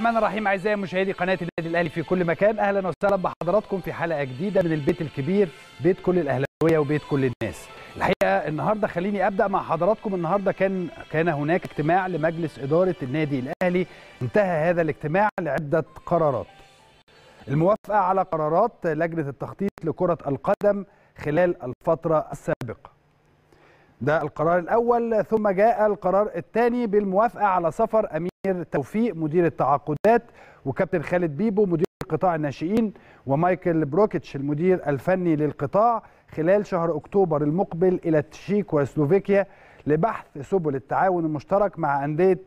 الرحمن الرحيم اعزائي مشاهدي قناه النادي الاهلي في كل مكان اهلا وسهلا بحضراتكم في حلقه جديده من البيت الكبير بيت كل الاهلاويه وبيت كل الناس الحقيقه النهارده خليني ابدا مع حضراتكم النهارده كان كان هناك اجتماع لمجلس اداره النادي الاهلي انتهى هذا الاجتماع لعده قرارات الموافقه على قرارات لجنه التخطيط لكره القدم خلال الفتره السابقه ده القرار الأول ثم جاء القرار الثاني بالموافقة على سفر أمير توفيق مدير التعاقدات وكابتن خالد بيبو مدير قطاع الناشئين ومايكل بروكيتش المدير الفني للقطاع خلال شهر أكتوبر المقبل إلى التشيك وسلوفيكيا لبحث سبل التعاون المشترك مع أندية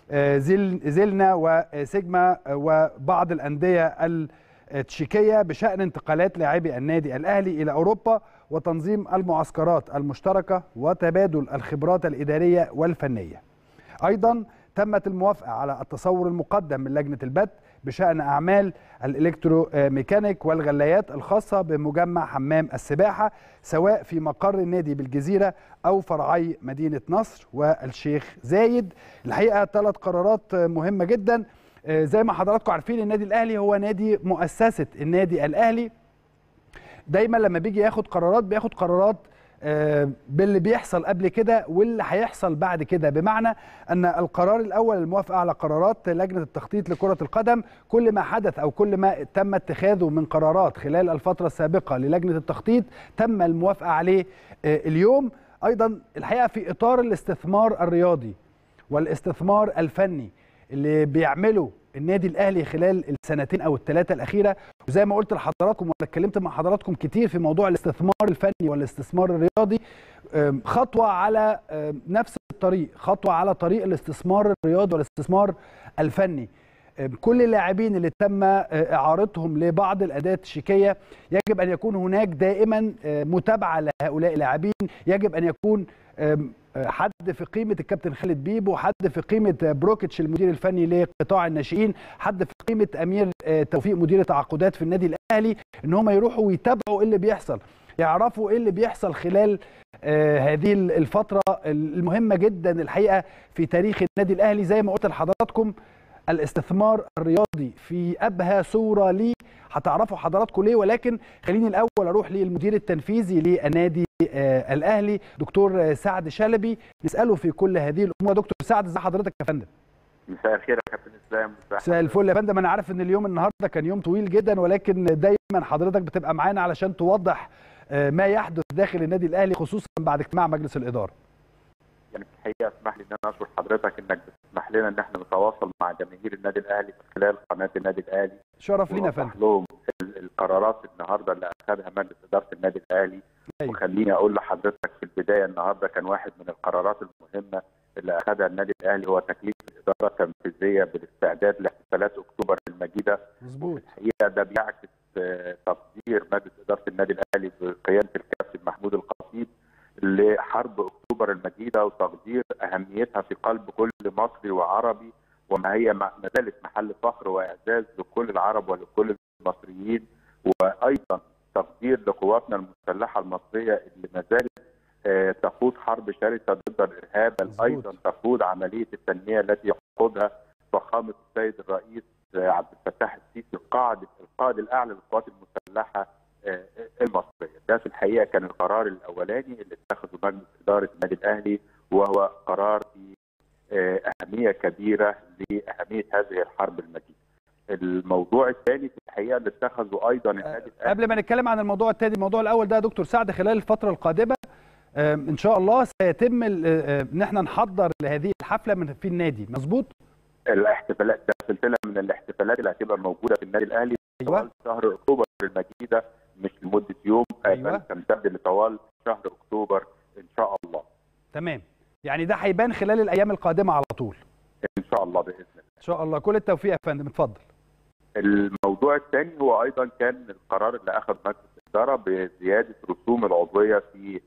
زيلنا وسيجما وبعض الأندية التشيكية بشأن انتقالات لاعبي النادي الأهلي إلى أوروبا وتنظيم المعسكرات المشتركة وتبادل الخبرات الإدارية والفنية أيضا تمت الموافقة على التصور المقدم من لجنة البت بشأن أعمال الإلكتروميكانيك والغلايات الخاصة بمجمع حمام السباحة سواء في مقر النادي بالجزيرة أو فرعي مدينة نصر والشيخ زايد الحقيقة ثلاث قرارات مهمة جدا زي ما حضراتكم عارفين النادي الأهلي هو نادي مؤسسة النادي الأهلي دايما لما بيجي ياخد قرارات بياخد قرارات باللي بيحصل قبل كده واللي هيحصل بعد كده بمعنى ان القرار الاول الموافقه على قرارات لجنه التخطيط لكره القدم كل ما حدث او كل ما تم اتخاذه من قرارات خلال الفتره السابقه للجنه التخطيط تم الموافقه عليه اليوم ايضا الحقيقه في اطار الاستثمار الرياضي والاستثمار الفني اللي بيعمله النادي الاهلي خلال السنتين او الثلاثه الاخيره وزي ما قلت لحضراتكم وانا اتكلمت مع حضراتكم كتير في موضوع الاستثمار الفني والاستثمار الرياضي خطوه على نفس الطريق خطوه على طريق الاستثمار الرياضي والاستثمار الفني كل اللاعبين اللي تم اعارتهم لبعض الاداه الشيكيه يجب ان يكون هناك دائما متابعه لهؤلاء اللاعبين يجب ان يكون حد في قيمه الكابتن خالد بيبو حد في قيمه بروكيتش المدير الفني لقطاع الناشئين حد في قيمه امير توفيق مدير التعاقدات في النادي الاهلي ان هم يروحوا ويتابعوا ايه اللي بيحصل يعرفوا ايه اللي بيحصل خلال آه هذه الفتره المهمه جدا الحقيقه في تاريخ النادي الاهلي زي ما قلت لحضراتكم الاستثمار الرياضي في ابهى صوره ليه هتعرفوا حضراتكم ليه ولكن خليني الاول اروح للمدير التنفيذي للنادي آه الاهلي دكتور سعد شلبي نساله في كل هذه الامور دكتور سعد ازي حضرتك يا فندم مساء الخير يا كابتن اسلام مساء الفل يا فندم انا عارف ان اليوم النهارده كان يوم طويل جدا ولكن دايما حضرتك بتبقى معانا علشان توضح آه ما يحدث داخل النادي الاهلي خصوصا بعد اجتماع مجلس الاداره يعني في الحقيقه اسمح لي ان انا اشكر حضرتك انك بتسمح لنا ان احنا نتواصل مع جماهير النادي الاهلي من خلال قناه النادي الاهلي شرف لينا يا فندم لهم القرارات النهارده اللي اخذها مجلس اداره النادي الاهلي أيوة. وخليني اقول لحضرتك في البدايه النهارده كان واحد من القرارات المهمه اللي اخذها النادي الاهلي هو تكليف الاداره التنفيذيه بالاستعداد لاحتفالات اكتوبر المجيده مظبوط الحقيقه ده بيعكس تقدير مجلس اداره النادي الاهلي بقياده الكابتن محمود الخطيب لحرب اكتوبر المجيده وتقدير اهميتها في قلب كل مصري وعربي وما هي ما زالت محل فخر واعزاز لكل العرب ولكل المصريين وايضا تقدير لقواتنا المسلحه المصريه اللي ما زالت تخوض حرب شرسه ضد الارهاب بل ايضا تخوض عمليه التنميه التي يقودها فخامه السيد الرئيس عبد الفتاح السيسي القائد القائد الاعلى للقوات المسلحه المصريه، ده في الحقيقه كان القرار الاولاني اللي اتخذه مجلس اداره النادي الاهلي وهو قرار في اهميه كبيره لاهميه هذه الحرب المجيده. الموضوع الثاني في الحقيقه اللي اتخذه ايضا النادي الاهلي قبل ما نتكلم عن الموضوع الثاني الموضوع الاول ده دكتور سعد خلال الفتره القادمه ان شاء الله سيتم ان احنا نحضر لهذه الحفله من في النادي مظبوط الاحتفالات ده سلسله من الاحتفالات اللي هتبقى موجوده في النادي الاهلي أيوة. طوال شهر اكتوبر المجيده مش لمده يوم أيوة. تمتد لطوال شهر اكتوبر ان شاء الله تمام يعني ده هيبان خلال الايام القادمه على طول ان شاء الله باذن الله ان شاء الله كل التوفيق يا فندم اتفضل الموضوع الثاني هو ايضا كان القرار اللي اخذ مجلس الاداره بزياده رسوم العضويه في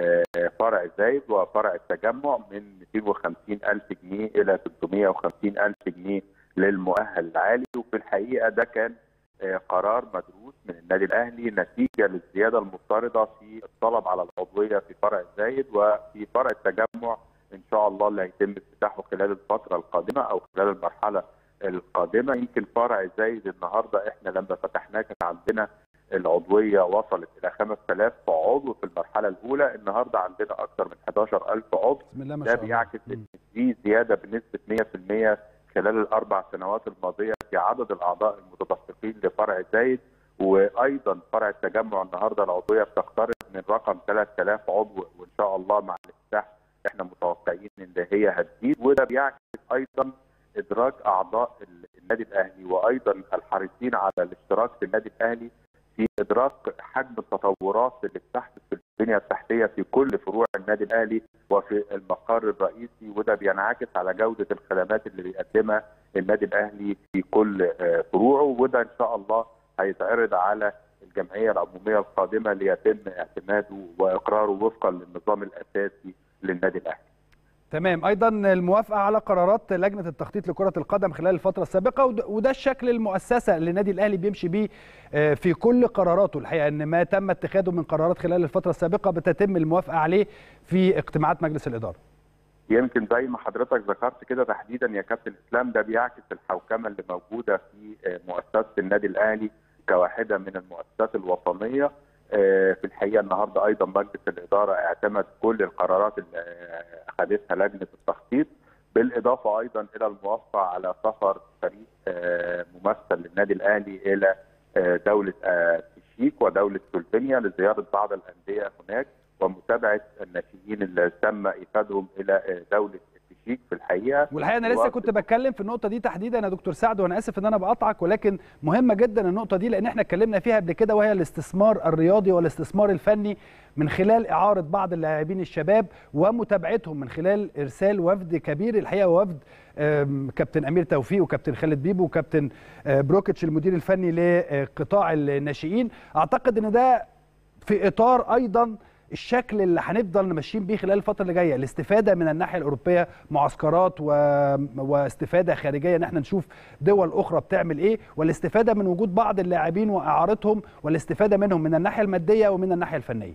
فرع زايد وفرع التجمع من 250 ألف جنيه إلى 350 ألف جنيه للمؤهل العالي وفي الحقيقة ده كان قرار مدروس من النادي الأهلي نتيجة للزيادة المفترضة في الطلب على العضوية في فرع زايد وفي فرع التجمع إن شاء الله اللي هيتم افتتاحه خلال الفترة القادمة أو خلال المرحلة القادمه يمكن فرع زايد النهارده احنا لما فتحناه كان عندنا العضويه وصلت الى 5000 عضو في المرحله الاولى النهارده عندنا اكثر من 11000 عضو بسم الله ما ده شاء الله بيعكس مم. ان في زياده بنسبه 100% خلال الاربع سنوات الماضيه في عدد الاعضاء المتدفقين لفرع زايد وايضا فرع التجمع النهارده العضويه بتقترب من رقم 3000 عضو وان شاء الله مع الافتتاح احنا متوقعين ان هي هتزيد وده بيعكس ايضا ادراك اعضاء النادي الاهلي وايضا الحريصين على الاشتراك في النادي الاهلي في ادراك حجم التطورات اللي بتحدث في البنيه التحتيه في كل فروع النادي الاهلي وفي المقر الرئيسي وده بينعكس على جوده الخدمات اللي بيقدمها النادي الاهلي في كل آه، فروعه وده ان شاء الله هيتعرض على الجمعيه العموميه القادمه ليتم اعتماده واقراره وفقا للنظام الاساسي للنادي الاهلي. تمام ايضا الموافقه على قرارات لجنه التخطيط لكره القدم خلال الفتره السابقه وده- وده الشكل المؤسسه اللي النادي الاهلي بيمشي بيه آه، في كل قراراته الحقيقه ان ما تم اتخاذه من قرارات خلال الفتره السابقه بتتم الموافقه عليه في اجتماعات مجلس الاداره يمكن زي ما حضرتك ذكرت كده تحديدا يا كابتن اسلام ده بيعكس الحوكمه اللي موجوده في آه، مؤسسه النادي الاهلي كواحده من المؤسسات الوطنيه آه، في الحقيقه النهارده ايضا مجلس الاداره اعتمد كل القرارات اللي آه، اخذتها لجنه التخطيط بالاضافه ايضا الى الموافقه على سفر فريق آه، ممثل للنادي الاهلي الى آه، دوله آه، التشيك ودوله سلوفينيا لزياره بعض الانديه هناك ومتابعه الناشئين اللي تم ايفادهم الى آه، دوله التشيك في الحقيقه والحقيقه انا لسه كنت بتكلم في النقطه دي تحديدا يا دكتور سعد وانا اسف ان انا بقطعك ولكن مهمه جدا النقطه دي لان احنا اتكلمنا فيها قبل كده وهي الاستثمار الرياضي والاستثمار الفني من خلال اعاره بعض اللاعبين الشباب ومتابعتهم من خلال ارسال وفد كبير الحقيقه وفد آم، كابتن امير توفيق وكابتن خالد بيبو وكابتن آه، بروكيتش المدير الفني لقطاع الناشئين اعتقد ان ده في اطار ايضا الشكل اللي هنفضل ماشيين بيه خلال الفتره اللي جايه الاستفاده من الناحيه الاوروبيه معسكرات و... واستفاده خارجيه ان احنا نشوف دول اخرى بتعمل ايه والاستفاده من وجود بعض اللاعبين واعارتهم والاستفاده منهم من الناحيه الماديه ومن الناحيه الفنيه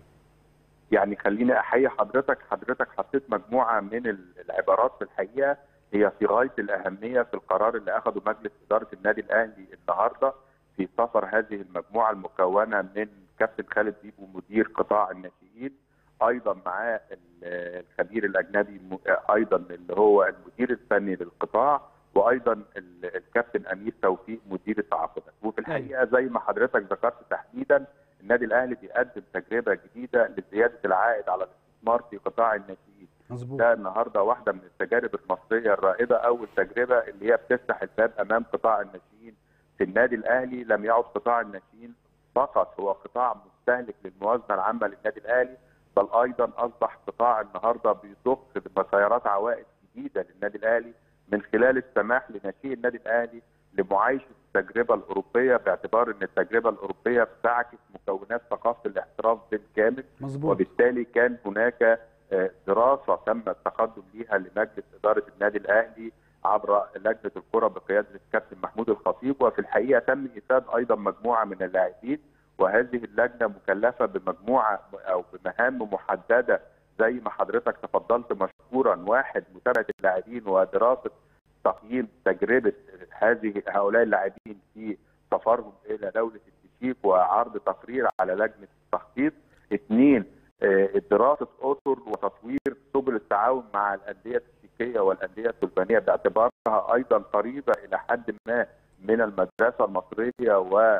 يعني خليني احيي حضرتك حضرتك حطيت مجموعه من العبارات في الحقيقه هي في غايه الاهميه في القرار اللي اخذه مجلس اداره النادي الاهلي النهارده في سفر هذه المجموعه المكونه من كابتن خالد بيبو مدير قطاع الناشئين ايضا معاه ال- الخبير الاجنبي م- ايضا اللي هو المدير الفني للقطاع وايضا ال- الكابتن امير توفيق مدير التعاقدات وفي الحقيقه زي ما حضرتك ذكرت تحديدا النادي الاهلي بيقدم تجربه جديده لزياده العائد على الاستثمار في قطاع الناشئين مظبوط ده النهارده واحده من التجارب المصريه الرائده اول تجربه اللي هي بتفتح الباب امام قطاع الناشئين في النادي الاهلي لم يعد قطاع الناشئين فقط هو قطاع مستهلك للموازنه العامه للنادي الاهلي بل ايضا اصبح قطاع النهارده بيضخ بمسيرات عوائد جديده للنادي الاهلي من خلال السماح لناشئي النادي الاهلي لمعايشه التجربه الاوروبيه باعتبار ان التجربه الاوروبيه بتعكس مكونات ثقافه الاحتراف بالكامل مظبوط وبالتالي كان هناك آه، دراسه تم التقدم ليها لمجلس اداره النادي الاهلي عبر لجنه الكره بقياده الكابتن محمود الخطيب وفي الحقيقه تم ايفاد ايضا مجموعه من اللاعبين وهذه اللجنه مكلفه بمجموعه او بمهام محدده زي ما حضرتك تفضلت مشكورا واحد متابعه اللاعبين ودراسه تقييم تجربه هذه هؤلاء اللاعبين في سفرهم الى دوله التشيك وعرض تقرير على لجنه التخطيط اثنين آه، دراسه اطر وتطوير سبل التعاون مع الانديه التشيكيه والانديه السلفانيه باعتبارها ايضا قريبه الى حد ما من المدرسه المصريه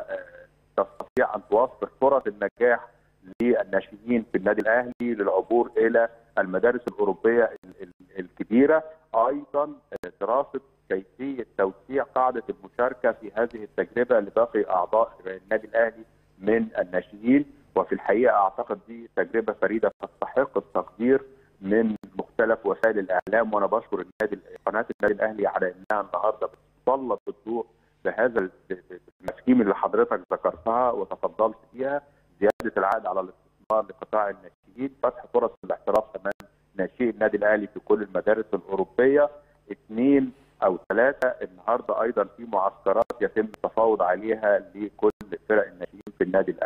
وتستطيع ان توفر فرص النجاح للناشئين في النادي الاهلي للعبور الى المدارس الاوروبيه ال- ال- الكبيره ايضا دراسه كيفيه توسيع قاعده المشاركه في هذه التجربه لباقي اعضاء النادي الاهلي من الناشئين وفي الحقيقه اعتقد دي تجربه فريده تستحق التقدير من مختلف وسائل الاعلام وانا بشكر النادي قناه النادي الاهلي على انها النهارده بتسلط الضوء بهذا المفاهيم اللي حضرتك ذكرتها وتفضلت بيها زياده العائد على الاستثمار لقطاع الناشئين فتح فرص الاحتراف امام ناشئي النادي الاهلي في كل المدارس الاوروبيه اثنين او ثلاثه النهارده ايضا في معسكرات يتم التفاوض عليها لكل فرق الناشئين في النادي الاهلي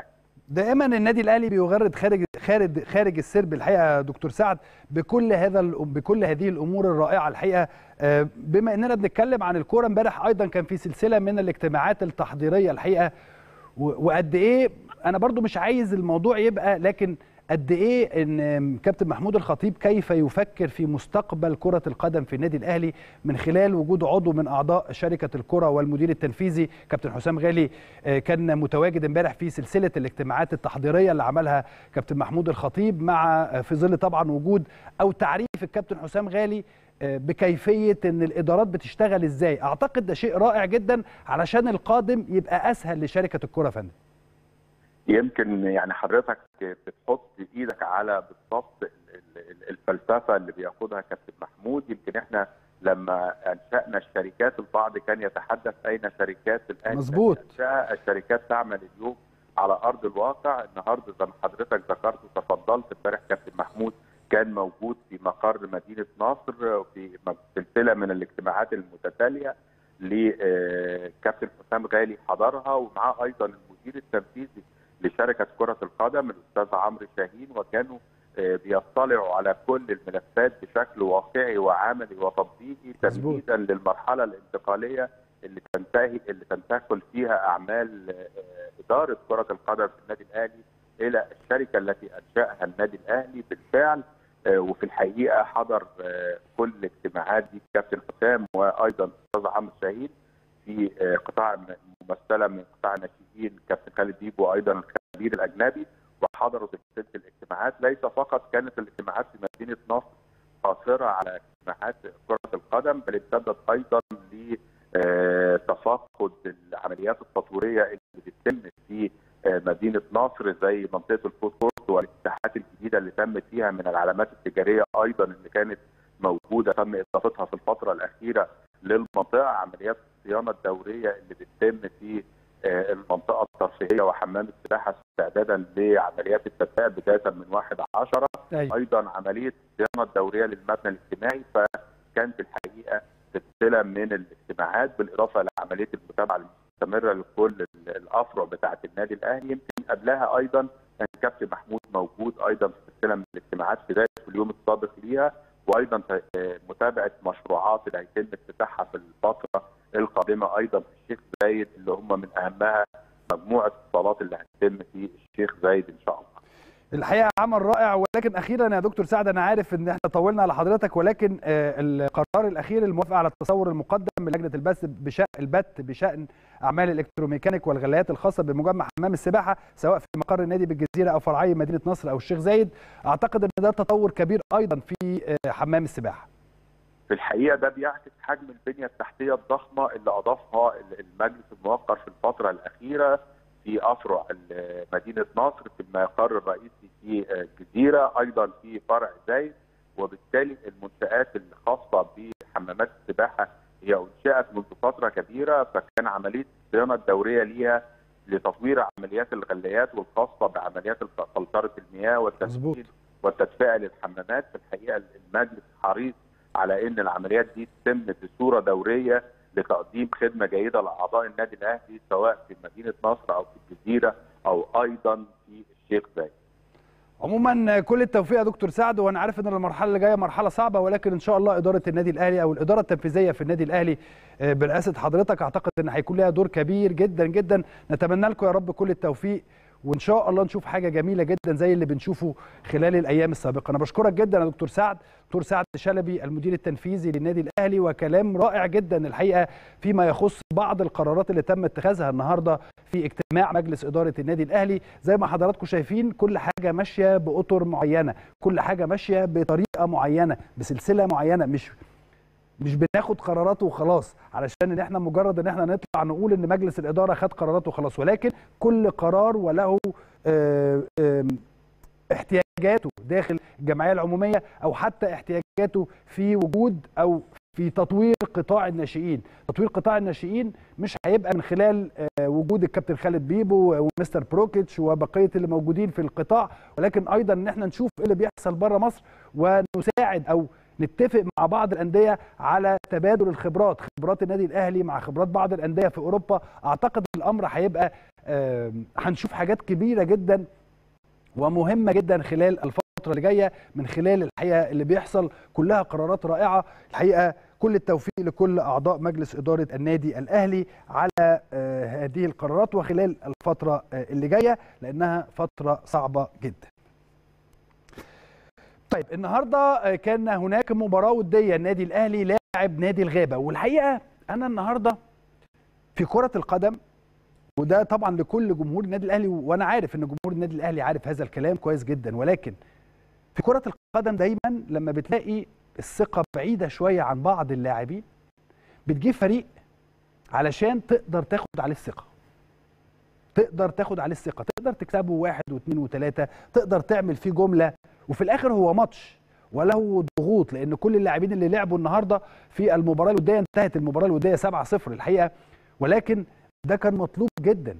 دائما النادي الاهلي بيغرد خارج خارج خارج السرب الحقيقه يا دكتور سعد بكل هذا بكل هذه الامور الرائعه الحقيقه بما اننا بنتكلم عن الكوره امبارح ايضا كان في سلسله من الاجتماعات التحضيريه الحقيقه وقد ايه انا برضو مش عايز الموضوع يبقى لكن قد ايه ان كابتن محمود الخطيب كيف يفكر في مستقبل كره القدم في النادي الاهلي من خلال وجود عضو من اعضاء شركه الكره والمدير التنفيذي كابتن حسام غالي كان متواجد امبارح في سلسله الاجتماعات التحضيريه اللي عملها كابتن محمود الخطيب مع في ظل طبعا وجود او تعريف الكابتن حسام غالي بكيفيه ان الادارات بتشتغل ازاي اعتقد ده شيء رائع جدا علشان القادم يبقى اسهل لشركه الكره يا فندم يمكن يعني حضرتك بتحط ايدك على بالضبط الفلسفه اللي بياخدها كابتن محمود يمكن احنا لما انشانا الشركات البعض كان يتحدث اين شركات الاهلي مظبوط الشركات تعمل اليوم على ارض الواقع النهارده زي ما حضرتك ذكرت وتفضلت امبارح كابتن محمود كان موجود في مقر مدينه نصر في سلسله من الاجتماعات المتتاليه لكابتن حسام غالي حضرها ومعاه ايضا المدير التنفيذي لشركه كره القدم الاستاذ عمرو شاهين وكانوا بيطلعوا على كل الملفات بشكل واقعي وعملي وتطبيقي تمهيدا للمرحله الانتقاليه اللي تنتهي اللي تنتقل فيها اعمال اداره كره القدم في النادي الاهلي الى الشركه التي انشاها النادي الاهلي بالفعل وفي الحقيقه حضر كل الاجتماعات دي كابتن حسام وايضا الاستاذ عمرو شاهين في قطاع ممثله من قطاع الناشئين كابتن خالد بيبو وايضا الخبير الاجنبي وحضروا سلسله الاجتماعات ليس فقط كانت الاجتماعات في مدينه نصر قاصره على اجتماعات كره القدم بل امتدت ايضا لتفقد العمليات التطويريه اللي بتتم في مدينه نصر زي منطقه الفود كورت والافتتاحات الجديده اللي تمت فيها من العلامات التجاريه ايضا اللي كانت موجوده تم اضافتها في الفتره الاخيره للمنطقه عمليات الصيانه الدوريه اللي بتتم في المنطقه الترفيهيه وحمام السباحه استعدادا لعمليات التدفئه بدايه من 1 10 أيوة. ايضا عمليه الصيانه الدوريه للمبنى الاجتماعي فكانت الحقيقه سلسله من الاجتماعات بالاضافه لعمليه المتابعه المستمره لكل الافرع بتاعه النادي الاهلي يمكن قبلها ايضا كان كابتن محمود موجود ايضا في سلسله من الاجتماعات بدايه في اليوم السابق ليها وايضا متابعه مشروعات اللي هيتم افتتاحها في الفتره القادمه ايضا في الشيخ زايد اللي هم من اهمها مجموعه الصالات اللي هتتم في الشيخ زايد ان شاء الله. الحقيقه عمل رائع ولكن اخيرا يا دكتور سعد انا عارف ان احنا طولنا على حضرتك ولكن القرار الاخير الموافقه على التصور المقدم من لجنه البث بشان البت بشان اعمال الالكتروميكانيك والغلايات الخاصه بمجمع حمام السباحه سواء في مقر النادي بالجزيره او فرعي مدينه نصر او الشيخ زايد اعتقد ان ده تطور كبير ايضا في حمام السباحه. في الحقيقه ده بيعكس حجم البنيه التحتيه الضخمه اللي اضافها المجلس الموقر في الفتره الاخيره في افرع مدينه نصر في المقر الرئيسي في الجزيره ايضا في فرع زايد وبالتالي المنشات الخاصه بحمامات السباحه هي انشات منذ فتره كبيره فكان عمليه الصيانه الدوريه ليها لتطوير عمليات الغلايات والخاصه بعمليات فلتره المياه والتسجيل والتدفئه للحمامات في الحقيقه المجلس حريص على ان العمليات دي تتم بصوره دوريه لتقديم خدمه جيده لاعضاء النادي الاهلي سواء في مدينه نصر او في الجزيره او ايضا في الشيخ زايد. عموما كل التوفيق يا دكتور سعد وانا عارف ان المرحله اللي جايه مرحله صعبه ولكن ان شاء الله اداره النادي الاهلي او الاداره التنفيذيه في النادي الاهلي برئاسه حضرتك اعتقد ان هيكون لها دور كبير جدا جدا نتمنى لكم يا رب كل التوفيق وان شاء الله نشوف حاجه جميله جدا زي اللي بنشوفه خلال الايام السابقه انا بشكرك جدا يا دكتور سعد دكتور سعد شلبي المدير التنفيذي للنادي الاهلي وكلام رائع جدا الحقيقه فيما يخص بعض القرارات اللي تم اتخاذها النهارده في اجتماع مجلس اداره النادي الاهلي زي ما حضراتكم شايفين كل حاجه ماشيه باطر معينه كل حاجه ماشيه بطريقه معينه بسلسله معينه مش مش بناخد قرارات وخلاص علشان ان احنا مجرد ان احنا نطلع نقول ان مجلس الاداره خد قرارات وخلاص ولكن كل قرار وله آه، آه، احتياجاته داخل الجمعيه العموميه او حتى احتياجاته في وجود او في تطوير قطاع الناشئين تطوير قطاع الناشئين مش هيبقى من خلال آه، وجود الكابتن خالد بيبو ومستر بروكيتش وبقيه اللي موجودين في القطاع ولكن ايضا ان احنا نشوف ايه اللي بيحصل بره مصر ونساعد او نتفق مع بعض الانديه على تبادل الخبرات خبرات النادي الاهلي مع خبرات بعض الانديه في اوروبا اعتقد الامر هيبقى هنشوف حاجات كبيره جدا ومهمه جدا خلال الفتره اللي جايه من خلال الحقيقه اللي بيحصل كلها قرارات رائعه الحقيقه كل التوفيق لكل اعضاء مجلس اداره النادي الاهلي على هذه القرارات وخلال الفتره اللي جايه لانها فتره صعبه جدا. طيب النهارده كان هناك مباراه وديه النادي الاهلي لاعب نادي الغابه والحقيقه انا النهارده في كره القدم وده طبعا لكل جمهور النادي الاهلي وانا عارف ان جمهور النادي الاهلي عارف هذا الكلام كويس جدا ولكن في كره القدم دايما لما بتلاقي الثقه بعيده شويه عن بعض اللاعبين بتجيب فريق علشان تقدر تاخد عليه الثقه تقدر تاخد عليه الثقه تقدر تكسبه واحد واثنين وثلاثه تقدر تعمل فيه جمله وفي الاخر هو ماتش وله ضغوط لان كل اللاعبين اللي لعبوا النهارده في المباراه الوديه انتهت المباراه الوديه 7-0 الحقيقه ولكن ده كان مطلوب جدا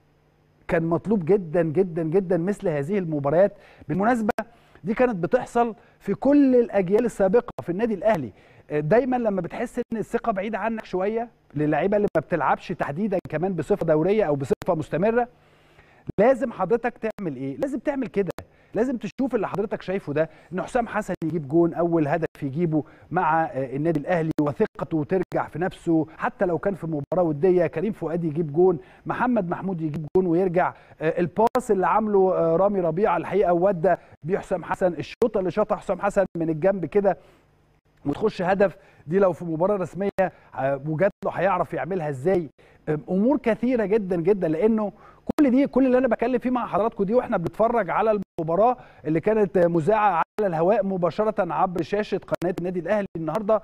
كان مطلوب جدا جدا جدا مثل هذه المباريات بالمناسبه دي كانت بتحصل في كل الاجيال السابقه في النادي الاهلي دايما لما بتحس ان الثقه بعيده عنك شويه للعيبه اللي ما بتلعبش تحديدا كمان بصفه دوريه او بصفه مستمره لازم حضرتك تعمل ايه لازم تعمل كده لازم تشوف اللي حضرتك شايفه ده ان حسام حسن يجيب جون اول هدف يجيبه مع النادي الاهلي وثقته ترجع في نفسه حتى لو كان في مباراه وديه كريم فؤاد يجيب جون محمد محمود يجيب جون ويرجع الباس اللي عامله رامي ربيعه الحقيقه ودى بيه حسام حسن الشوطه اللي شاطها حسام حسن من الجنب كده وتخش هدف دي لو في مباراه رسميه وجات له هيعرف يعملها ازاي امور كثيره جدا جدا لانه كل دي كل اللي انا بكلم فيه مع حضراتكم دي واحنا بنتفرج على المباراه اللي كانت مذاعه على الهواء مباشره عبر شاشه قناه النادي الاهلي النهارده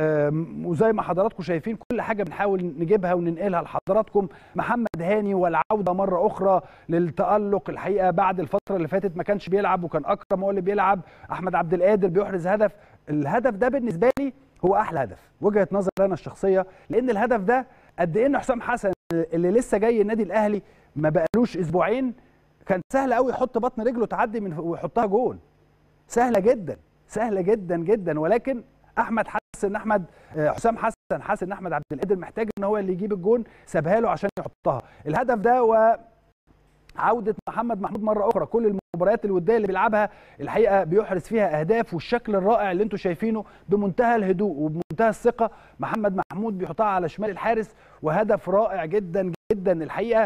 وزي ما حضراتكم شايفين كل حاجه بنحاول نجيبها وننقلها لحضراتكم محمد هاني والعوده مره اخرى للتالق الحقيقه بعد الفتره اللي فاتت ما كانش بيلعب وكان اكرم هو اللي بيلعب احمد عبد القادر بيحرز هدف الهدف ده بالنسبه لي هو احلى هدف وجهه نظري انا الشخصيه لان الهدف ده قد ايه ان حسام حسن اللي لسه جاي النادي الاهلي ما بقالوش اسبوعين كان سهل قوي يحط بطن رجله تعدي من ويحطها جون سهله جدا سهله جدا جدا ولكن احمد حس ان احمد حسام حسن حس ان احمد عبد القادر محتاج ان هو اللي يجيب الجون سابها له عشان يحطها الهدف ده و عوده محمد محمود مره اخرى كل المباريات الوديه اللي بيلعبها الحقيقه بيحرز فيها اهداف والشكل الرائع اللي انتم شايفينه بمنتهى الهدوء وبمنتهى الثقه محمد محمود بيحطها على شمال الحارس وهدف رائع جدا جدا الحقيقه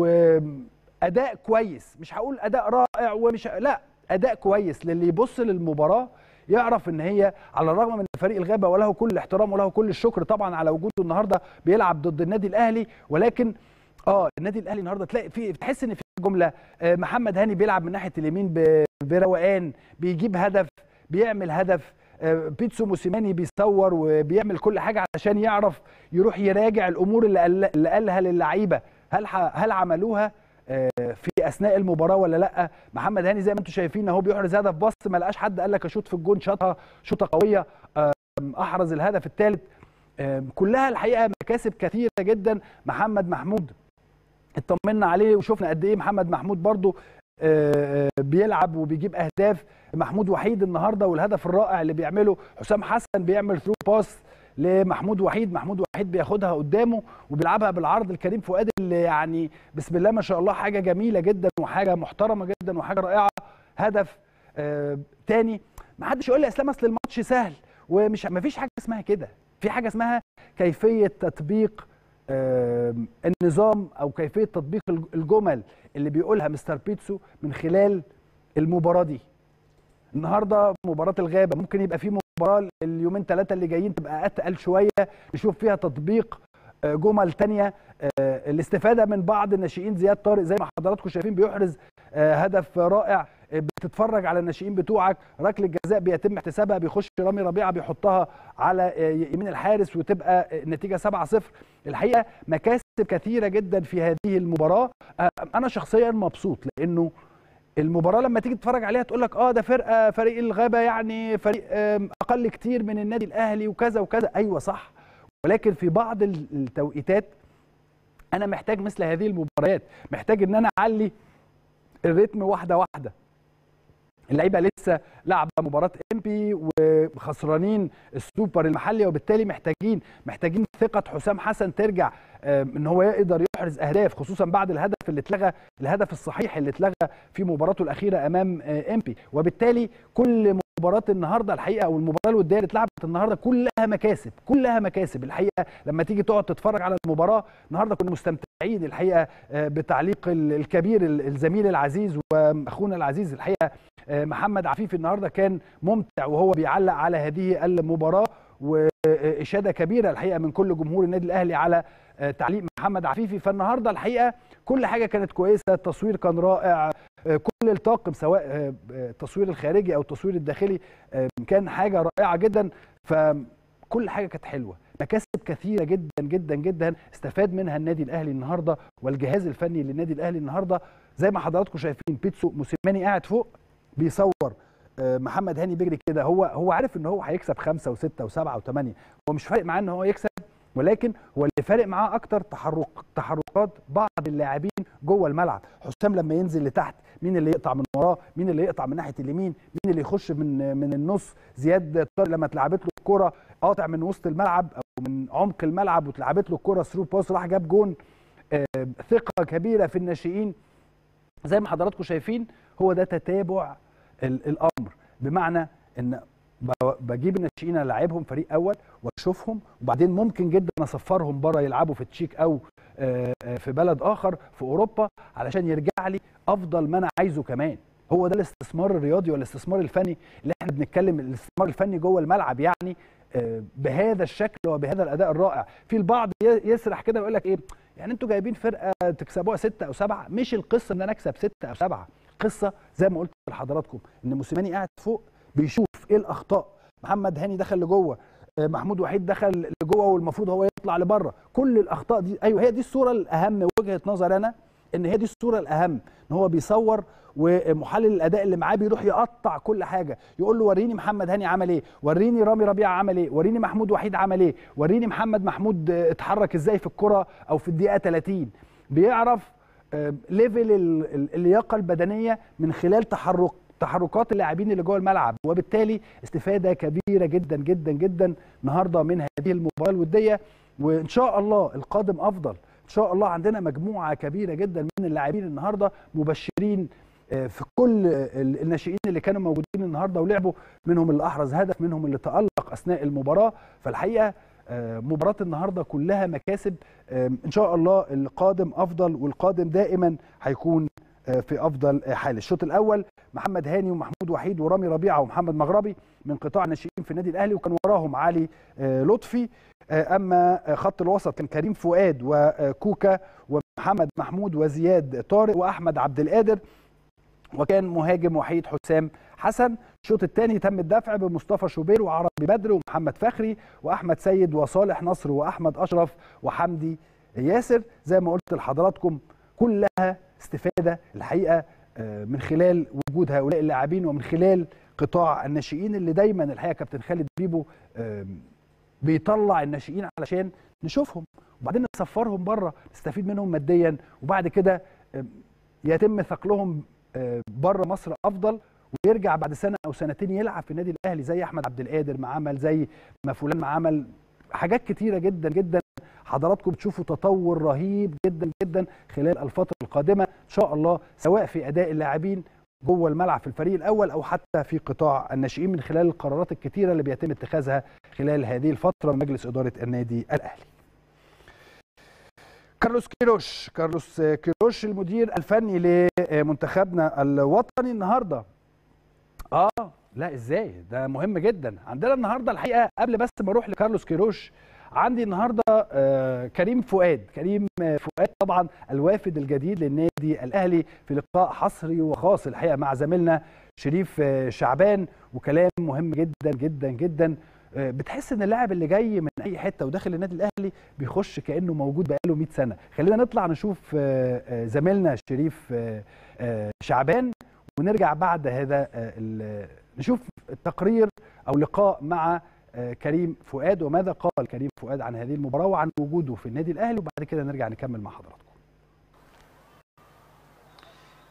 واداء كويس مش هقول اداء رائع ومش لا اداء كويس للي يبص للمباراه يعرف ان هي على الرغم من فريق الغابه وله كل الاحترام وله كل الشكر طبعا على وجوده النهارده بيلعب ضد النادي الاهلي ولكن اه النادي الاهلي النهارده تلاقي في تحس ان في جمله آه محمد هاني بيلعب من ناحيه اليمين بروقان بيجيب هدف بيعمل هدف آه بيتسو موسيماني بيصور وبيعمل كل حاجه علشان يعرف يروح يراجع الامور اللي, قال اللي قالها للعيبه هل هل عملوها آه في اثناء المباراه ولا لا محمد هاني زي ما انتم شايفين اهو بيحرز هدف بص ما لقاش حد قال لك اشوط في الجون شاطها شوطه قويه احرز الهدف الثالث كلها الحقيقه مكاسب كثيره جدا محمد محمود اطمنا عليه وشفنا قد ايه محمد محمود برضو بيلعب وبيجيب اهداف محمود وحيد النهارده والهدف الرائع اللي بيعمله حسام حسن بيعمل ثرو باس لمحمود وحيد محمود وحيد بياخدها قدامه وبيلعبها بالعرض الكريم فؤاد اللي يعني بسم الله ما شاء الله حاجه جميله جدا وحاجه محترمه جدا وحاجه رائعه هدف آه تاني ما حدش يقول لي اسلام اصل الماتش سهل ومش ما فيش حاجه اسمها كده في حاجه اسمها كيفيه تطبيق آه النظام او كيفيه تطبيق الجمل اللي بيقولها مستر بيتسو من خلال المباراه دي النهارده مباراه الغابه ممكن يبقى في مباراه اليومين ثلاثه اللي جايين تبقى اتقل شويه نشوف فيها تطبيق جمل تانية الاستفاده من بعض الناشئين زياد طارق زي ما حضراتكم شايفين بيحرز هدف رائع بتتفرج على الناشئين بتوعك ركله الجزاء بيتم احتسابها بيخش رامي ربيعه بيحطها على يمين الحارس وتبقى النتيجه 7-0 الحقيقه مكاسب كثيره جدا في هذه المباراه انا شخصيا مبسوط لانه المباراه لما تيجي تتفرج عليها تقول لك اه ده فرقه فريق الغابه يعني فريق اقل كتير من النادي الاهلي وكذا وكذا ايوه صح ولكن في بعض التوقيتات انا محتاج مثل هذه المباريات محتاج ان انا اعلي الريتم واحده واحده اللعيبه لسه لعبه مباراه امبي وخسرانين السوبر المحلي وبالتالي محتاجين محتاجين ثقه حسام حسن ترجع ان هو يقدر يحرز اهداف خصوصا بعد الهدف اللي اتلغى الهدف الصحيح اللي اتلغى في مباراته الاخيره امام امبي وبالتالي كل مباراه النهارده الحقيقه او المباراه الوديه اللي اتلعبت النهارده كلها مكاسب كلها مكاسب الحقيقه لما تيجي تقعد تتفرج على المباراه النهارده كنا مستمتعين الحقيقه بتعليق الكبير الزميل العزيز واخونا العزيز الحقيقه محمد عفيفي النهارده كان ممتع وهو بيعلق على هذه المباراه واشاده كبيره الحقيقه من كل جمهور النادي الاهلي على تعليق محمد عفيفي فالنهارده الحقيقه كل حاجه كانت كويسه التصوير كان رائع كل الطاقم سواء التصوير الخارجي او التصوير الداخلي كان حاجه رائعه جدا فكل حاجه كانت حلوه مكاسب كثيره جدا جدا جدا استفاد منها النادي الاهلي النهارده والجهاز الفني للنادي الاهلي النهارده زي ما حضراتكم شايفين بيتسو موسيماني قاعد فوق بيصور محمد هاني بيجري كده هو هو عارف ان هو هيكسب خمسه وسته وسبعه وثمانيه هو مش فارق معاه ان هو يكسب ولكن هو اللي فارق معاه اكتر تحرك تحركات بعض اللاعبين جوه الملعب حسام لما ينزل لتحت مين اللي يقطع من وراه مين اللي يقطع من ناحيه اليمين مين اللي يخش من من النص زياد طارق لما اتلعبت له الكره قاطع من وسط الملعب او من عمق الملعب واتلعبت له الكره ثرو باس راح جاب جون آه ثقه كبيره في الناشئين زي ما حضراتكم شايفين هو ده تتابع الامر بمعنى ان بجيب الناشئين العبهم فريق اول واشوفهم وبعدين ممكن جدا اسفرهم بره يلعبوا في التشيك او في بلد اخر في اوروبا علشان يرجع لي افضل ما انا عايزه كمان هو ده الاستثمار الرياضي والاستثمار الفني اللي احنا بنتكلم الاستثمار الفني جوه الملعب يعني بهذا الشكل وبهذا الاداء الرائع في البعض يسرح كده ويقول لك ايه يعني انتوا جايبين فرقه تكسبوها ستة او سبعة مش القصه ان انا اكسب ستة او سبعة قصه زي ما قلت لحضراتكم ان موسيماني قاعد فوق بيشوف ايه الاخطاء محمد هاني دخل لجوه محمود وحيد دخل لجوه والمفروض هو يطلع لبره كل الاخطاء دي ايوه هي دي الصوره الاهم وجهه نظر انا ان هي دي الصوره الاهم ان هو بيصور ومحلل الاداء اللي معاه بيروح يقطع كل حاجه يقول له وريني محمد هاني عمل ايه وريني رامي ربيعه عمل ايه وريني محمود وحيد عمل ايه وريني محمد محمود اتحرك ازاي في الكره او في الدقيقه 30 بيعرف ليفل اللياقه البدنيه من خلال تحرك تحركات اللاعبين اللي جوه الملعب وبالتالي استفاده كبيره جدا جدا جدا النهارده من هذه المباراه الوديه وان شاء الله القادم افضل ان شاء الله عندنا مجموعه كبيره جدا من اللاعبين النهارده مبشرين في كل الناشئين اللي كانوا موجودين النهارده ولعبوا منهم اللي احرز هدف منهم اللي تالق اثناء المباراه فالحقيقه مباراه النهارده كلها مكاسب ان شاء الله القادم افضل والقادم دائما هيكون في افضل حال الشوط الاول محمد هاني ومحمود وحيد ورامي ربيعه ومحمد مغربي من قطاع الناشئين في النادي الاهلي وكان وراهم علي لطفي اما خط الوسط كان كريم فؤاد وكوكا ومحمد محمود وزياد طارق واحمد عبد القادر وكان مهاجم وحيد حسام حسن الشوط الثاني تم الدفع بمصطفى شوبير وعربي بدر ومحمد فخري واحمد سيد وصالح نصر واحمد اشرف وحمدي ياسر زي ما قلت لحضراتكم كلها استفاده الحقيقه من خلال وجود هؤلاء اللاعبين ومن خلال قطاع الناشئين اللي دايما الحقيقه كابتن خالد بيبو بيطلع الناشئين علشان نشوفهم وبعدين نسفرهم بره نستفيد منهم ماديا وبعد كده يتم ثقلهم بره مصر افضل ويرجع بعد سنه او سنتين يلعب في النادي الاهلي زي احمد عبد القادر ما عمل زي ما فلان ما عمل حاجات كتيره جدا جدا حضراتكم بتشوفوا تطور رهيب جدا جدا خلال الفتره القادمه ان شاء الله سواء في اداء اللاعبين جوه الملعب في الفريق الاول او حتى في قطاع الناشئين من خلال القرارات الكتيره اللي بيتم اتخاذها خلال هذه الفتره من مجلس اداره النادي الاهلي. كارلوس كيروش كارلوس كيروش المدير الفني لمنتخبنا الوطني النهارده اه لا ازاي ده مهم جدا عندنا النهارده الحقيقه قبل بس ما اروح لكارلوس كيروش عندي النهارده آه كريم فؤاد كريم فؤاد طبعا الوافد الجديد للنادي الاهلي في لقاء حصري وخاص الحقيقه مع زميلنا شريف شعبان وكلام مهم جدا جدا جدا آه بتحس ان اللاعب اللي جاي من اي حته وداخل النادي الاهلي بيخش كانه موجود بقاله 100 سنه خلينا نطلع نشوف آه زميلنا شريف شعبان ونرجع بعد هذا نشوف التقرير او لقاء مع كريم فؤاد وماذا قال كريم فؤاد عن هذه المباراه وعن وجوده في النادي الاهلي وبعد كده نرجع نكمل مع حضراتكم.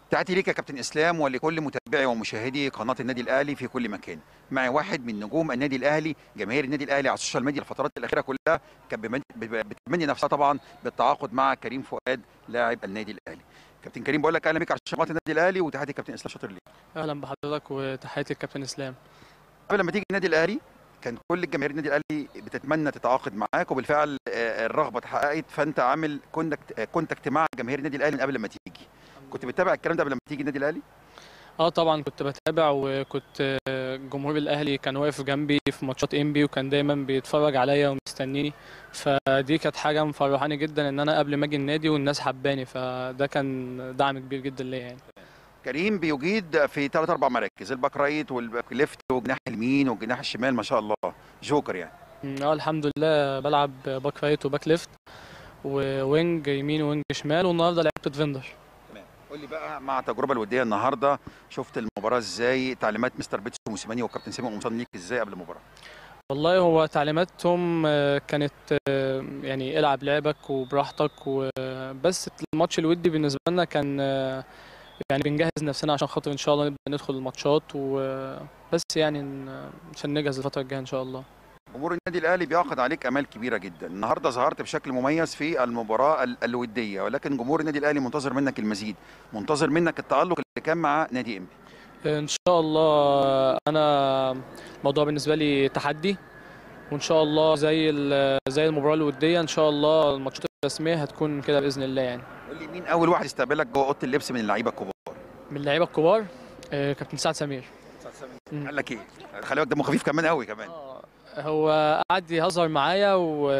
تحياتي ليك يا كابتن اسلام ولكل متابعي ومشاهدي قناه النادي الاهلي في كل مكان معي واحد من نجوم النادي الاهلي جماهير النادي الاهلي على السوشيال ميديا الفترات الاخيره كلها كانت بمن- ب- بتتمني نفسها طبعا بالتعاقد مع كريم فؤاد لاعب النادي الاهلي كابتن كريم بقول لك اهلا بيك على شاشة قناه النادي الاهلي وتحياتي كابتن اسلام شاطر ليك اهلا بحضرتك وتحياتي للكابتن اسلام قبل لما تيجي النادي الاهلي كان كل الجماهير النادي الاهلي بتتمنى تتعاقد معاك وبالفعل آه، الرغبه اتحققت فانت عامل كونتاكت آه، كونتاكت مع جماهير النادي الاهلي من قبل ما تيجي كنت بتتابع الكلام ده قبل ما تيجي النادي الاهلي اه طبعا كنت بتابع وكنت آه، جمهور الاهلي كان واقف جنبي في ماتشات انبي وكان دايما بيتفرج عليا ومستنيني فدي كانت حاجه مفرحاني جدا ان انا قبل ما اجي النادي والناس حباني فده كان دعم كبير جدا ليا يعني كريم بيجيد في ثلاث اربع مراكز الباك رايت والباك ليفت والجناح اليمين والجناح الشمال ما شاء الله جوكر يعني م، اه الحمد لله بلعب باك رايت وباك ليفت ووينج يمين ووينج شمال والنهارده لعبت ديفندر قول لي بقى مع التجربه الوديه النهارده شفت المباراه ازاي تعليمات مستر بيتسو موسيماني والكابتن سامي قمصان ليك ازاي قبل المباراه والله هو تعليماتهم آه، كانت آه، يعني العب لعبك وبراحتك وبس الماتش الودي بالنسبة لنا كان آه، يعني بنجهز نفسنا عشان خاطر ان شاء الله نبدأ ندخل الماتشات وبس يعني ن- عشان نجهز الفترة الجاية ان شاء الله جمهور النادي الاهلي بيعقد عليك امال كبيره جدا النهارده ظهرت بشكل مميز في المباراه ال- الوديه ولكن جمهور النادي الاهلي منتظر منك المزيد منتظر منك التالق اللي كان مع نادي انبي ان شاء الله انا الموضوع بالنسبة لي تحدي وان شاء الله زي ال- زي المباراة الودية ان شاء الله الماتشات الرسمية هتكون كده بإذن الله يعني قول لي مين اول واحد استقبلك جوه اوضه اللبس من اللعيبه الكبار من اللعيبة الكبار آه، كابتن سعد سمير مم. قال لك ايه خلي بالك دمه خفيف كمان قوي كمان آه، هو قعد يهزر معايا و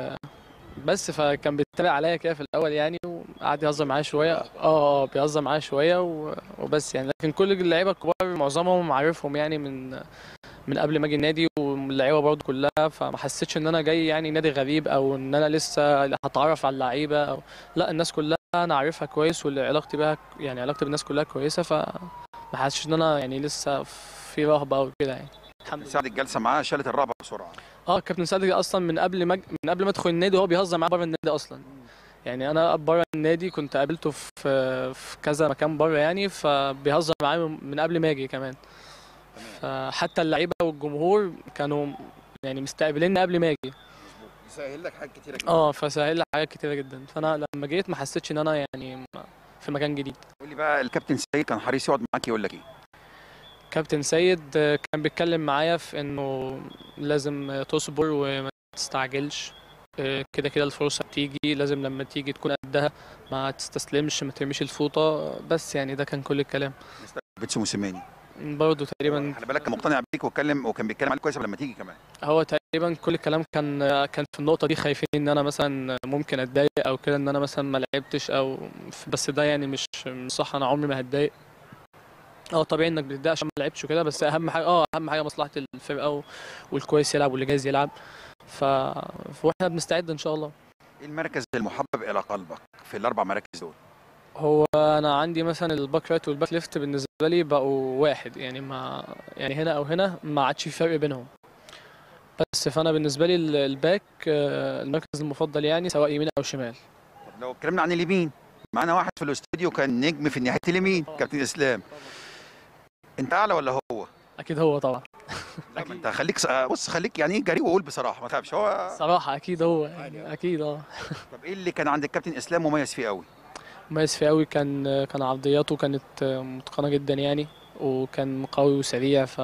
بس فكان بيتريق عليا كده في الاول يعني وقعد يهزر معايا شويه اه اه بيهزر معايا شويه و- وبس يعني لكن كل اللعيبه الكبار معظمهم عارفهم يعني من من قبل ما اجي النادي واللعيبه برضه كلها فما حسيتش ان انا جاي يعني نادي غريب او ان انا لسه هتعرف على اللعيبه او لا الناس كلها انا عارفها كويس وعلاقتي بيها يعني علاقتي بالناس كلها كويسه فما حسيتش ان انا يعني لسه في رهبه او كده يعني الحمد لله سعد الجلسه معاه شالت الرهبه بسرعه اه كابتن سعد اصلا من قبل ما من قبل ما ادخل النادي وهو بيهزر معايا بره النادي اصلا يعني انا بره النادي كنت قابلته في في كذا مكان بره يعني فبيهزر معايا من من قبل ما اجي كمان فحتى اللعيبه والجمهور كانوا يعني مستقبليني قبل ما اجي يسهل لك حاجات كتيره جدا اه فسهل لي حاجات كتيره جدا فانا لما جيت ما حسيتش ان انا يعني في مكان جديد قول لي بقى الكابتن سيد كان حريص يقعد معاك يقول لك ايه كابتن سيد آه، كان بيتكلم معايا في انه لازم آه، تصبر وما تستعجلش آه، كده كده الفرصة بتيجي لازم لما تيجي تكون قدها ما تستسلمش ما ترميش الفوطة بس يعني ده كان كل الكلام مستر بيتسو موسيماني برضه تقريبا خلي بالك كان مقتنع بيك واتكلم وكان بيتكلم عليك كويس قبل ما تيجي كمان هو تقريبا كل الكلام كان آه، كان في النقطة دي خايفين ان انا مثلا ممكن اتضايق او كده ان انا مثلا ما لعبتش او بس ده يعني مش مش صح انا عمري ما هتضايق اه طبيعي انك بتتضايق عشان ما لعبتش وكده بس اهم حاجه اه اهم حاجه مصلحه الفرقه و- والكويس يلعب واللي جاهز يلعب ف واحنا بنستعد ان شاء الله ايه المركز المحبب الى قلبك في الاربع مراكز دول هو انا عندي مثلا الباك رايت والباك ليفت بالنسبه لي بقوا واحد يعني ما يعني هنا او هنا ما عادش في فرق بينهم بس فانا بالنسبه لي ال- الباك آه، المركز المفضل يعني سواء يمين او شمال طب لو اتكلمنا عن اليمين معانا واحد في الاستوديو كان نجم في ناحيه اليمين كابتن اسلام انت اعلى ولا هو اكيد هو طبعا لا ما انت خليك س- بص خليك يعني ايه جريء وقول بصراحه ما تخافش هو صراحه اكيد هو يعني اكيد اه طب ايه اللي كان عند الكابتن اسلام مميز فيه قوي مميز فيه قوي كان كان عرضياته كانت متقنه جدا يعني وكان قوي وسريع ف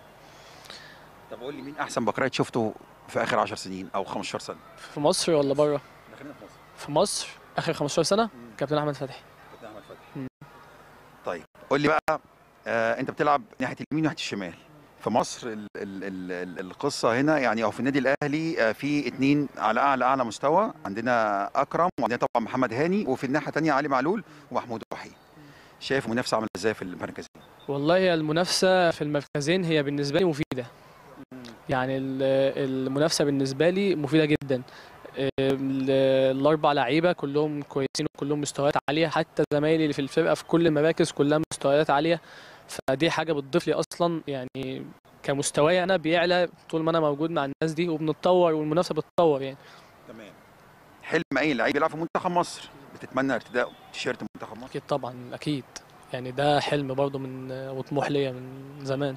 طب قول لي مين احسن باك رايت شفته في اخر 10 سنين او 15 سنه في مصر ولا بره خلينا في مصر في مصر اخر 15 سنه كابتن احمد فتحي كابتن احمد فتحي مم. طيب قول لي بقى آه انت بتلعب ناحيه اليمين وناحيه الشمال في مصر ال ال ال ال القصه هنا يعني او في النادي الاهلي آه في اتنين على اعلى اعلى مستوى عندنا اكرم وعندنا طبعا محمد هاني وفي الناحيه الثانيه علي معلول ومحمود وحيد شايف المنافسه عامله ازاي في المركزين والله هي المنافسه في المركزين هي بالنسبه لي مفيده يعني ال- المنافسه بالنسبه لي مفيده جدا ال- الاربع لعيبه كلهم كويسين وكلهم مستويات عاليه حتى زمايلي اللي في الفرقه في كل المراكز كلها مستويات عاليه فدي حاجه بتضيف لي اصلا يعني كمستواي انا بيعلى طول ما انا موجود مع الناس دي وبنتطور والمنافسه بتتطور يعني تمام حلم اي لعيب يلعب في منتخب مصر بتتمنى ارتداء تيشيرت منتخب مصر اكيد طبعا اكيد يعني ده حلم برضه من وطموح ليا من زمان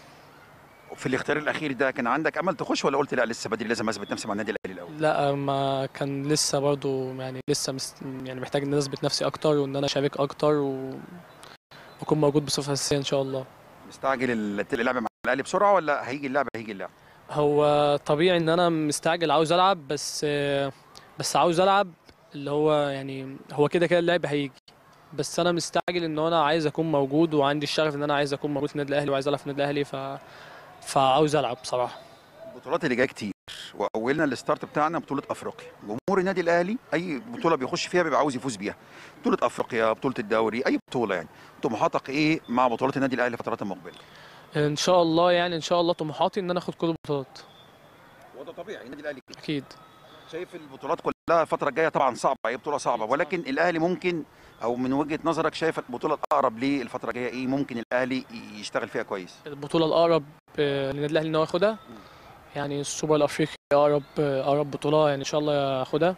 في الاختيار الاخير ده كان عندك امل تخش ولا قلت لا لسه بدري لازم اثبت نفسي مع النادي الاهلي الاول لا ما كان لسه برضه يعني لسه مست يعني محتاج ان انا اثبت نفسي اكتر وان انا اشارك اكتر و... واكون موجود بصفه اساسيه ان شاء الله مستعجل ال- اللعب مع الاهلي بسرعه ولا هيجي اللعب هيجي اللعب هو طبيعي ان انا مستعجل عاوز العب بس بس عاوز العب اللي هو يعني هو كده كده اللعب هيجي بس انا مستعجل ان انا عايز اكون موجود وعندي الشغف ان انا عايز اكون موجود في النادي الاهلي وعايز العب في النادي الاهلي ف فعاوز العب بصراحه البطولات اللي جايه كتير واولنا الستارت بتاعنا بطوله افريقيا جمهور النادي الاهلي اي بطوله بيخش فيها بيبقى عاوز يفوز بيها بطوله افريقيا بطوله الدوري اي بطوله يعني طموحاتك ايه مع بطولات النادي الاهلي الفترات المقبله ان شاء الله يعني ان شاء الله طموحاتي ان انا اخد كل البطولات وده طبيعي النادي الاهلي كده اكيد شايف البطولات كلها الفتره الجايه طبعا صعبه هي بطوله صعبه ولكن الاهلي ممكن او من وجهه نظرك شايف البطوله الاقرب ليه الفتره الجايه ايه ممكن الاهلي يشتغل فيها كويس البطوله الاقرب آه، للنادي الاهلي ان هو ياخدها يعني السوبر الافريقي اقرب آه، اقرب بطوله يعني ان شاء الله ياخدها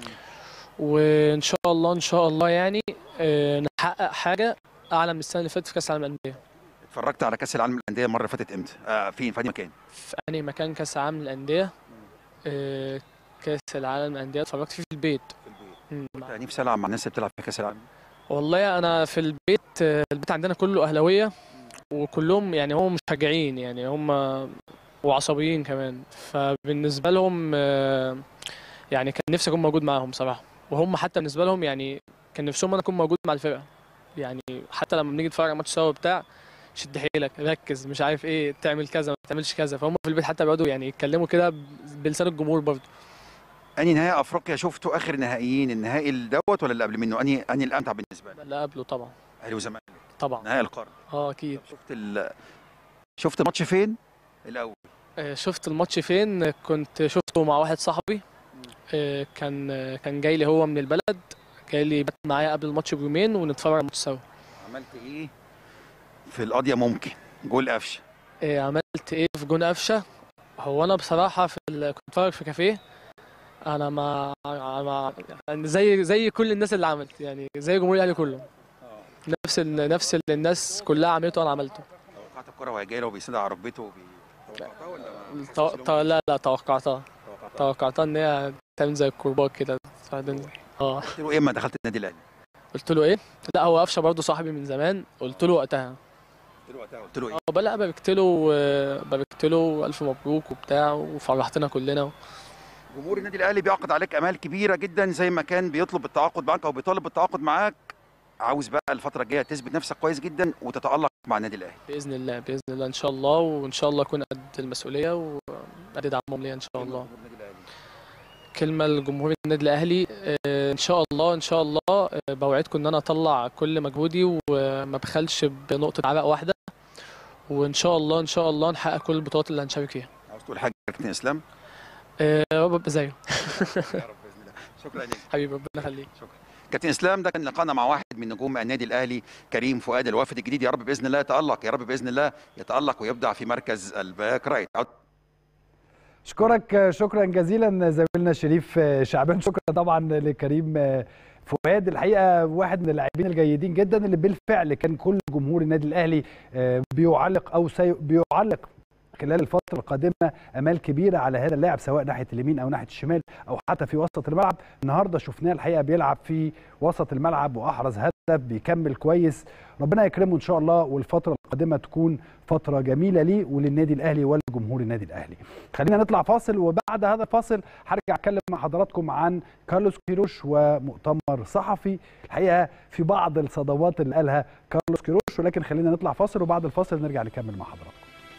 وان شاء الله ان شاء الله يعني آه، نحقق حاجه اعلى من السنه اللي فاتت في كاس العالم للانديه اتفرجت على كاس العالم للانديه المره اللي فاتت امتى آه فين في أي مكان في انهي مكان كاس العالم للانديه آه، كاس العالم للانديه اتفرجت فيه في البيت مم. كنت نفسي العب مع الناس اللي بتلعب في كاس العالم والله انا في البيت آه، البيت عندنا كله اهلاويه وكلهم يعني هم مشجعين يعني هم وعصبيين كمان فبالنسبه لهم آه، يعني كان نفسي اكون موجود معاهم صراحه وهم حتى بالنسبه لهم يعني كان نفسهم انا اكون موجود مع الفرقه يعني حتى لما بنيجي نتفرج على ماتش سوا بتاع شد حيلك ركز مش عارف ايه تعمل كذا ما تعملش كذا فهم في البيت حتى بيقعدوا يعني يتكلموا كده بلسان الجمهور برضه انهي نهائي افريقيا شفته اخر نهائيين النهائي دوت ولا اللي قبل منه انهي انهي الامتع بالنسبه لك لا قبله طبعا اهلي وزمالك طبعا نهائي القرن اه اكيد شفت ال... شفت الماتش فين الاول آه، شفت الماتش فين كنت شفته مع واحد صاحبي آه، كان آه، كان جاي لي هو من البلد جاي لي يبات معايا قبل الماتش بيومين ونتفرج على الماتش سوا عملت ايه في القضيه ممكن جول قفشه آه، عملت ايه في جون قفشه هو انا بصراحه في ال... كنت بتفرج في كافيه انا ما ما يعني زي زي كل الناس اللي عملت يعني زي جمهور الاهلي كله نفس ال... نفس اللي الناس كلها عملته انا عملته توقعت الكره وهي جايه له وبيسند على ركبته وبي... توقعتها ولا ما- تو... تو... لا لا توقعتها توقعتها توقعتها ان هي تعمل زي الكرباج كده بعدين اه قلت له ايه اما دخلت النادي الاهلي قلت له ايه لا هو قفشه برضه صاحبي من زمان قلت له وقتها قلت له وقتها قلت له ايه اه بلا باركت له آه، باركت له الف مبروك وبتاع وفرحتنا كلنا جمهور النادي الاهلي بيعقد عليك امال كبيره جدا زي ما كان بيطلب التعاقد معاك او بيطالب بالتعاقد معاك عاوز بقى الفتره الجايه تثبت نفسك كويس جدا وتتالق مع النادي الاهلي باذن الله باذن الله ان شاء الله وان شاء الله اكون قد المسؤوليه وقد دعمهم ليا ان شاء الله كلمه لجمهور النادي الاهلي آه، ان شاء الله ان شاء الله آه، بوعدكم ان انا اطلع كل مجهودي وما بخلش بنقطه عرق واحده وان شاء الله ان شاء الله نحقق كل البطولات اللي هنشارك فيها عاوز تقول حاجه يا كابتن اسلام آه، رب ابقى زيه يا رب باذن الله شكرا لك حبيبي ربنا يخليك كابتن اسلام ده كان لقاءنا مع واحد من نجوم النادي الاهلي كريم فؤاد الوافد الجديد يا رب باذن الله يتالق يا رب باذن الله يتالق ويبدع في مركز الباك رايت اشكرك شكرا جزيلا زميلنا شريف شعبان شكرا طبعا لكريم فؤاد الحقيقه واحد من اللاعبين الجيدين جدا اللي بالفعل كان كل جمهور النادي الاهلي بيعلق او سي بيعلق خلال الفترة القادمة أمال كبيرة على هذا اللاعب سواء ناحية اليمين أو ناحية الشمال أو حتى في وسط الملعب النهاردة شفناه الحقيقة بيلعب في وسط الملعب وأحرز هدف بيكمل كويس ربنا يكرمه إن شاء الله والفترة القادمة تكون فترة جميلة ليه وللنادي الأهلي ولجمهور النادي الأهلي خلينا نطلع فاصل وبعد هذا الفاصل هرجع أتكلم مع حضراتكم عن كارلوس كيروش ومؤتمر صحفي الحقيقة في بعض الصدمات اللي قالها كارلوس كيروش ولكن خلينا نطلع فاصل وبعد الفاصل نرجع نكمل مع حضراتكم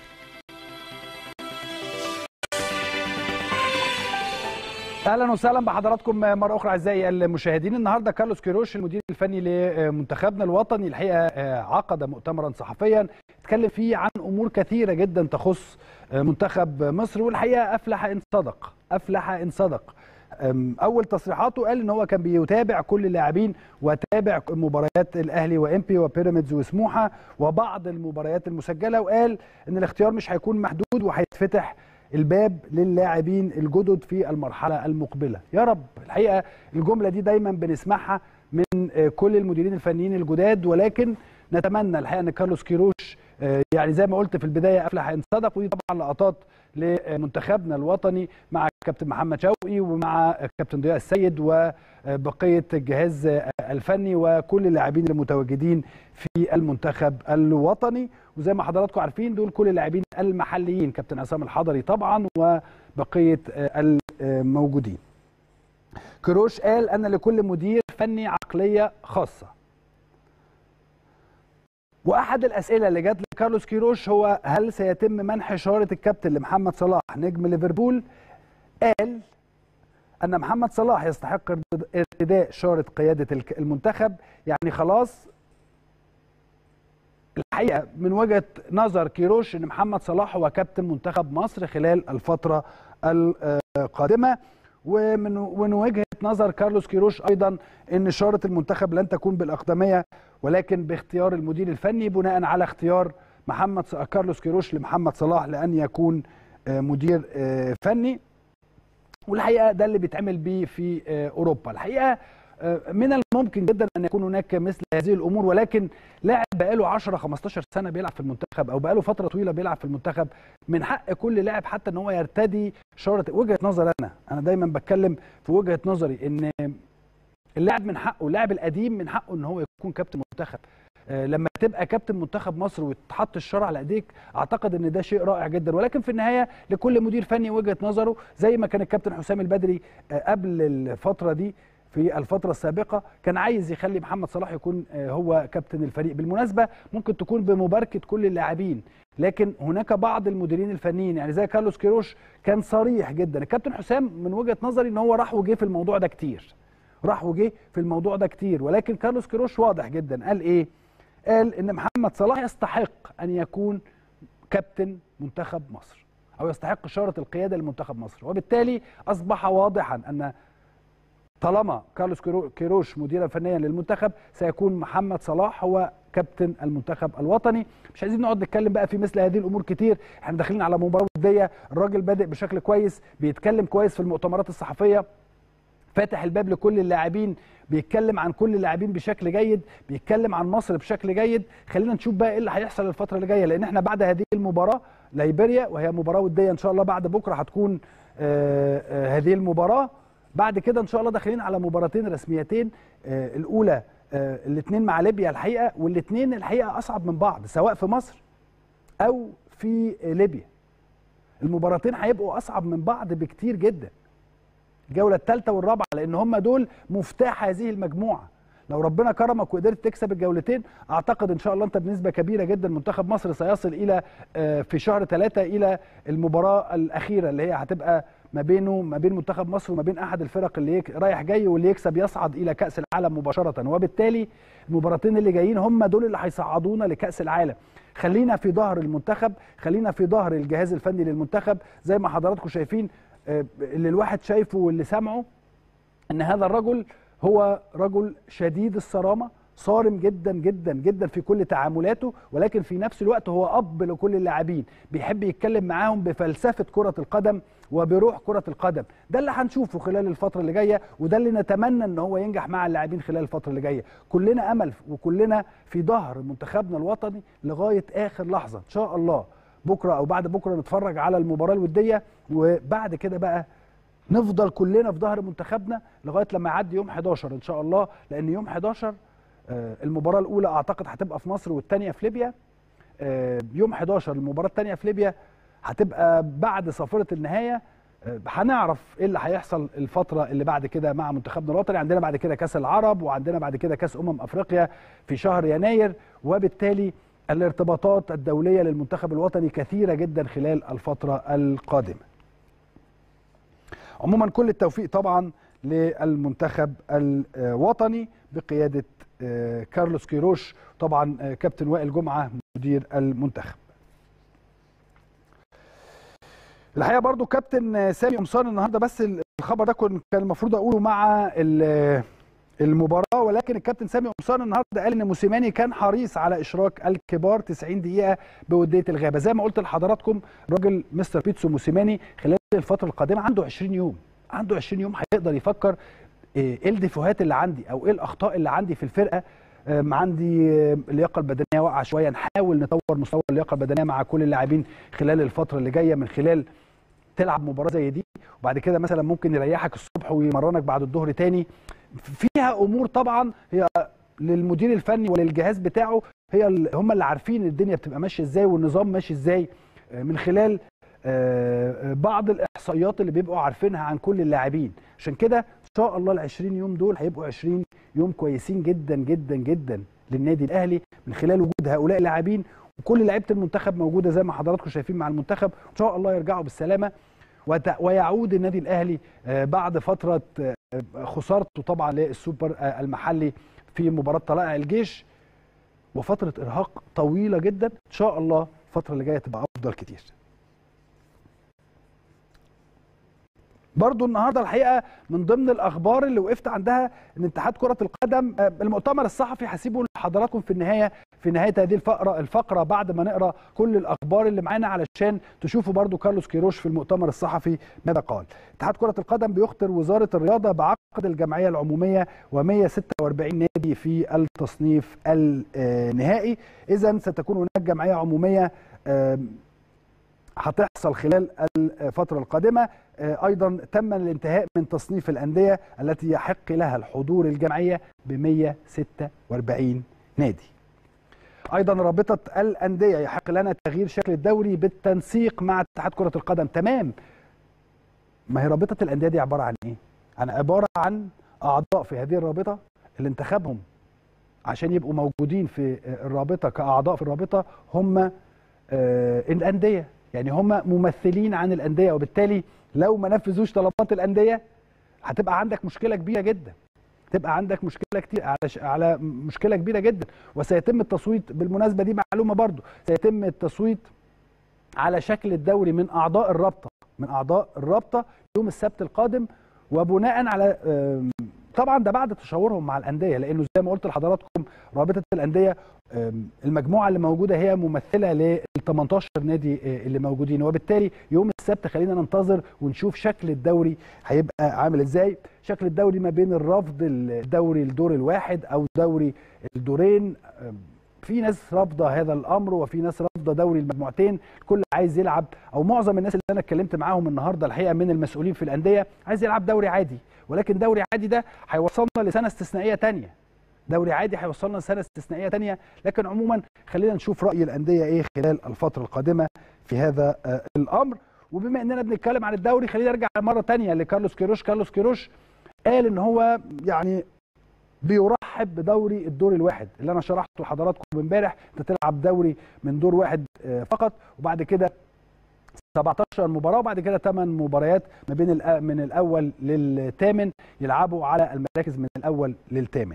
اهلا وسهلا بحضراتكم مره اخرى اعزائي المشاهدين النهارده كارلوس كيروش المدير الفني لمنتخبنا الوطني الحقيقه عقد مؤتمرا صحفيا اتكلم فيه عن امور كثيره جدا تخص منتخب مصر والحقيقه افلح ان صدق افلح ان صدق اول تصريحاته قال ان هو كان بيتابع كل اللاعبين وتابع مباريات الاهلي وامبي وبيراميدز وسموحه وبعض المباريات المسجله وقال ان الاختيار مش هيكون محدود وهيتفتح الباب للاعبين الجدد في المرحله المقبله يا رب الحقيقه الجمله دي دايما بنسمعها من كل المديرين الفنيين الجداد ولكن نتمنى الحقيقه ان كارلوس كيروش آه، يعني زي ما قلت في البدايه افلح ان صدق ودي طبعا لقطات لمنتخبنا الوطني مع كابتن محمد شوقي ومع كابتن ضياء السيد وبقيه الجهاز الفني وكل اللاعبين المتواجدين في المنتخب الوطني وزي ما حضراتكم عارفين دول كل اللاعبين المحليين كابتن عصام الحضري طبعا وبقيه الموجودين كروش قال ان لكل مدير فني عقليه خاصه واحد الاسئله اللي جت لكارلوس كيروش هو هل سيتم منح شاره الكابتن لمحمد صلاح نجم ليفربول قال ان محمد صلاح يستحق ارتداء شاره قياده الك- المنتخب يعني خلاص الحقيقه من وجهه نظر كيروش ان محمد صلاح هو كابتن منتخب مصر خلال الفتره القادمه ومن ومن وجهه نظر كارلوس كيروش ايضا ان شاره المنتخب لن تكون بالاقدميه ولكن باختيار المدير الفني بناء على اختيار محمد ص- كارلوس كيروش لمحمد صلاح لان يكون آه، مدير آه، فني والحقيقه ده اللي بيتعمل بيه في آه، اوروبا الحقيقه آه، من الممكن جدا ان يكون هناك مثل هذه الامور ولكن لاعب بقاله 10 15 سنه بيلعب في المنتخب او بقاله فتره طويله بيلعب في المنتخب من حق كل لاعب حتى ان هو يرتدي شاره وجهه نظر انا انا دايما بتكلم في وجهه نظري ان اللاعب من حقه اللاعب القديم من حقه ان هو يكون كابتن منتخب آه، لما تبقى كابتن منتخب مصر وتحط الشرع على ايديك اعتقد ان ده شيء رائع جدا ولكن في النهايه لكل مدير فني وجهه نظره زي ما كان الكابتن حسام البدري آه، قبل الفتره دي في الفتره السابقه كان عايز يخلي محمد صلاح يكون آه، هو كابتن الفريق بالمناسبه ممكن تكون بمباركه كل اللاعبين لكن هناك بعض المديرين الفنيين يعني زي كارلوس كيروش كان صريح جدا الكابتن حسام من وجهه نظري ان هو راح وجه في الموضوع ده كتير راح وجه في الموضوع ده كتير ولكن كارلوس كيروش واضح جدا قال ايه قال ان محمد صلاح يستحق ان يكون كابتن منتخب مصر او يستحق شاره القياده لمنتخب مصر وبالتالي اصبح واضحا ان طالما كارلوس كيرو- كيروش مديرا فنيا للمنتخب سيكون محمد صلاح هو كابتن المنتخب الوطني مش عايزين نقعد نتكلم بقى في مثل هذه الامور كتير احنا داخلين على مباراه وديه الراجل بادئ بشكل كويس بيتكلم كويس في المؤتمرات الصحفيه فاتح الباب لكل اللاعبين بيتكلم عن كل اللاعبين بشكل جيد بيتكلم عن مصر بشكل جيد خلينا نشوف بقى ايه اللي هيحصل الفتره اللي جايه لان احنا بعد هذه المباراه ليبيريا وهي مباراه وديه ان شاء الله بعد بكره هتكون آه، آه، هذه المباراه بعد كده ان شاء الله داخلين على مباراتين رسميتين آه، الاولى الاثنين مع ليبيا الحقيقه والاثنين الحقيقه اصعب من بعض سواء في مصر او في ليبيا المباراتين هيبقوا اصعب من بعض بكتير جدا الجوله الثالثه والرابعه لان هم دول مفتاح هذه المجموعه لو ربنا كرمك وقدرت تكسب الجولتين اعتقد ان شاء الله انت بنسبه كبيره جدا منتخب مصر سيصل الى آه، في شهر ثلاثة الى المباراه الاخيره اللي هي هتبقى ما بينه ما بين منتخب مصر وما بين احد الفرق اللي يك... رايح جاي واللي يكسب يصعد الى كاس العالم مباشره وبالتالي المباراتين اللي جايين هم دول اللي هيصعدونا لكاس العالم خلينا في ظهر المنتخب خلينا في ظهر الجهاز الفني للمنتخب زي ما حضراتكم شايفين آه، اللي الواحد شايفه واللي سامعه ان هذا الرجل هو رجل شديد الصرامه صارم جدا جدا جدا في كل تعاملاته ولكن في نفس الوقت هو اب لكل اللاعبين بيحب يتكلم معاهم بفلسفه كره القدم وبروح كره القدم ده اللي هنشوفه خلال الفتره اللي جايه وده اللي نتمنى ان هو ينجح مع اللاعبين خلال الفتره اللي جايه كلنا امل وكلنا في ظهر منتخبنا الوطني لغايه اخر لحظه ان شاء الله بكره او بعد بكره نتفرج على المباراه الوديه وبعد كده بقى نفضل كلنا في ظهر منتخبنا لغايه لما يعدي يوم 11 ان شاء الله لان يوم 11 آه، المباراه الاولى اعتقد هتبقى في مصر والثانيه في ليبيا آه، يوم 11 المباراه الثانيه في ليبيا هتبقى بعد صافره النهايه آه، هنعرف ايه اللي هيحصل الفتره اللي بعد كده مع منتخبنا الوطني عندنا بعد كده كاس العرب وعندنا بعد كده كاس امم افريقيا في شهر يناير وبالتالي الارتباطات الدوليه للمنتخب الوطني كثيره جدا خلال الفتره القادمه عموما كل التوفيق طبعا للمنتخب الوطني بقياده آه، كارلوس كيروش طبعا آه، كابتن وائل جمعه مدير المنتخب الحقيقه برضو كابتن آه، سامي قمصان النهارده بس الخبر ده كن- كان المفروض اقوله مع ال- المباراه ولكن الكابتن سامي قمصان النهارده قال ان موسيماني كان حريص على اشراك الكبار 90 دقيقه بوديه الغابه زي ما قلت لحضراتكم راجل مستر بيتسو موسيماني خلال الفتره القادمه عنده 20 يوم عنده 20 يوم هيقدر يفكر ايه إيه الديفوهات اللي عندي او ايه الاخطاء اللي عندي في الفرقه أم، عندي أم، اللياقه البدنيه واقعه شويه نحاول نطور مستوى اللياقه البدنيه مع كل اللاعبين خلال الفتره اللي جايه من خلال تلعب مباراه زي دي وبعد كده مثلا ممكن يريحك الصبح ويمرنك بعد الظهر تاني فيها امور طبعا هي للمدير الفني وللجهاز بتاعه هي ال- هم اللي عارفين الدنيا بتبقى ماشيه ازاي والنظام ماشي ازاي آه، من خلال آه، آه، بعض الاحصائيات اللي بيبقوا عارفينها عن كل اللاعبين عشان كده ان شاء الله ال 20 يوم دول هيبقوا 20 يوم كويسين جدا جدا جدا للنادي الاهلي من خلال وجود هؤلاء اللاعبين وكل لعيبه المنتخب موجوده زي ما حضراتكم شايفين مع المنتخب ان شاء الله يرجعوا بالسلامه وت- ويعود النادي الاهلي آه، بعد فتره آه، خسارته طبعا للسوبر آه، المحلي في مباراه طلائع الجيش وفتره ارهاق طويله جدا ان شاء الله الفتره اللي جايه تبقى افضل كتير برضو النهارده الحقيقه من ضمن الاخبار اللي وقفت عندها ان اتحاد كره القدم آه، المؤتمر الصحفي هسيبه لحضراتكم في النهايه في نهايه هذه الفقره الفقره بعد ما نقرا كل الاخبار اللي معانا علشان تشوفوا برضو كارلوس كيروش في المؤتمر الصحفي ماذا قال اتحاد كره القدم بيخطر وزاره الرياضه بعقد الجمعيه العموميه و146 نادي في التصنيف النهائي اذا ستكون هناك جمعيه عموميه آم، هتحصل خلال الفترة القادمة آه، أيضا تم الانتهاء من تصنيف الأندية التي يحق لها الحضور الجمعية ب 146 نادي أيضا رابطة الأندية يحق لنا تغيير شكل الدوري بالتنسيق مع اتحاد كرة القدم تمام ما هي رابطة الأندية دي عبارة عن إيه؟ عن عبارة عن أعضاء في هذه الرابطة اللي انتخبهم عشان يبقوا موجودين في آه، الرابطة كأعضاء في الرابطة هم آه، الأندية يعني هم ممثلين عن الأندية وبالتالي لو ما نفذوش طلبات الأندية هتبقى عندك مشكلة كبيرة جدا تبقى عندك مشكلة كتير على ش... على مشكلة كبيرة جدا وسيتم التصويت بالمناسبة دي معلومة برضو سيتم التصويت على شكل الدوري من أعضاء الرابطة من أعضاء الرابطة يوم السبت القادم وبناء على آم، طبعا ده بعد تشاورهم مع الأندية لأنه زي ما قلت لحضراتكم رابطة الأندية آم، المجموعة اللي موجودة هي ممثلة لل 18 نادي آه، اللي موجودين وبالتالي يوم السبت خلينا ننتظر ونشوف شكل الدوري هيبقى عامل ازاي شكل الدوري ما بين الرفض الدوري الدور الواحد او دوري الدورين آم، في ناس رافضه هذا الامر وفي ناس رافضه دوري المجموعتين الكل عايز يلعب او معظم الناس اللي انا اتكلمت معاهم النهارده الحقيقه من المسؤولين في الانديه عايز يلعب دوري عادي ولكن دوري عادي ده هيوصلنا لسنه استثنائيه تانية دوري عادي هيوصلنا لسنه استثنائيه تانية لكن عموما خلينا نشوف راي الانديه ايه خلال الفتره القادمه في هذا آه، الامر وبما اننا بنتكلم عن الدوري خلينا نرجع مره تانية لكارلوس كيروش كارلوس كيروش قال ان هو يعني بيرحب بدوري الدور الواحد اللي انا شرحته لحضراتكم امبارح انت تلعب دوري من دور واحد آه، فقط وبعد كده 17 مباراه وبعد كده 8 مباريات ما بين الأ- من الاول للثامن يلعبوا على المراكز من الاول للثامن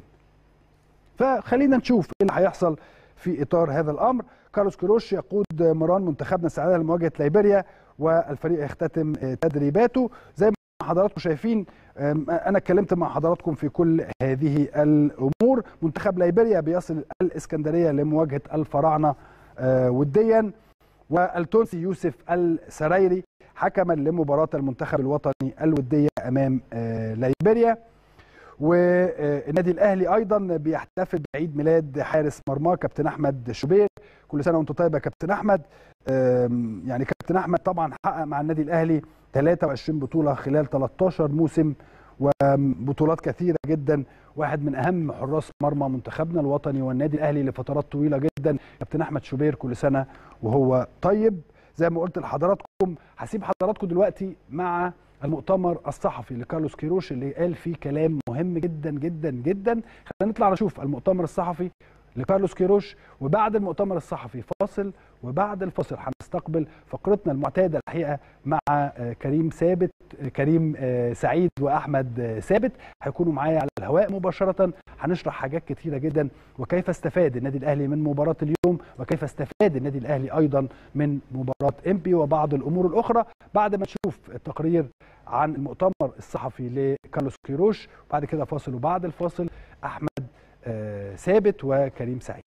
فخلينا نشوف ايه اللي هيحصل في اطار هذا الامر كارلوس كيروش يقود مران منتخبنا السعوديه لمواجهه ليبيريا والفريق يختتم آه، تدريباته زي ما حضراتكم شايفين آم، انا اتكلمت مع حضراتكم في كل هذه الامور منتخب ليبيريا بيصل الاسكندريه لمواجهه الفراعنه آه، وديا والتونسي يوسف السرايري حكما لمباراه المنتخب الوطني الوديه امام آه، ليبيريا والنادي الاهلي ايضا بيحتفل بعيد ميلاد حارس مرماه كابتن احمد شوبير كل سنه وانت طيب يا كابتن احمد آم، يعني كابتن احمد طبعا حقق مع النادي الاهلي 23 بطوله خلال 13 موسم وبطولات كثيره جدا واحد من اهم حراس مرمى منتخبنا الوطني والنادي الاهلي لفترات طويله جدا كابتن احمد شوبير كل سنه وهو طيب زي ما قلت لحضراتكم هسيب حضراتكم دلوقتي مع المؤتمر الصحفي لكارلوس كيروش اللي قال فيه كلام مهم جدا جدا جدا خلينا نطلع نشوف المؤتمر الصحفي لكارلوس كيروش وبعد المؤتمر الصحفي فاصل وبعد الفاصل هنستقبل فقرتنا المعتاده الحقيقه مع آه، كريم ثابت آه، كريم آه، سعيد واحمد آه، ثابت هيكونوا معايا على الهواء مباشره هنشرح حاجات كتيره جدا وكيف استفاد النادي الاهلي من مباراه اليوم وكيف استفاد النادي الاهلي ايضا من مباراه امبي وبعض الامور الاخرى بعد ما نشوف التقرير عن المؤتمر الصحفي لكارلوس كيروش وبعد كده فاصل وبعد الفاصل احمد آه، ثابت وكريم سعيد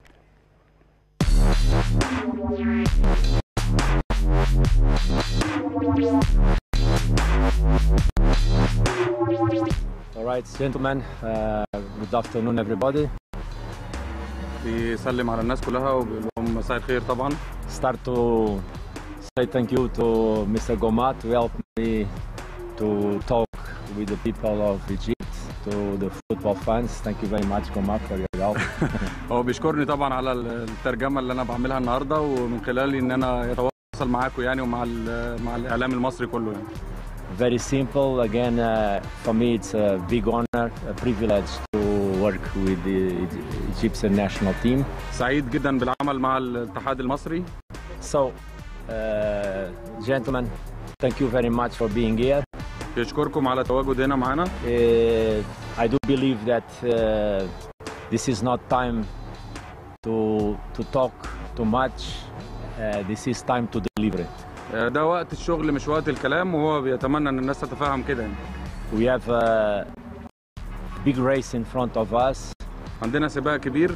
All right, gentlemen, uh, good afternoon, everybody. بيسلم على الناس كلها وبيقول لهم مساء الخير طبعا start to say thank you to Mr. Gomat to help me to talk with the people of Egypt, to the football fans. Thank you very much, Gomat, for your help. هو بيشكرني طبعا على الترجمه اللي انا بعملها النهارده ومن خلال ان انا يتواصل معاكم يعني ومع ال- مع الاعلام المصري كله يعني very simple. Again, uh, for me, it's a big honor, a privilege to work with the Egy- Egyptian national team. سعيد جدا بالعمل مع الاتحاد المصري So, uh, gentlemen, thank you very much for being here. بيشكركم على التواجد هنا معانا Uh, I do believe that uh, this is not time to to talk too much. Uh, this is time to deliver it. آه، ده وقت الشغل مش وقت الكلام وهو بيتمنى ان الناس تتفهم كده يعني We have a big race in front of us. عندنا سباق كبير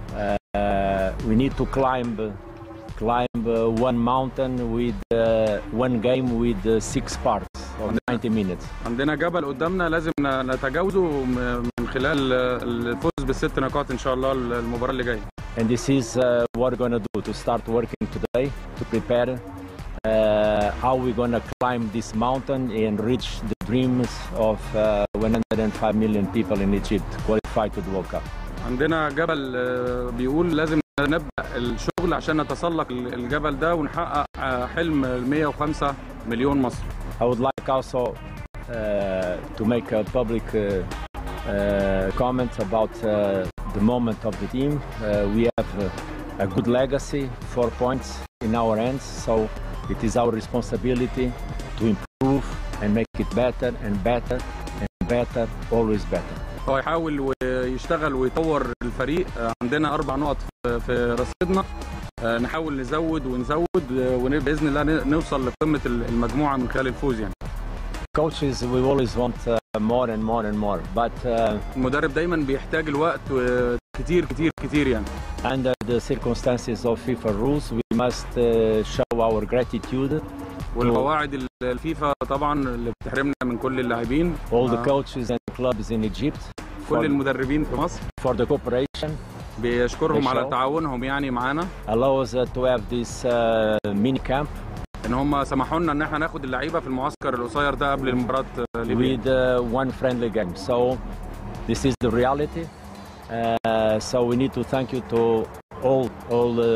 Uh, we need to climb climb uh, one mountain with uh, one game with uh, six parts of 90 minutes. عندنا جبل قدامنا لازم ن- نتجاوزه م- من خلال آه، الفوز بالست نقاط ان شاء الله المباراه اللي جايه And this is uh, what we're gonna do to start working today to prepare uh, how we're gonna climb this mountain and reach the dreams of uh, 105 million people in Egypt qualified to the World Cup. عندنا جبل آه، بيقول لازم نبدا الشغل عشان نتسلق ال- الجبل ده ونحقق آه، حلم ال 105 مليون مصري I would like also uh, to make a public uh, uh, comment about uh, the moment of the team. Uh, we have uh, a good legacy, four points in our hands, so it is our responsibility to improve and make it better and better and better, always better. هو يحاول ويشتغل ويطور الفريق آه، عندنا اربع نقط في- في رصيدنا آه، نحاول نزود ونزود آه، وباذن الله ن- نوصل لقمه المجموعه من خلال الفوز يعني Coaches, we always want uh, more and more and more, but uh, المدرب دايما بيحتاج الوقت آه، كتير كتير كتير يعني under the circumstances of FIFA rules, we must uh, show our gratitude والقواعد ال- الفيفا طبعا اللي بتحرمنا من كل اللاعبين all the آه، coaches and clubs in Egypt كل for, المدربين في مصر for the cooperation. بيشكرهم على بيشكر. تعاونهم يعني معانا Allow us uh, to have this uh, mini camp ان هم سمحوا لنا ان احنا ناخد اللعيبه في المعسكر القصير ده قبل مباراه آه، ليبيا with uh, one friendly game. So this is the reality. Uh, so we need to thank you to all all uh,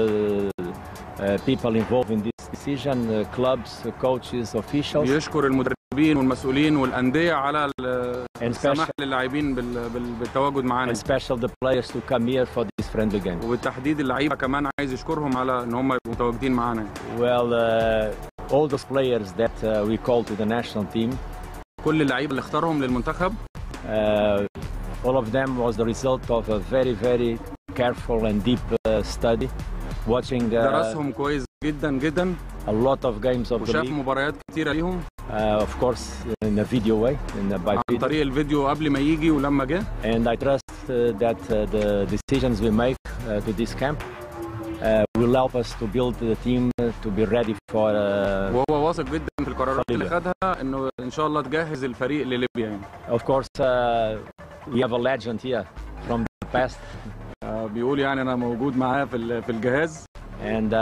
uh, people involved in this decision, uh, clubs, uh, coaches, officials, بيشكر المدربين والمسؤولين والانديه على ال- and السماح special, للاعبين بال- بال- بالتواجد معانا and special the players to come here for this friendly game. وبالتحديد اللعيبه كمان عايز يشكرهم على ان هم يبقوا متواجدين معانا Well, uh, all those players that uh, we call to the national team, كل اللعيبه اللي اختارهم للمنتخب uh, all of them was the result of a very, very careful and deep uh, study, watching uh, درسهم كويس جدا جدا a lot of games of the وشاف league, مباريات كتيره ليهم uh, of course, in a video way, in a, by عن video. طريق الفيديو قبل ما يجي ولما جه And I trust uh, that uh, the decisions we make uh, to this camp uh, will help us to build the team uh, to be ready for. Uh, وهو واثق جدا في القرارات اللي ليبيا. خدها انه ان شاء الله تجهز الفريق لليبيا يعني of course, uh, we have a legend here from the past, آه، بيقول يعني انا موجود معاه في ال- في الجهاز and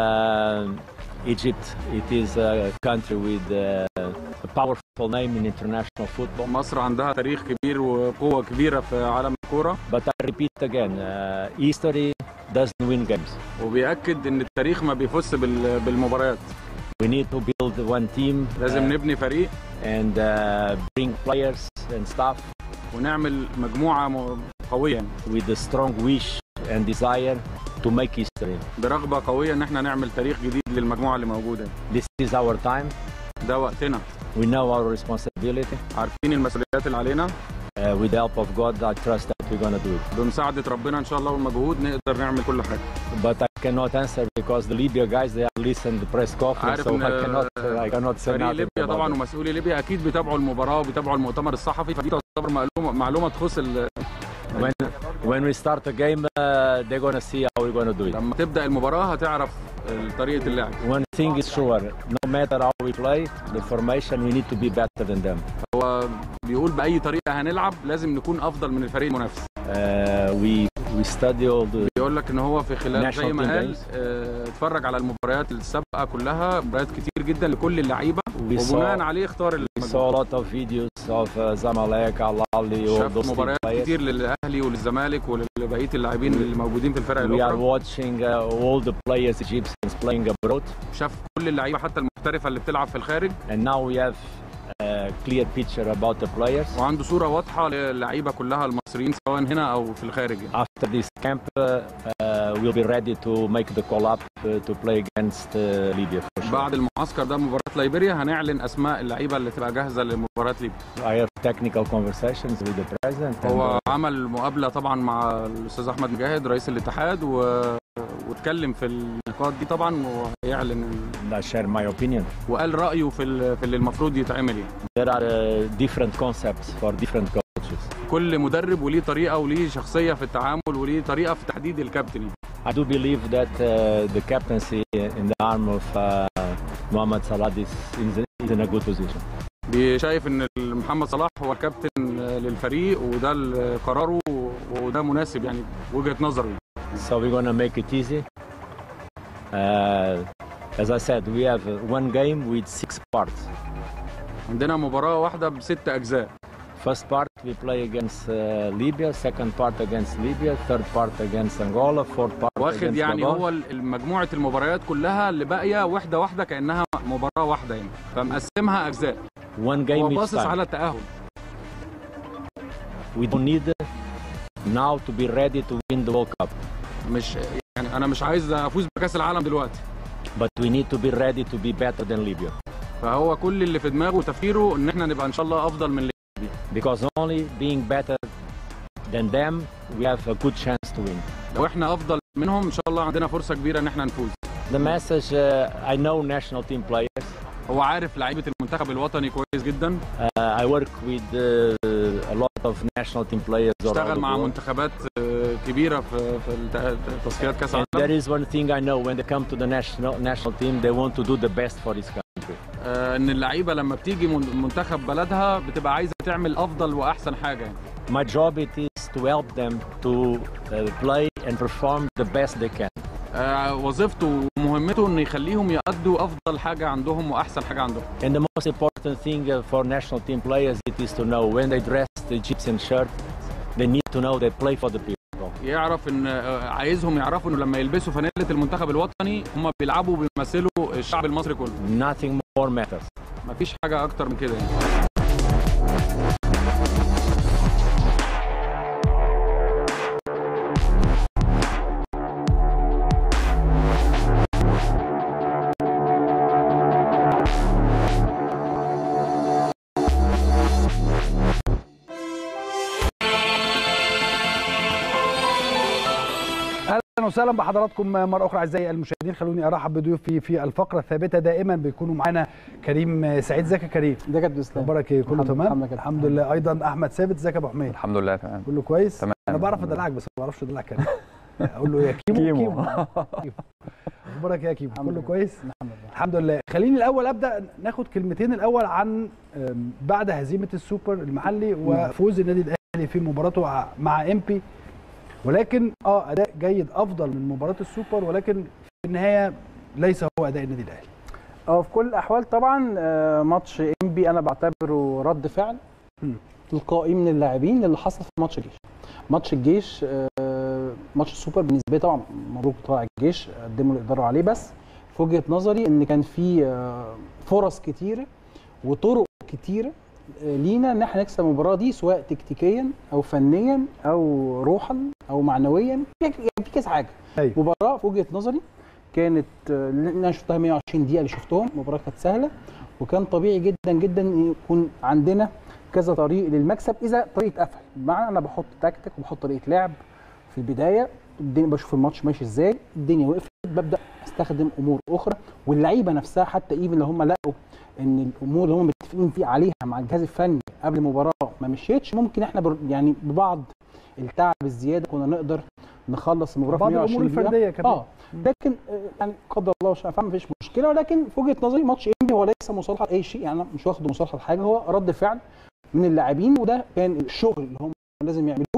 uh, Egypt. It is a country with uh, a powerful name in international football. مصر عندها تاريخ كبير وقوه كبيره في عالم الكوره But I repeat again, uh, history doesn't win games. وبيأكد ان التاريخ ما بيفوز بال- بالمباريات We need to build one team لازم uh, نبني فريق and uh, bring players and staff ونعمل مجموعه م- قويه يعني with a strong wish and desire to make history. برغبه قويه ان احنا نعمل تاريخ جديد للمجموعه اللي موجوده This is our time. ده وقتنا We know our responsibility. عارفين المسؤوليات اللي علينا Uh, with the help of God, I trust that we're going to do it. بمساعده ربنا ان شاء الله والمجهود نقدر نعمل كل حاجه But I cannot answer because the Libya guys they are listening to the press conference, عارف so إن- I cannot uh, I cannot say فريق nothing ليبيا about طبعا it. ومسؤولي ليبيا اكيد بيتابعوا المباراه وبيتابعوا المؤتمر الصحفي فدي تعتبر معلومه معلومه تخص ال- When when we start the game, uh, they're going to see how we're going to do it. لما تبدا المباراه هتعرف طريقه اللعب One thing is sure, no matter how we play, the formation we need to be better than them. هو بيقول باي طريقه هنلعب لازم نكون افضل من الفريق المنافس Uh, we we study all the بيقول لك ان هو في خلال National زي ما team قال games. آه، اتفرج على المباريات السابقه كلها مباريات كتير جدا لكل اللعيبه We saw- وبناء عليه اختار we saw المجموعه a lot of videos of uh, Zamalek, Al Ahly, all شاف those team مباريات players. كتير للاهلي وللزمالك ولبقيه اللاعبين اللي موجودين في الفرق We are الاخرى watching uh, all the players Egyptians playing abroad, شاف كل اللعيبه حتى المحترفه اللي بتلعب في الخارج and now we have a clear picture about the players. وعنده صوره واضحه للعيبه كلها المصريين سواء هنا او في الخارج يعني. After this camp, uh, uh, we'll be ready to make the call up uh, to play against uh, Libya for sure. بعد المعسكر ده مباراه ليبيريا هنعلن اسماء اللعيبه اللي تبقى جاهزه لمباراه ليبيا I have technical conversations with the president. and, هو uh, عمل مقابله طبعا مع الاستاذ احمد مجاهد رئيس الاتحاد و... واتكلم في النقاط دي طبعا وهيعلن I share my opinion. وقال رايه في ال- في اللي المفروض يتعمل يعني There are uh, different concepts for different coaches. كل مدرب وليه طريقه وليه شخصيه في التعامل وليه طريقه في تحديد الكابتن يعني. I do believe that uh, the captaincy in the arm of uh, Mohamed Salah is, is, is in a good position. شايف ان محمد صلاح هو الكابتن للفريق وده ال- قراره وده مناسب يعني وجهه نظره يعني. So we're gonna make it easy. Uh, as I said, we have uh, one game with six parts. عندنا مباراه واحده بست اجزاء First part we play against uh, Libya, second part against Libya, third part against Angola, fourth part واخد against يعني Gabon. هو ال- مجموعه المباريات كلها اللي باقيه واحده واحده كانها مباراه واحده يعني فمقسمها اجزاء one game هو each باصص time. على التاهل We don't need uh, now to be ready to win the World Cup, مش يعني انا مش عايز افوز بكاس العالم دلوقتي but we need to be ready to be better than Libya. فهو كل اللي في دماغه وتفكيره ان احنا نبقى ان شاء الله افضل من Because only being better than them, we have a good chance to win. لو احنا افضل منهم ان شاء الله عندنا فرصه كبيره ان احنا نفوز The message uh, I know national team players. هو عارف لعيبه المنتخب الوطني كويس جدا Uh, I work with uh, a lot of national team players. all around اشتغل the مع world. منتخبات آه، كبيره في في الت- تصفيات كاس And there العالم is one thing I know: when they come to the national national team, they want to do the best for this country. آه، ان اللعيبه لما بتيجي من- منتخب بلدها بتبقى عايزه تعمل افضل واحسن حاجه يعني My job it is to help them to uh, play and perform the best they can. آه، وظيفته ومهمته انه يخليهم يأدوا افضل حاجه عندهم واحسن حاجه عندهم And the most important thing uh, for national team players it is to know when they dress the Egyptian shirt, they need to know they play for the people. يعرف ان آه، عايزهم يعرفوا انه لما يلبسوا فانيله المنتخب الوطني هم بيلعبوا وبيمثلوا الشعب المصري كله Nothing more matters. مفيش حاجه اكتر من كده يعني اهلا وسهلا بحضراتكم مره اخرى اعزائي المشاهدين خلوني ارحب بضيوفي في الفقره الثابته دائما بيكونوا معانا كريم سعيد ازيك يا كريم ده كابتن اسلام اخبارك ايه كله الحمد- تمام الحمد لله. الحمد لله ايضا احمد ثابت ازيك يا ابو حميد الحمد لله تمام كله كويس تمام. انا بعرف ادلعك بس ما بعرفش ادلعك كريم اقول له يا كيمو كيمو. كيمو. اخبارك إيه يا كيمو الحمد كله لله. كويس الحمد لله الحمد لله خليني الاول ابدا ناخد كلمتين الاول عن أم، بعد هزيمه السوبر المحلي وفوز النادي الاهلي في مباراته ع- مع امبي ولكن اه اداء جيد افضل من مباراه السوبر ولكن في النهايه ليس هو اداء النادي الاهلي اه في كل الاحوال طبعا آه، ماتش انبي انا بعتبره رد فعل مم. تلقائي من اللاعبين اللي حصل في ماتش الجيش ماتش الجيش آه، ماتش السوبر بالنسبه لي طبعا مبروك طلع الجيش قدموا اللي يقدروا عليه بس في وجهه نظري ان كان في آه، فرص كتيره وطرق كتيره آه، لينا ان احنا نكسب المباراه دي سواء تكتيكيا او فنيا او روحا او معنويا في يعني في كذا حاجه أيوة. مباراه في وجهه نظري كانت آه، اللي انا شفتها 120 دقيقه اللي شفتهم مباراه كانت سهله وكان طبيعي جدا جدا إن يكون عندنا كذا طريق للمكسب اذا طريق اتقفل بمعنى انا بحط تكتيك وبحط طريقه لعب في البدايه الدنيا بشوف الماتش ماشي ازاي الدنيا وقفت ببدا استخدم امور اخرى واللعيبه نفسها حتى ايفن لو هم لقوا ان الامور اللي هم متفقين فيه عليها مع الجهاز الفني قبل المباراه ما مشيتش ممكن احنا بر يعني ببعض التعب الزياده كنا نقدر نخلص المباراه في بعض 120 الامور دقيقة. الفرديه كمان اه لكن آه، يعني قدر الله وشاء فعل مفيش مشكله ولكن في وجهه نظري ماتش انبي هو ليس مصالحه لاي شيء يعني أنا مش واخده مصالحه لحاجه هو رد فعل من اللاعبين وده كان الشغل اللي هم لازم يعملوه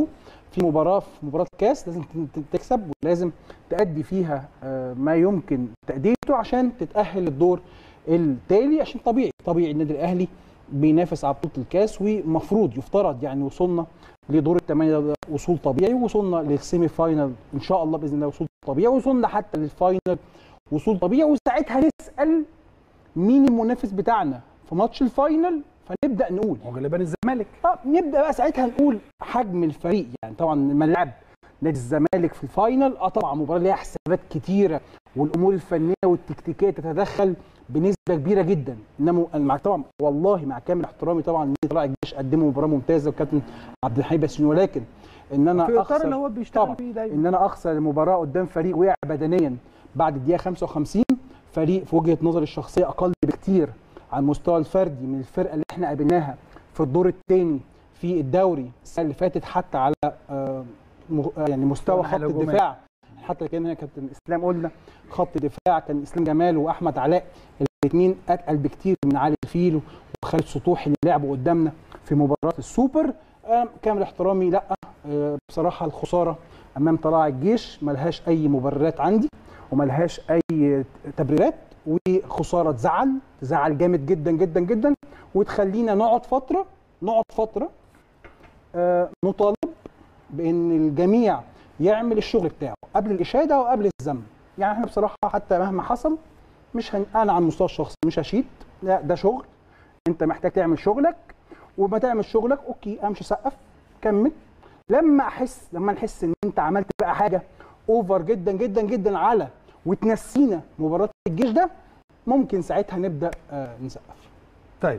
في مباراه في مباراه كاس لازم ت- ت- تكسب ولازم تأدي فيها آه، ما يمكن تأديته عشان تتأهل للدور التالي عشان طبيعي طبيعي النادي الاهلي بينافس على بطوله الكاس ومفروض يفترض يعني وصلنا لدور الثمانيه ده وصول طبيعي وصلنا للسيمي فاينل ان شاء الله باذن الله وصول طبيعي وصلنا حتى للفاينل وصول طبيعي وساعتها نسال مين المنافس بتاعنا في ماتش الفاينل فنبدا نقول وغالبا الزمالك اه نبدا بقى ساعتها نقول حجم الفريق يعني طبعا لما لعب نادي الزمالك في الفاينل اه طبعا مباراه ليها حسابات كتيره والامور الفنيه والتكتيكيه تتدخل بنسبه كبيره جدا انما أنا مع طبعا والله مع كامل احترامي طبعا نادي طلائع الجيش قدموا مباراه ممتازه وكابتن عبد الحميد باسين ولكن ان انا في الاطار اخسر اللي هو بيشتغل طبعا فيه دايما ان انا اخسر المباراه قدام فريق وقع بدنيا بعد الدقيقه 55 فريق في وجهه نظري الشخصيه اقل بكتير على المستوى الفردي من الفرقه اللي احنا قابلناها في الدور الثاني في الدوري السنه اللي فاتت حتى على آه، م- آه، يعني مستوى خط الهجومية. الدفاع حتى كان هنا كابتن اسلام قلنا خط دفاع كان اسلام جمال واحمد علاء الاثنين اتقل بكتير من علي الفيل وخالد سطوح اللي لعبوا قدامنا في مباراه السوبر آه، كامل احترامي لا آه، بصراحه الخساره امام طلائع الجيش ملهاش اي مبررات عندي وملهاش اي تبريرات وخساره تزعل تزعل جامد جدا جدا جدا وتخلينا نقعد فتره نقعد فتره آه، نطالب بان الجميع يعمل الشغل بتاعه قبل الاشاده وقبل الذم يعني احنا بصراحه حتى مهما حصل مش هن... انا على المستوى الشخصي مش هشيد لا ده شغل انت محتاج تعمل شغلك وما تعمل شغلك اوكي امشي سقف كمل لما احس لما نحس ان انت عملت بقى حاجه اوفر جدا جدا جدا على وتنسينا مباراه الجيش ده ممكن ساعتها نبدا آه نسقف طيب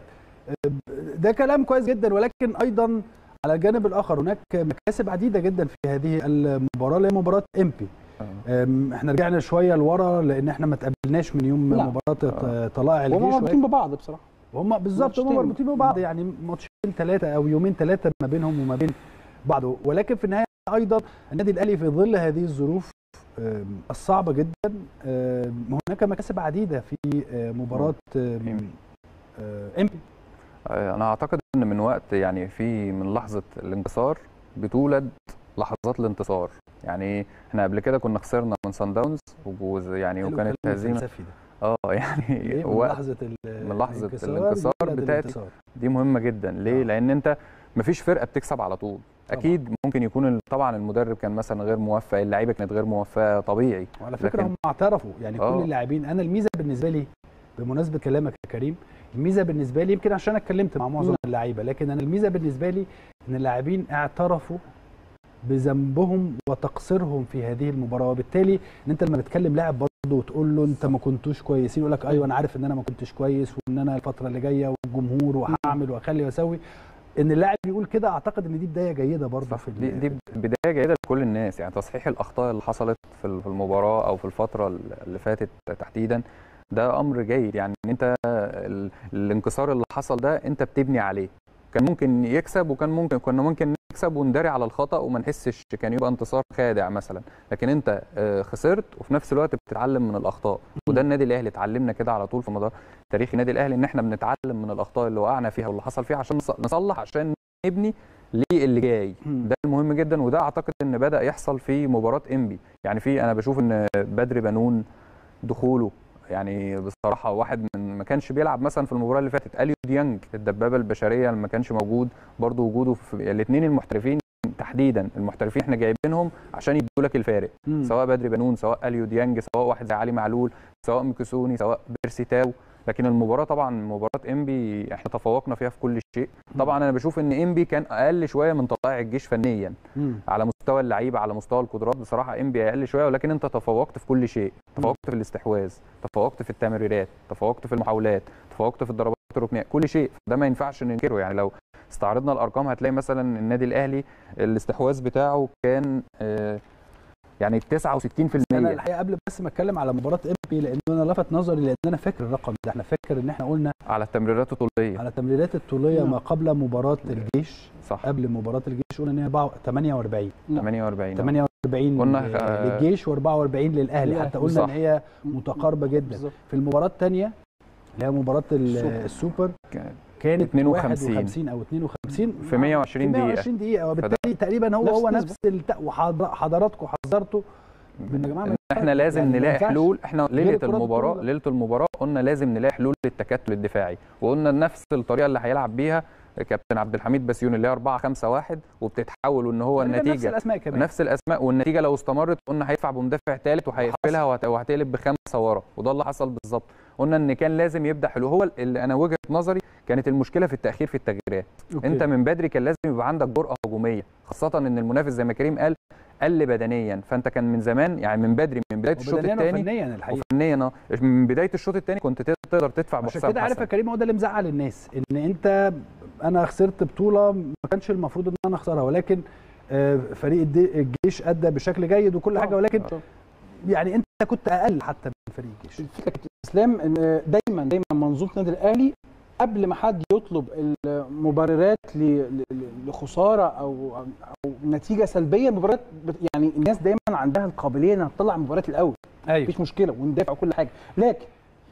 ده كلام كويس جدا ولكن ايضا على الجانب الاخر هناك مكاسب عديده جدا في هذه المباراه اللي هي مباراه امبي أم، احنا رجعنا شويه لورا لان احنا ما تقابلناش من يوم لا. مباراه طلائع وهم الجيش مربوطين ببعض بصراحه وهم بالظبط هم ماتشين. مربوطين ببعض يعني ماتشين ثلاثه او يومين ثلاثه ما بينهم وما بين بعض ولكن في النهايه ايضا النادي الاهلي في ظل هذه الظروف أم، الصعبه جدا أم، هناك مكاسب عديده في أم، مباراه أم، أه، امبي انا اعتقد ان من وقت يعني في من لحظه الانتصار بتولد لحظات الانتصار يعني احنا قبل كده كنا خسرنا من سان داونز ويعني حلو وكانت الكلام هزيمه الفلسفي ده. اه يعني ليه؟ من وقت لحظه ال- من لحظة الانكسار الانكسار بيولد بتاعتي. الانتصار. دي مهمه جدا ليه آه. لان انت مفيش فرقه بتكسب على طول طبعاً. اكيد ممكن يكون ال- طبعا المدرب كان مثلا غير موفق اللعيبه كانت غير موفقه طبيعي وعلى فكره لكن- هم اعترفوا يعني آه. كل اللاعبين انا الميزه بالنسبه لي بمناسبه كلامك يا كريم الميزه بالنسبه لي يمكن عشان أنا اتكلمت مع معظم نعم. اللعيبه لكن انا الميزه بالنسبه لي ان اللاعبين اعترفوا بذنبهم وتقصيرهم في هذه المباراه وبالتالي ان انت لما بتكلم لاعب برضه وتقول له انت ما كنتوش كويسين يقول لك ايوه انا عارف ان انا ما كنتش كويس وان انا الفتره اللي جايه والجمهور وهعمل واخلي واسوي ان اللاعب يقول كده اعتقد ان دي بدايه جيده برضه في دي ال- دي بدايه جيده لكل الناس يعني تصحيح الاخطاء اللي حصلت في ال- في المباراه او في الفتره اللي فاتت تحديدا ده امر جيد يعني ان انت ال- الانكسار اللي حصل ده انت بتبني عليه كان ممكن يكسب وكان ممكن كنا ممكن نكسب ونداري على الخطا وما نحسش كان يبقى انتصار خادع مثلا لكن انت آه، خسرت وفي نفس الوقت بتتعلم من الاخطاء وده النادي الاهلي اتعلمنا كده على طول في مدار تاريخ النادي الاهلي ان احنا بنتعلم من الاخطاء اللي وقعنا فيها واللي حصل فيها عشان نص- نصلح عشان نبني للي جاي مم. ده المهم جدا وده اعتقد ان بدا يحصل في مباراه انبي يعني في انا بشوف ان بدر بنون دخوله يعني بصراحه واحد من ما كانش بيلعب مثلا في المباراه اللي فاتت اليو ديانج الدبابه البشريه اللي ما كانش موجود برضو وجوده في الاثنين المحترفين تحديدا المحترفين احنا جايبينهم عشان يدوا لك الفارق مم. سواء بدر بنون سواء اليو ديانج سواء واحد زي علي معلول سواء مكسوني سواء بيرسي تاو لكن المباراه طبعا مباراه انبي احنا تفوقنا فيها في كل شيء طبعا انا بشوف ان انبي كان اقل شويه من طلائع الجيش فنيا مم. على مستوى اللعيبه على مستوى القدرات بصراحه انبي اقل شويه ولكن انت تفوقت في كل شيء تفوقت في الاستحواذ تفوقت في التمريرات تفوقت في المحاولات تفوقت في الضربات الركنيه كل شيء ده ما ينفعش ننكره يعني لو استعرضنا الارقام هتلاقي مثلا النادي الاهلي الاستحواذ بتاعه كان آه، يعني 69% انا الحقيقه قبل بس ما اتكلم على مباراه امبي لان انا لفت نظري لان انا فاكر الرقم ده احنا فاكر ان احنا قلنا على التمريرات الطوليه على التمريرات الطوليه نعم. ما قبل مباراه الجيش صح قبل مباراه الجيش قلنا ان هي 48 48 48 قلنا، ل- آه، للجيش و44 للاهلي للأهلي. حتى قلنا صح. ان هي متقاربه جدا بالظبط في المباراه الثانيه اللي هي مباراه ال- السوبر. السوبر كان- كانت 52. 51 او 52 في 120 في دقيقة. 120 دقيقه وبالتالي تقريبا هو نفس هو النسبة. نفس الت... وحضراتكم حذرتوا من يا جماعه ما ان احنا لازم يعني ما نلاقي ينفعش. حلول احنا غير ليله الكرات المباراه الطويلة. ليله المباراه قلنا لازم نلاقي حلول للتكتل الدفاعي وقلنا نفس الطريقه اللي هيلعب بيها كابتن عبد الحميد بسيون اللي هي 4 5 1 وبتتحول وان هو تقريباً نفس النتيجه الاسماء كمان نفس الاسماء والنتيجه لو استمرت قلنا هيدفع بمدافع ثالث وهيقفلها وهت- وهتقلب بخمسه ورا وده اللي حصل بالظبط قلنا ان كان لازم يبدا حلول هو اللي انا وجهه نظري كانت المشكله في التاخير في التغييرات أوكي. انت من بدري كان لازم يبقى عندك جرأه هجوميه خاصه ان المنافس زي ما كريم قال قل بدنيا فانت كان من زمان يعني من بدري من بدايه الشوط وبدنيا الثاني وفنيا الحقيقه وفنيا اه من بدايه الشوط الثاني كنت تقدر تدفع عشان بحسام كده عارف يا حسن كريم هو ده اللي مزعل الناس ان انت انا خسرت بطوله ما كانش المفروض ان انا اخسرها ولكن آه، فريق الدي- الجيش ادى بشكل جيد وكل حاجه ولكن يعني انت كنت اقل حتى من فريق الجيش الفكره كابتن اسلام ان دايما دايما منظومه النادي الاهلي قبل ما حد يطلب المبررات ل- ل- لخساره او او نتيجه سلبيه مباريات بت- يعني الناس دايما عندها القابليه انها تطلع المباريات الاول ايوه مفيش مشكله وندافع وكل حاجه لكن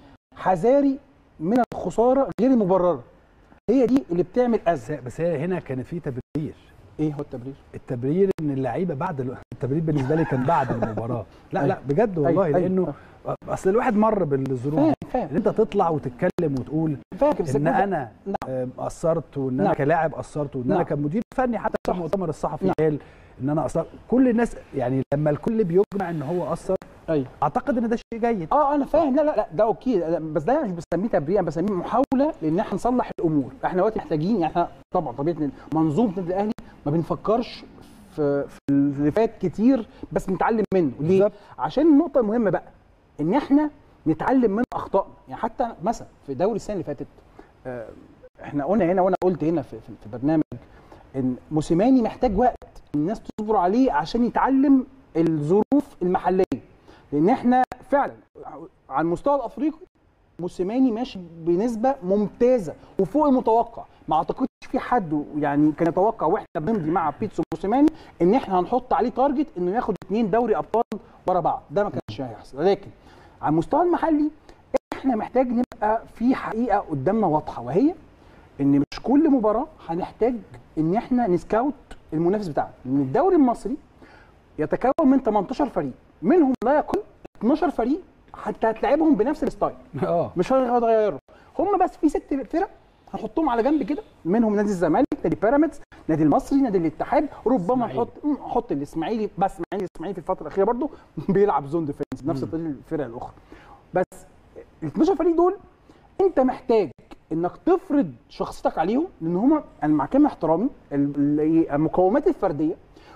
حذاري من الخساره غير المبرره هي دي اللي بتعمل بس اذى بس هي هنا كان في تبرير ايه هو التبرير التبرير ان اللعيبه بعد ال- التبرير بالنسبه لي كان بعد المباراه لا لا أيوة. بجد والله أيوة، أيوة. لانه اصل الواحد مر بالظروف فاهم دي فاهم ان انت تطلع وتتكلم وتقول فاهم كابتن ان إسلام. انا نعم. آه، قصرت وان انا نعم. كلاعب قصرت وان انا نعم. كمدير فني حتى في صح. المؤتمر الصحفي نعم. قال ان انا قصرت كل الناس يعني لما الكل بيجمع ان هو قصر ايوه اعتقد ان ده شيء جيد اه انا فاهم لا لا لا ده اوكي بس ده مش بسميه تبرير انا بسميه محاوله لان احنا نصلح الامور احنا دلوقتي محتاجين يعني احنا طبعا طبيعه إن منظومه النادي الاهلي ما بنفكرش في في اللي فات كتير بس نتعلم منه ليه؟ بالظبط. عشان النقطه المهمه بقى ان احنا نتعلم من اخطائنا يعني حتى مثلا في دوري السنه اللي فاتت آه، احنا قلنا هنا وانا قلت هنا في, في, في برنامج ان موسيماني محتاج وقت الناس تصبر عليه عشان يتعلم الظروف المحليه لان احنا فعلا على المستوى الافريقي موسيماني ماشي بنسبه ممتازه وفوق المتوقع ما اعتقدش في حد يعني كان يتوقع واحنا بنمضي مع بيتسو موسيماني ان احنا هنحط عليه تارجت انه ياخد اثنين دوري ابطال ورا بعض ده ما كانش هيحصل لكن على المستوى المحلي احنا محتاج نبقى في حقيقه قدامنا واضحه وهي ان مش كل مباراه هنحتاج ان احنا نسكاوت المنافس بتاعنا لان الدوري المصري يتكون من 18 فريق منهم لا يقل 12 فريق حتى هتلاعبهم بنفس الستايل اه مش هيتغيروا هم بس في ست فرق هنحطهم على جنب كده منهم نادي الزمالك نادي بيراميدز نادي المصري نادي الاتحاد ربما إسماعيلي. نحط م- نحط الاسماعيلي بس مع ان الاسماعيلي في الفتره الاخيره برضه بيلعب زون ديفense بنفس طريقه الفرق الاخرى بس ال 12 فريق دول انت محتاج انك تفرض شخصيتك عليهم لان هم انا مع كامل احترامي ال- ال- المقومات الفرديه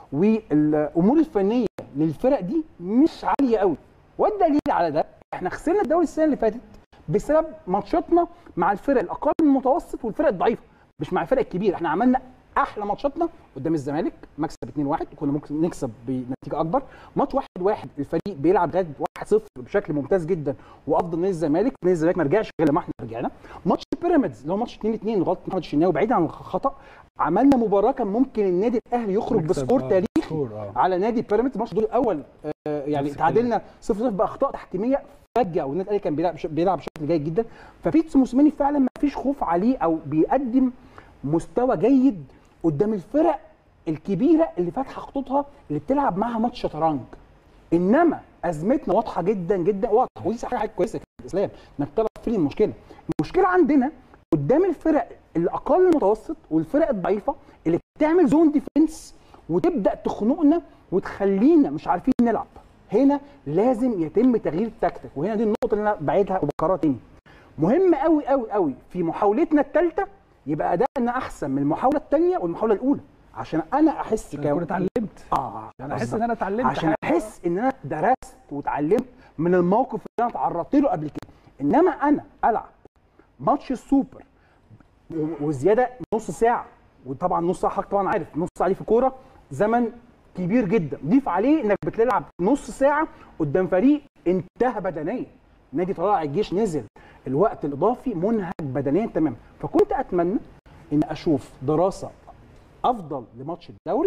والامور الفنيه للفرق دي مش عاليه قوي والدليل على ده احنا خسرنا الدوري السنه اللي فاتت بسبب ماتشاتنا مع الفرق الاقل من المتوسط والفرق الضعيفه مش مع الفرق الكبيره احنا عملنا احلى ماتشاتنا قدام الزمالك مكسب 2-1 كنا ممكن نكسب بنتيجه اكبر ماتش 1-1 الفريق بيلعب لغايه 1-0 بشكل ممتاز جدا وافضل نادي الزمالك نادي الزمالك ما رجعش غير لما احنا رجعنا ماتش بيراميدز اللي هو ماتش 2-2 غلط محمد الشناوي بعيد عن الخطا عملنا مباراه كان ممكن النادي الاهلي يخرج مكسب، بسكور آه، تاريخي سكور، آه. على نادي بيراميدز الماتش الدور الاول آه، يعني نفس تعادلنا 0 0 باخطاء تحكيميه فجاه والنادي الاهلي كان بيلعب بيلعب بشكل جيد جدا فبيتسو موسيماني فعلا ما فيش خوف عليه او بيقدم مستوى جيد قدام الفرق الكبيره اللي فاتحه خطوطها اللي بتلعب معاها ماتش شطرنج انما ازمتنا واضحه جدا جدا واضحه ودي حاجه كويسه في الاسلام انك تعرف فين المشكله المشكله عندنا قدام الفرق الاقل المتوسط والفرق الضعيفه اللي بتعمل زون ديفنس وتبدا تخنقنا وتخلينا مش عارفين نلعب هنا لازم يتم تغيير التكتيك وهنا دي النقطه اللي انا بعيدها وبكررها تاني مهم قوي قوي قوي في محاولتنا الثالثه يبقى ادائنا احسن من المحاوله الثانيه والمحاوله الاولى عشان انا احس عشان اكون اتعلمت اه انا احس بالظبط. ان انا اتعلمت عشان حاجة. احس ان انا درست واتعلمت من الموقف اللي انا اتعرضت له قبل كده انما انا العب ماتش السوبر و- وزياده نص ساعه وطبعا نص ساعه حضرتك طبعا عارف نص ساعه دي في كوره زمن كبير جدا ضيف عليه انك بتلعب نص ساعه قدام فريق انتهى بدنيا نادي طلائع الجيش نزل الوقت الاضافي منهك بدنيا تماما فكنت اتمنى ان اشوف دراسه افضل لماتش الدوري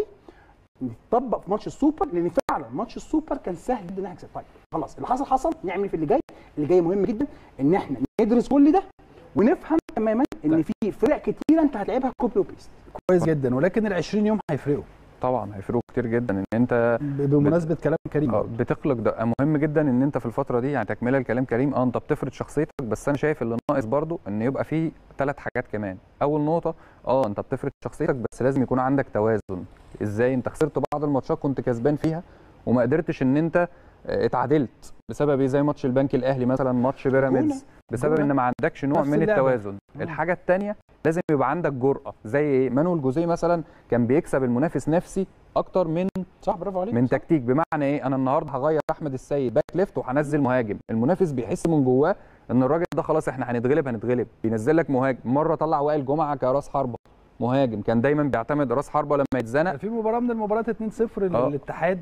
نطبق في ماتش السوبر لان فعلا ماتش السوبر كان سهل جدا نكسب طيب خلاص اللي حصل حصل نعمل في اللي جاي اللي جاي مهم جدا ان احنا ندرس كل ده ونفهم تماما ان في فرق كتيره انت هتلعبها كوبي وبيست كويس جدا ولكن ال 20 يوم هيفرقوا طبعا هيفرقوا كتير جدا ان انت ب- بمناسبه كلام كريم اه بتخلق ده مهم جدا ان انت في الفتره دي يعني تكمله لكلام كريم اه انت بتفرض شخصيتك بس انا شايف اللي ناقص برضو ان يبقى في ثلاث حاجات كمان اول نقطه اه انت بتفرض شخصيتك بس لازم يكون عندك توازن ازاي انت خسرت بعض الماتشات كنت كسبان فيها وما قدرتش ان انت آه، اتعادلت بسبب ايه زي ماتش البنك الاهلي مثلا ماتش بيراميدز بسبب جونة. ان ما عندكش نوع نفس من اللعبة. التوازن الحاجه الثانيه لازم يبقى عندك جرأه زي ايه مانويل جوزيه مثلا كان بيكسب المنافس نفسي اكتر من صح برافو عليك من صح. تكتيك بمعنى ايه انا النهارده هغير احمد السيد باك ليفت وهنزل مهاجم المنافس بيحس من جواه ان الراجل ده خلاص احنا هنتغلب هنتغلب بينزل لك مهاجم مره طلع وائل جمعه كراس حربه مهاجم كان دايما بيعتمد راس حربه لما يتزنق في مباراه من المباريات 2-0 آه. للاتحاد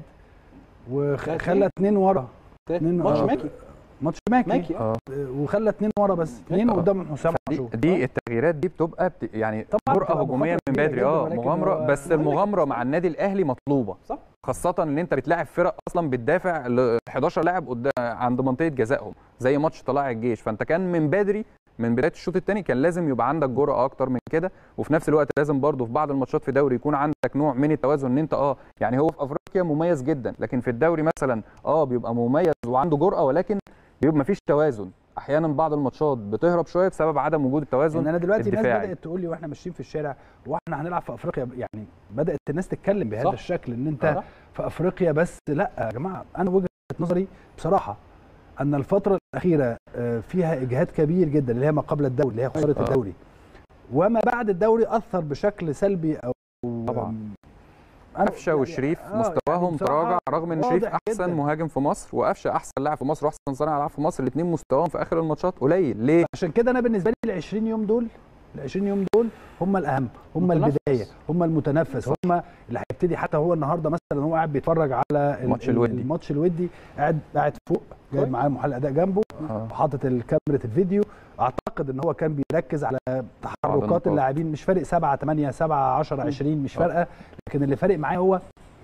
وخلى اتنين ورا اتنين ماتش آه. ماكي ماتش ماكي, ماكي اه وخلى اتنين ورا بس اتنين آه. قدام حسام دي, عاشور دي التغييرات دي بتبقى بت يعني طبعاً جرأه بتبقى هجوميه مخاطرة من كبيرة بدري جداً، اه ولكن مغامره هو- بس المغامره مع النادي الاهلي مطلوبه صح. خاصة ان انت بتلاعب فرق اصلا بتدافع ل 11 لاعب قدام عند منطقة جزائهم زي ماتش طلائع الجيش فانت كان من بدري من بداية الشوط الثاني كان لازم يبقى عندك جرأة اكتر من كده وفي نفس الوقت لازم برضه في بعض الماتشات في دوري يكون عندك نوع من التوازن ان انت اه يعني هو في افريقيا مميز جدا لكن في الدوري مثلا اه بيبقى مميز وعنده جرأة ولكن بيبقى مفيش توازن احيانا بعض الماتشات بتهرب شويه بسبب عدم وجود التوازن ان انا دلوقتي الناس الدفاعي. بدات تقول لي واحنا ماشيين في الشارع واحنا هنلعب في افريقيا يعني بدات الناس تتكلم بهذا صح. الشكل ان انت صح. في افريقيا بس لا يا جماعه انا وجهه نظري بصراحه ان الفتره الاخيره آه، فيها اجهاد كبير جدا اللي هي ما قبل الدوري اللي هي خساره آه. الدوري وما بعد الدوري اثر بشكل سلبي او طبعا. أنا قفشه يعني- وشريف آه، مستواهم يعني بصراحة تراجع رغم ان واضح شريف احسن جداً. مهاجم في مصر وقفشه احسن لاعب في مصر واحسن صانع العاب في مصر الاثنين مستواهم في اخر الماتشات قليل ليه عشان كده انا بالنسبه لي ال 20 يوم دول ال 20 يوم دول هم الاهم هم متنفس. البدايه هم المتنفس هم اللي هيبتدي حتى هو النهارده مثلا هو قاعد بيتفرج على ال- الماتش ال- الودي. الماتش الودي قاعد قاعد فوق جايب كويس. معاه محلل اداء جنبه آه. وحاطط كاميرا الفيديو اعتقد ان هو كان بيركز على تحركات النقاط. اللاعبين مش فارق 7 8 7 10 20 مش آه. فارقه لكن اللي فارق معاه هو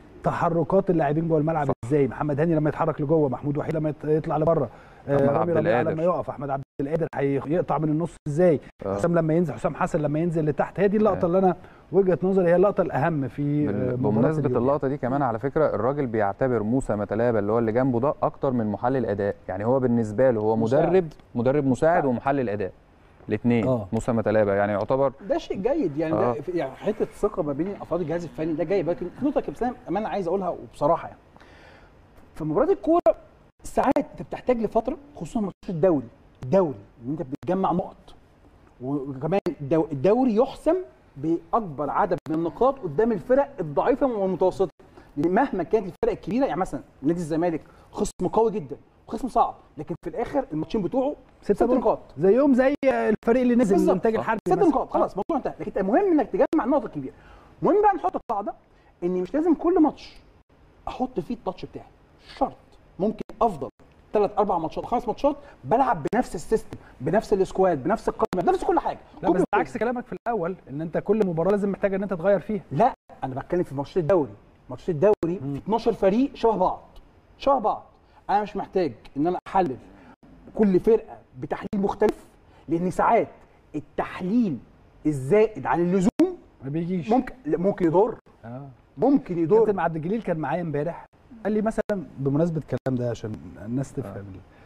تحركات اللاعبين جوه الملعب صح. ازاي محمد هاني لما يتحرك لجوه محمود وحيد لما يط- يطلع لبره آه، أحمد رامي عبد ربيعه القادر. لما يقف احمد عبد القادر هيقطع من النص ازاي آه. حسام لما ينزل حسام حسن لما ينزل لتحت هي دي اللقطه آه. اللي انا وجهه نظري هي اللقطه الاهم في آه، بال- مباراة بمناسبه اليوم. اللقطه دي كمان على فكره الراجل بيعتبر موسى متلابه اللي هو اللي جنبه ده اكتر من محلل اداء يعني هو بالنسبه له هو مساعد. مدرب مدرب مساعد ومحلل اداء الاثنين آه. موسى متلابه يعني يعتبر ده شيء جيد يعني آه. ده في- يعني حته الثقه ما بين افراد الجهاز الفني ده جيد لكن في نقطه يا كابتن امانه عايز اقولها وبصراحه يعني في مباراه الكوره ساعات انت بتحتاج لفتره خصوصا ماتشات الدوري الدوري ان انت بتجمع نقط وكمان الدو- الدوري يحسم باكبر عدد من النقاط قدام الفرق الضعيفه والمتوسطه لان مهما كانت الفرق الكبيره يعني مثلا نادي الزمالك خصم قوي جدا وخصم صعب لكن في الاخر الماتشين بتوعه ست ست نقط. نقاط زيهم زي الفريق اللي نزل بالظبط. الانتاج صح. الحربي ست مثلاً. نقاط خلاص الموضوع انتهى لكن المهم انك تجمع النقط الكبيره المهم بقى نحط قاعده ان مش لازم كل ماتش احط فيه التاتش بتاعي شرط ممكن افضل ثلاث اربع ماتشات خمس ماتشات بلعب بنفس السيستم بنفس السكواد بنفس القائمه بنفس كل حاجه لا كل بس يوم. ده عكس كلامك في الاول ان انت كل مباراه لازم محتاج ان انت تغير فيها لا انا بتكلم في ماتشات الدوري ماتشات الدوري في 12 فريق شبه بعض شبه بعض انا مش محتاج ان انا احلل كل فرقه بتحليل مختلف لان ساعات التحليل الزائد عن اللزوم ما بيجيش ممكن لا، ممكن يضر آه. ممكن كابتن يضر عبد الجليل كان معايا امبارح قال لي مثلا بمناسبه الكلام ده عشان الناس تفهم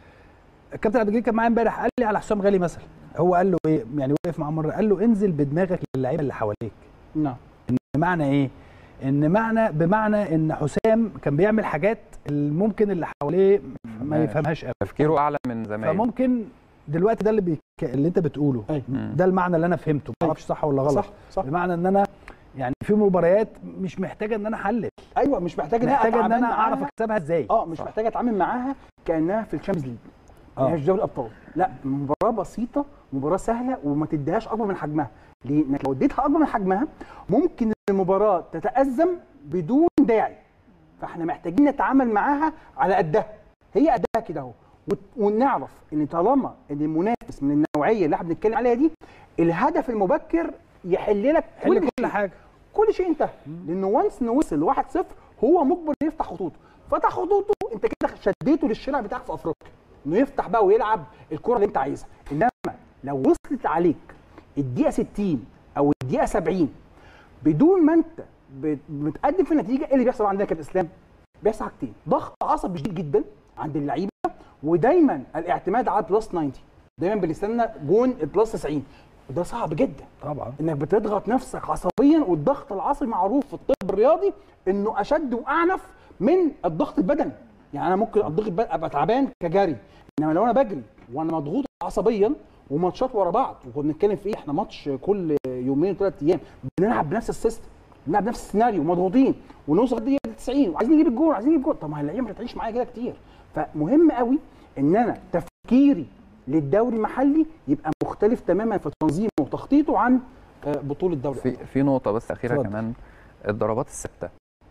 الكابتن عبد الجليل كان معايا امبارح قال لي على حسام غالي مثلا هو قال له ايه يعني وقف معاه مره قال له انزل بدماغك للعيبه اللي حواليك نعم بمعنى ايه ان معنى بمعنى ان حسام كان بيعمل حاجات اللي ممكن اللي حواليه ما ماشي. يفهمهاش قوي تفكيره اعلى من زمان فممكن دلوقتي ده اللي بيك... اللي انت بتقوله أيوة. ده المعنى اللي انا فهمته ما اعرفش صح ولا غلط صح صح بمعنى ان انا يعني في مباريات مش محتاجه ان انا احلل ايوه مش محتاج ان محتاجه ان أتعامل انا اعرف معاها- اكسبها ازاي اه مش صح. محتاج اتعامل معاها كانها في الشامبيونز ليج آه. آه. مش دوري الابطال لا مباراه بسيطه مباراه سهله وما تديهاش اكبر من حجمها ليه؟ انك لو اديتها اكبر من حجمها ممكن المباراه تتازم بدون داعي فاحنا محتاجين نتعامل معاها على قدها هي قدها كده اهو وت- ونعرف ان طالما ان المنافس من النوعيه اللي احنا بنتكلم عليها دي الهدف المبكر يحل لك حل كل شيء. حاجه كل شيء انتهى لانه وانس انه وصل 1-0 هو مجبر انه يفتح خطوطه فتح خطوطه انت كده شديته للشارع بتاعك في افريقيا انه يفتح بقى ويلعب الكره اللي انت عايزها انما لو وصلت عليك الدقيقه 60 او الدقيقه 70 بدون ما انت بت- متقدم في النتيجه ايه اللي بيحصل عندنا يا كابتن اسلام؟ بيحصل حاجتين ضغط عصبي شديد جدا عند اللعيبه ودايما الاعتماد على بلس 90 دايما بنستنى جون بلس 90 وده صعب جدا طبعا انك بتضغط نفسك عصبيا والضغط العصبي معروف في الطب الرياضي انه اشد واعنف من الضغط البدني يعني انا ممكن الضغط البدني ابقى تعبان كجري انما لو انا بجري وانا مضغوط عصبيا وماتشات ورا بعض وكنا بنتكلم في ايه احنا ماتش كل يومين وثلاث ايام بنلعب بنفس السيستم بنلعب نفس السيناريو مضغوطين ونوصل للدقيقه 90 وعايزين نجيب الجول عايزين نجيب الجول طب ما اللعيبه ما بتعيش معايا كده كتير فمهم قوي ان انا تفكيري للدوري المحلي يبقى مختلف تماما في تنظيمه وتخطيطه عن آه، بطوله الدوري في في نقطه بس اخيره اتفضل. كمان الضربات الثابته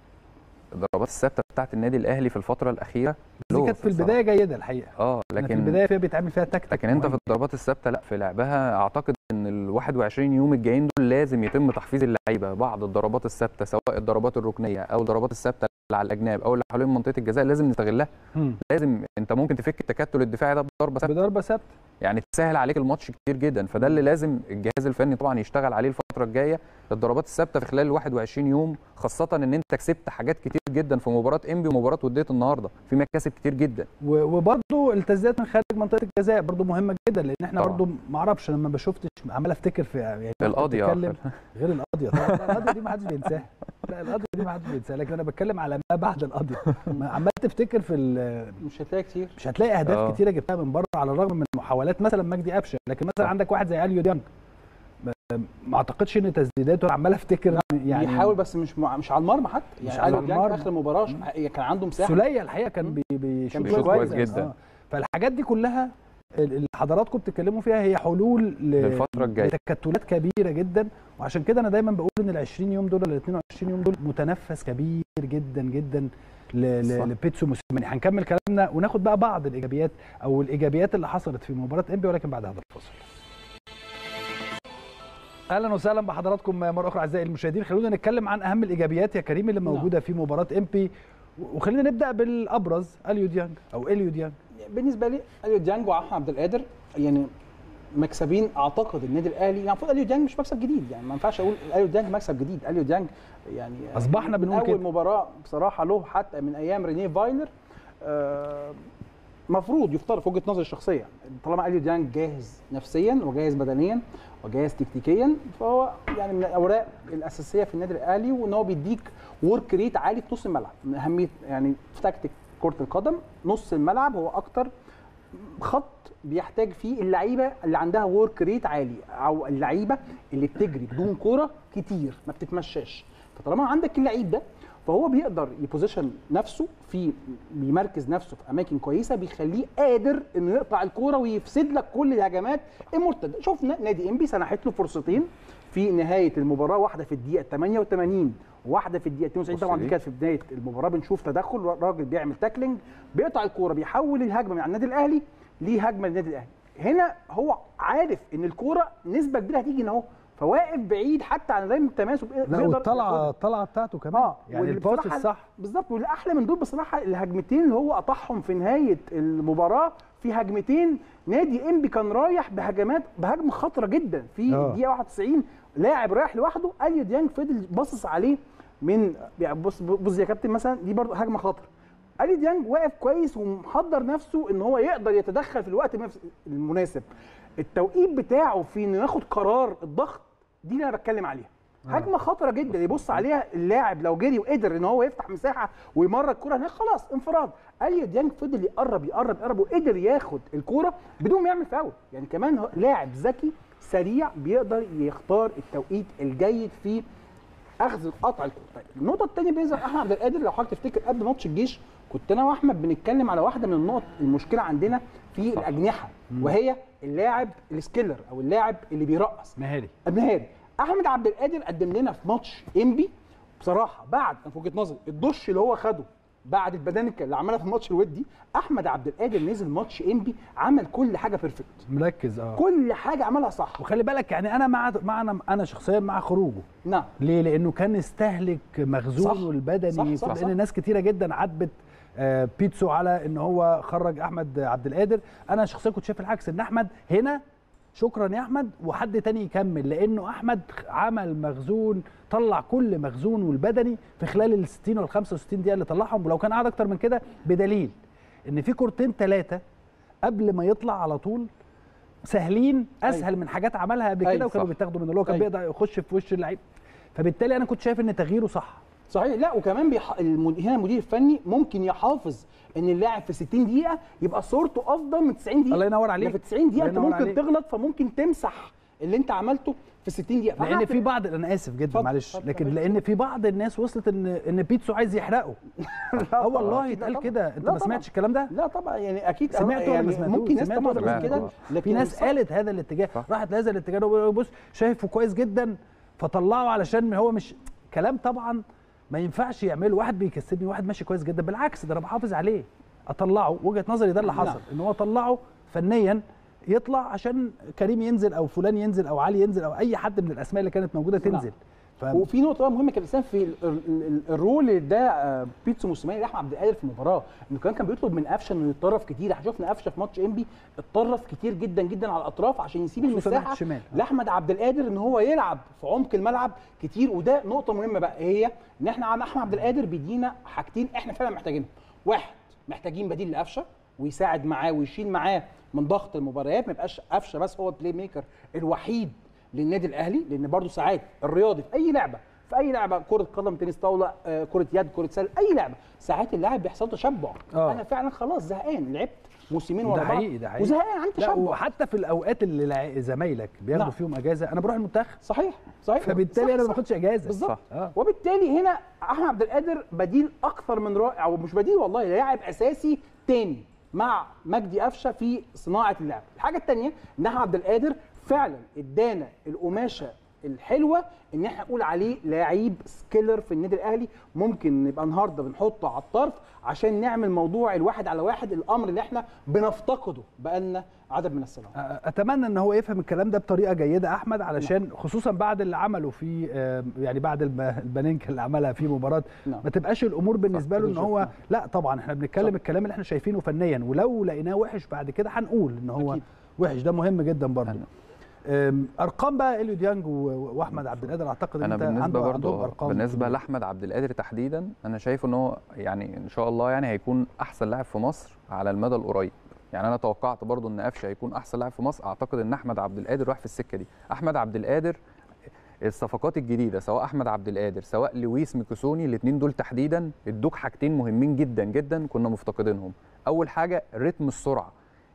الضربات الثابته بتاعت النادي الاهلي في الفتره الاخيره دي low كانت في الصراحة. البدايه جيده الحقيقه اه لكن في لكن البدايه فيها بيتعمل فيها تكتيك لكن انت في مهم. الضربات الثابته لا في لعبها اعتقد ان ال 21 يوم الجايين دول لازم يتم تحفيز اللعيبه بعض الضربات الثابته سواء الضربات الركنيه او الضربات الثابته اللي على الاجناب او اللي حوالين منطقه الجزاء لازم نستغلها مم. لازم انت ممكن تفك التكتل الدفاعي ده بضربه ثابته بضربه ثابته يعني تسهل عليك الماتش كتير جدا فده اللي لازم الجهاز الفني طبعا يشتغل عليه الفتره الجايه الضربات الثابته في خلال ال 21 يوم خاصه ان انت كسبت حاجات كتير جدا في مباراه انبي ومباراه وديه النهارده في مكاسب كتير جدا و- وبرضه التسديدات من خارج منطقه الجزاء برضه مهمه جدا لان احنا طبعاً. برضه ما اعرفش لما ما شفتش عمال افتكر في يعني كنت القاضيه بتكلم آخر. غير القاضيه طبعا لا، القاضيه دي ما حدش بينساها لا القاضيه دي ما حدش بينساها لكن انا بتكلم على ما بعد القاضيه ما عمال تفتكر في ال- مش هتلاقي كتير مش هتلاقي اهداف آه. كتيره جبتها من بره على الرغم من محاولات مثلا مجدي قفشه لكن مثلا صح. عندك واحد زي اليو ديانج ما- ما اعتقدش ان تسديداته عمال افتكر يعني بيحاول بس مش مع... مش على المرمى حتى مش يعني على علي ديانج المرمى. في اخر المباراه ش- كان عنده مساحه سوليه الحقيقه كان بي- بيشوط بيشوط كويس كويس جدا. آه. فالحاجات دي كلها اللي حضراتكم بتتكلموا فيها هي حلول ل- للفترة الجاية. لتكتلات كبيره جدا وعشان كده انا دايما بقول ان ال 20 يوم دول ال 22 يوم دول متنفس كبير جدا جدا ل- صح. ل- لبيتسو موسيماني هنكمل كلامنا وناخد بقى بعض الايجابيات او الايجابيات اللي حصلت في مباراه انبي ولكن بعد هذا الفصل اهلا وسهلا بحضراتكم مره اخرى اعزائي المشاهدين خلونا نتكلم عن اهم الايجابيات يا كريم اللي نعم. موجوده في مباراه امبي وخلينا نبدا بالابرز اليو ديانج او اليو ديانج بالنسبه لي اليو ديانج واحمد عبد القادر يعني مكسبين اعتقد النادي الاهلي يعني المفروض اليو ديانج مش مكسب جديد يعني ما ينفعش اقول اليو ديانج مكسب جديد اليو ديانج يعني أصبحنا من بنقول اول كده. مباراه بصراحه له حتى من ايام رينيه فايلر آه، مفروض يفترض في وجهه نظري الشخصيه طالما اليو ديانج جاهز نفسيا وجاهز بدنيا وجاهز تكتيكيا فهو يعني من الاوراق الاساسيه في النادي الاهلي وان هو بيديك ورك ريت عالي في نص الملعب من اهميه يعني في تكتيك كره القدم نص الملعب هو اكتر خط بيحتاج فيه اللعيبه اللي عندها ورك ريت عالي او اللعيبه اللي بتجري بدون كوره كتير ما بتتمشاش فطالما عندك اللعيب ده فهو بيقدر يبوزيشن نفسه في بيمركز نفسه في اماكن كويسه بيخليه قادر انه يقطع الكوره ويفسد لك كل الهجمات المرتده شفنا نادي انبي سنحت له فرصتين في نهايه المباراه واحده في الدقيقه 88 وواحده في الدقيقه 92 طبعا دي دي. كانت في بدايه المباراه بنشوف تدخل راجل بيعمل تاكلينج بيقطع الكوره بيحول الهجمه من على النادي الاهلي لهجمه للنادي الاهلي هنا هو عارف ان الكوره نسبه كبيره هتيجي هنا اهو فواقف بعيد حتى عن رمي التماس وبي- لا بيقدر والطلعه ياخدها. الطلعه بتاعته كمان اه يعني واللي الباص بصراحة- الصح بالظبط واللي احلى من دول بصراحه الهجمتين اللي هو قطعهم في نهايه المباراه في هجمتين نادي انبي كان رايح بهجمات بهجمه خطره جدا في آه. الدقيقه 91 لاعب رايح لوحده اليو ديانج فضل باصص عليه من يعني بص بص يا كابتن مثلا دي برضو هجمه خطره اليو ديانج واقف كويس ومحضر نفسه ان هو يقدر يتدخل في الوقت المنافس- المناسب التوقيت بتاعه في انه ياخد قرار الضغط دي اللي انا بتكلم عليها هجمه خطره جدا يبص عليها اللاعب لو جري وقدر ان هو يفتح مساحه ويمرر الكره هناك خلاص انفراد اليو ديانج فضل يقرب يقرب يقرب وقدر ياخد الكوره بدون ما يعمل فاول يعني كمان هو لاعب ذكي سريع بيقدر يختار التوقيت الجيد في اخذ قطع الكوره طيب النقطه الثانيه بالنسبه لاحمد عبد القادر لو حضرتك تفتكر قبل ماتش الجيش كنت انا واحمد بنتكلم على واحده من النقط المشكله عندنا في الاجنحه وهي اللاعب السكيلر او اللاعب اللي بيرقص مهاري مهاري احمد عبد القادر قدم لنا في ماتش انبي بصراحه بعد في وجهه نظري الدش اللي هو خده بعد البدانكه اللي عملها في الماتش الودي احمد عبد القادر نزل ماتش انبي عمل كل حاجه بيرفكت مركز اه كل حاجه عملها صح وخلي بالك يعني انا مع معنا انا شخصيا مع خروجه نعم ليه؟ لانه كان استهلك مخزونه صح. البدني صح، صح، لان صح. ناس كتيره جدا عاتبت آه، بيتسو على ان هو خرج احمد عبد القادر انا شخصيا كنت شايف العكس ان احمد هنا شكرا يا احمد وحد تاني يكمل لانه احمد عمل مخزون طلع كل مخزون والبدني في خلال ال 60 وال 65 دقيقه اللي طلعهم ولو كان قعد اكتر من كده بدليل ان في كورتين ثلاثه قبل ما يطلع على طول سهلين اسهل من حاجات عملها قبل أيوة، كده وكانوا صح. بيتاخدوا منه اللي هو كان أيوة. بيقدر يخش في وش اللعيب فبالتالي انا كنت شايف ان تغييره صح صحيح لا وكمان بيح... المد... هنا المدير الفني ممكن يحافظ ان اللاعب في 60 دقيقه يبقى صورته افضل من 90 دقيقه الله ينور عليك. ده في 90 دقيقه الله انت ينور ممكن عليك. تغلط فممكن تمسح اللي انت عملته في 60 دقيقه لان فهعتبر- في بعض انا اسف جدا اتفضل، معلش اتفضل، لكن اتفضل. لان في بعض الناس وصلت ان ان بيتسو عايز يحرقه اه والله أكيد، لا اتقال طبعا. كده انت لا ما طبعا. سمعتش الكلام ده لا طبعا يعني اكيد سمعته ولا يعني ما سمعتوش؟ ممكن ناس سمعته طبعا ولا تقول ما كده سمعتوش؟ لكن في ناس صح. قالت هذا الاتجاه راحت لهذا الاتجاه وقالوا بص شايفه كويس جدا فطلعه علشان هو مش كلام طبعا ما ينفعش يعمله واحد بيكسبني واحد ماشي كويس جدا بالعكس ده انا بحافظ عليه اطلعه وجهه نظري ده اللي نعم. حصل ان هو طلعه فنيا يطلع عشان كريم ينزل او فلان ينزل او علي ينزل او اي حد من الاسماء اللي كانت موجوده نعم. تنزل ف... وفي نقطه بقى مهمه كابتن اسلام في ال- ال- ال- الرول اللي ده آه، بيتسو موسيماني لاحمد عبد القادر في المباراه انه كمان كان بيطلب من قفشه انه يتطرف كتير احنا شفنا قفشه في ماتش انبي اتطرف كتير جدا جدا على الاطراف عشان يسيب خصوصاً ناحية المساحه الشمال. لاحمد عبد القادر ان هو يلعب في عمق الملعب كتير وده نقطه مهمه بقى هي ان احنا عم احمد عبد القادر بيدينا حاجتين احنا فعلا محتاجينهم واحد محتاجين بديل لقفشه ويساعد معاه ويشيل معاه من ضغط المباريات ما يبقاش قفشه بس هو البلاي ميكر الوحيد للنادي الاهلي لان برضو ساعات الرياضي في اي لعبه في اي لعبه كره قدم تنس طاوله آه، كره يد كره سله اي لعبه ساعات اللاعب بيحصل تشبع آه. انا فعلا خلاص زهقان لعبت موسمين ده ورا بعض حقيقي ده حقيقي وزهقان عندي لا تشبع وحتى في الاوقات اللي لع- زمايلك بياخدوا نعم. فيهم اجازه انا بروح المنتخب صحيح صحيح فبالتالي صح، انا ما صح. باخدش اجازه بالظبط صح. اه وبالتالي هنا احمد عبد القادر بديل اكثر من رائع ومش بديل والله ده لاعب اساسي تاني مع مجدي قفشه في صناعه اللعب الحاجه الثانيه ان احمد عبد القادر فعلا ادانا القماشه الحلوه ان احنا نقول عليه لعيب سكيلر في النادي الاهلي ممكن نبقى النهارده بنحطه على الطرف عشان نعمل موضوع الواحد على واحد الامر اللي احنا بنفتقده بقالنا عدد من السنوات اتمنى ان هو يفهم الكلام ده بطريقه جيده احمد علشان خصوصا بعد اللي عمله في آه، يعني بعد الب- البنينكا اللي عملها في مباراه نعم. ما تبقاش الامور بالنسبه له ان بالظبط. هو نعم. لا طبعا احنا بنتكلم صح. الكلام اللي احنا شايفينه فنيا ولو لقيناه وحش بعد كده هنقول ان هو أكيد. وحش ده مهم جدا برضه أم، ارقام بقى اليو ديانج و- واحمد عبد القادر اعتقد ان انا انت بالنسبه عنده برضو عندهم ارقام بالنسبه كبيرة. لاحمد عبد القادر تحديدا انا شايف ان هو يعني ان شاء الله يعني هيكون احسن لاعب في مصر على المدى القريب يعني انا توقعت برضو ان قفشه هيكون احسن لاعب في مصر اعتقد ان احمد عبد القادر راح في السكه دي احمد عبد القادر الصفقات الجديده سواء احمد عبد القادر سواء لويس ميكوسوني الاثنين دول تحديدا ادوك حاجتين مهمين جدا جدا كنا مفتقدينهم اول حاجه رتم السرعه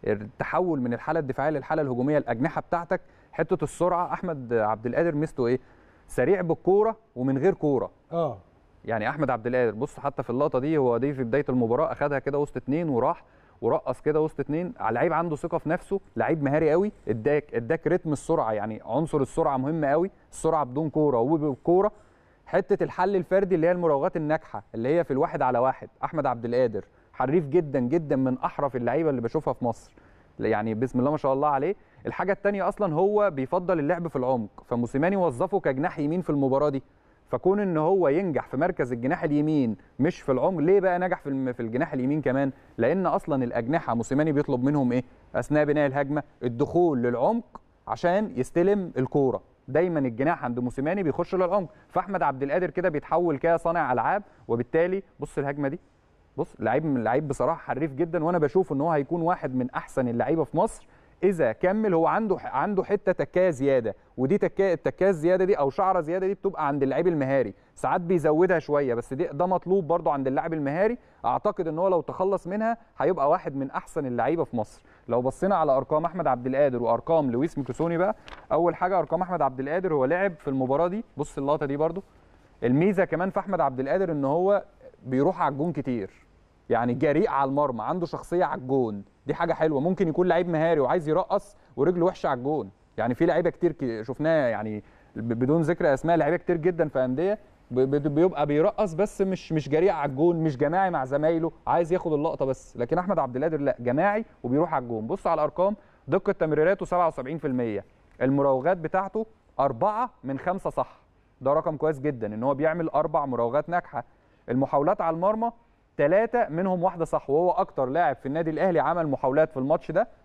التحول من الحاله الدفاعيه للحاله الهجوميه الاجنحه بتاعتك حته السرعه احمد عبد القادر ميزته ايه سريع بالكوره ومن غير كوره اه يعني احمد عبد القادر بص حتى في اللقطه دي هو دي في بدايه المباراه اخدها كده وسط اتنين وراح ورقص كده وسط اتنين على لعيب عنده ثقه في نفسه لعيب مهاري قوي اداك اداك رتم السرعه يعني عنصر السرعه مهم قوي السرعه بدون كوره وبالكوره حته الحل الفردي اللي هي المراوغات الناجحه اللي هي في الواحد على واحد احمد عبد القادر حريف جدا جدا من احرف اللعيبه اللي بشوفها في مصر يعني بسم الله ما شاء الله عليه الحاجه الثانيه اصلا هو بيفضل اللعب في العمق فموسيماني وظفه كجناح يمين في المباراه دي فكون ان هو ينجح في مركز الجناح اليمين مش في العمق ليه بقى نجح في الم- في الجناح اليمين كمان لان اصلا الاجنحه موسيماني بيطلب منهم ايه اثناء بناء الهجمه الدخول للعمق عشان يستلم الكوره دايما الجناح عند موسيماني بيخش للعمق فاحمد عبد القادر كده بيتحول كده صانع العاب وبالتالي بص الهجمه دي بص لعيب من لعيب بصراحه حريف جدا وانا بشوف ان هو هيكون واحد من احسن اللعيبه في مصر اذا كمل هو عنده عنده حته تكايه زياده ودي تكايه التكايه الزياده دي او شعره زياده دي بتبقى عند اللعيب المهاري ساعات بيزودها شويه بس دي ده مطلوب برضو عند اللاعب المهاري اعتقد ان هو لو تخلص منها هيبقى واحد من احسن اللعيبه في مصر لو بصينا على ارقام احمد عبد القادر وارقام لويس ميكوسوني بقى اول حاجه ارقام احمد عبد القادر هو لعب في المباراه دي بص اللقطه دي برضو الميزه كمان في احمد عبد القادر ان هو بيروح على الجون كتير يعني جريء على المرمى عنده شخصيه على الجون دي حاجه حلوه ممكن يكون لعيب مهاري وعايز يرقص ورجله وحشه على الجون يعني في لعيبه كتير ك- شفناها يعني ب- بدون ذكر اسماء لعيبه كتير جدا في انديه ب- ب- بيبقى بيرقص بس مش مش جريء على الجون مش جماعي مع زمايله عايز ياخد اللقطه بس لكن احمد عبد القادر لا جماعي وبيروح على الجون بص على الارقام دقه تمريراته 77% المراوغات بتاعته أربعة من خمسة صح ده رقم كويس جدا ان هو بيعمل اربع مراوغات ناجحه المحاولات على المرمى ثلاثة منهم واحدة صح وهو أكتر لاعب في النادي الأهلي عمل محاولات في الماتش ده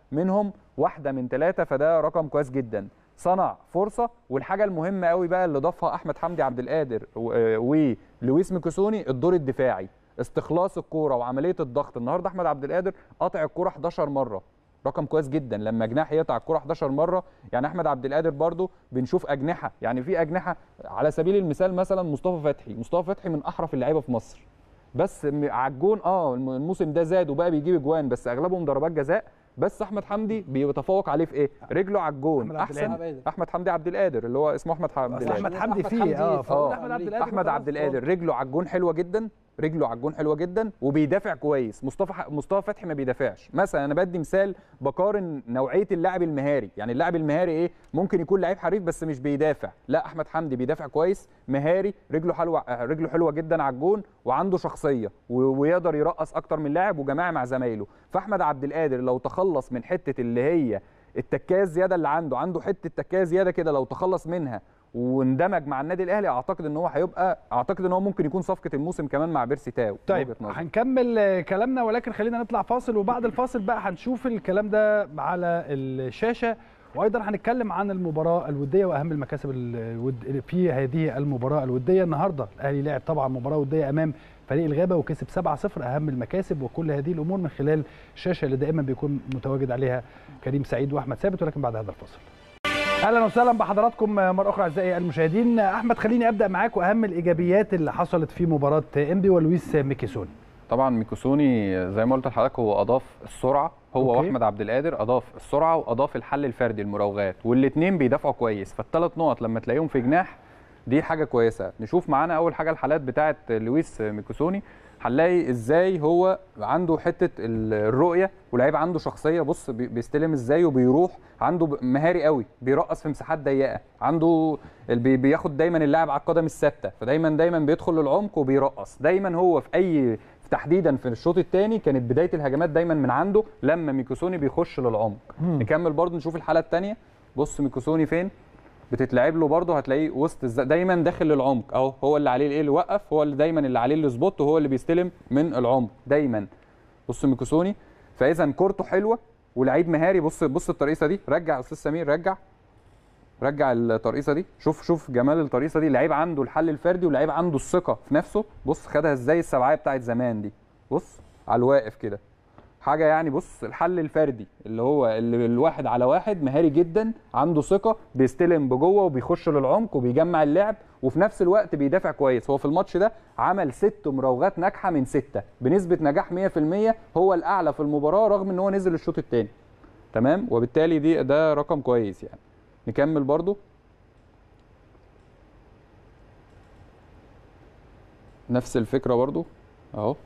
منهم واحده من ثلاثه فده رقم كويس جدا صنع فرصه والحاجه المهمه قوي بقى اللي ضافها احمد حمدي عبد القادر و- ولويس ميكوسوني الدور الدفاعي استخلاص الكوره وعمليه الضغط النهارده احمد عبد القادر قاطع الكوره 11 مره رقم كويس جدا لما جناح يقطع الكوره 11 مره يعني احمد عبد القادر برضو بنشوف اجنحه يعني في اجنحه على سبيل المثال مثلا مصطفى فتحي مصطفى فتحي من احرف اللعيبه في مصر بس م- على الجون اه الم- الموسم ده زاد وبقى بيجيب اجوان بس اغلبهم ضربات جزاء بس احمد حمدي بيتفوق عليه في ايه رجله على الجون أحمد عبد احسن القادر. احمد حمدي عبد القادر اللي هو اسمه احمد عبد أصل القادر احمد حمدي أحمد فيه حمدي اه في- فقلت آه. احمد عبد القادر احمد خلاص. عبد القادر رجله على الجون حلوه جدا رجله على الجون حلوه جدا وبيدافع كويس مصطفى ح- مصطفى فتحي ما بيدافعش مثلا انا بدي مثال بقارن نوعيه اللاعب المهاري يعني اللاعب المهاري ايه ممكن يكون لعيب حريف بس مش بيدافع لا احمد حمدي بيدافع كويس مهاري رجله حلوه آه، رجله حلوه جدا على الجون وعنده شخصيه و- ويقدر يرقص اكتر من لاعب وجماعي مع زمايله فاحمد عبد القادر لو تخلص من حته اللي هي التكايه الزياده اللي عنده عنده حته تكايه زياده كده لو تخلص منها واندمج مع النادي الاهلي اعتقد ان هو هيبقى اعتقد ان هو ممكن يكون صفقه الموسم كمان مع بيرسي تاو من طيب وجهة نظري. هنكمل آه، كلامنا ولكن خلينا نطلع فاصل وبعد الفاصل بقى هنشوف الكلام ده على الشاشه وايضا هنتكلم عن المباراه الوديه واهم المكاسب الود... في هذه المباراه الوديه النهارده الاهلي لعب طبعا مباراه وديه امام فريق الغابه وكسب 7-0 اهم المكاسب وكل هذه الامور من خلال الشاشه اللي دائما بيكون متواجد عليها كريم سعيد واحمد ثابت ولكن بعد هذا الفاصل اهلا وسهلا بحضراتكم مره اخرى اعزائي المشاهدين احمد خليني ابدا معاك واهم الايجابيات اللي حصلت في مباراه انبي ولويس ميكيسون طبعا ميكوسوني زي ما قلت لحضرتك هو اضاف السرعه هو أوكي. واحمد عبد القادر اضاف السرعه واضاف الحل الفردي المراوغات والاثنين بيدافعوا كويس فالثلاث نقط لما تلاقيهم في جناح دي حاجه كويسه نشوف معانا اول حاجه الحالات بتاعه لويس ميكوسوني هنلاقي ازاي هو عنده حته ال- الرؤيه ولعيب عنده شخصيه بص بي- بيستلم ازاي وبيروح عنده ب- مهاري قوي بيرقص في مساحات ضيقه عنده ال- بي- بياخد دايما اللاعب على القدم الثابته فدايما دايما بيدخل للعمق وبيرقص دايما هو في اي في تحديدا في الشوط الثاني كانت بدايه الهجمات دايما من عنده لما ميكوسوني بيخش للعمق نكمل برضو نشوف الحاله الثانيه بص ميكوسوني فين بتتلعب له برضه هتلاقيه وسط الز... دايما داخل للعمق اهو هو اللي عليه الايه اللي وقف هو اللي دايما اللي عليه السبوت وهو اللي بيستلم من العمق دايما بص ميكوسوني فاذا كورته حلوه ولعيب مهاري بص بص الترقيصه دي رجع يا استاذ سمير رجع رجع الترقيصه دي شوف شوف جمال الترقيصه دي لعيب عنده الحل الفردي ولعيب عنده الثقه في نفسه بص خدها ازاي السبعيه بتاعت زمان دي بص على الواقف كده حاجه يعني بص الحل الفردي اللي هو اللي الواحد على واحد مهاري جدا عنده ثقه بيستلم بجوه وبيخش للعمق وبيجمع اللعب وفي نفس الوقت بيدافع كويس هو في الماتش ده عمل ست مراوغات ناجحه من سته بنسبه نجاح 100% هو الاعلى في المباراه رغم ان هو نزل الشوط الثاني تمام وبالتالي دي ده رقم كويس يعني نكمل برضو نفس الفكره برضو اهو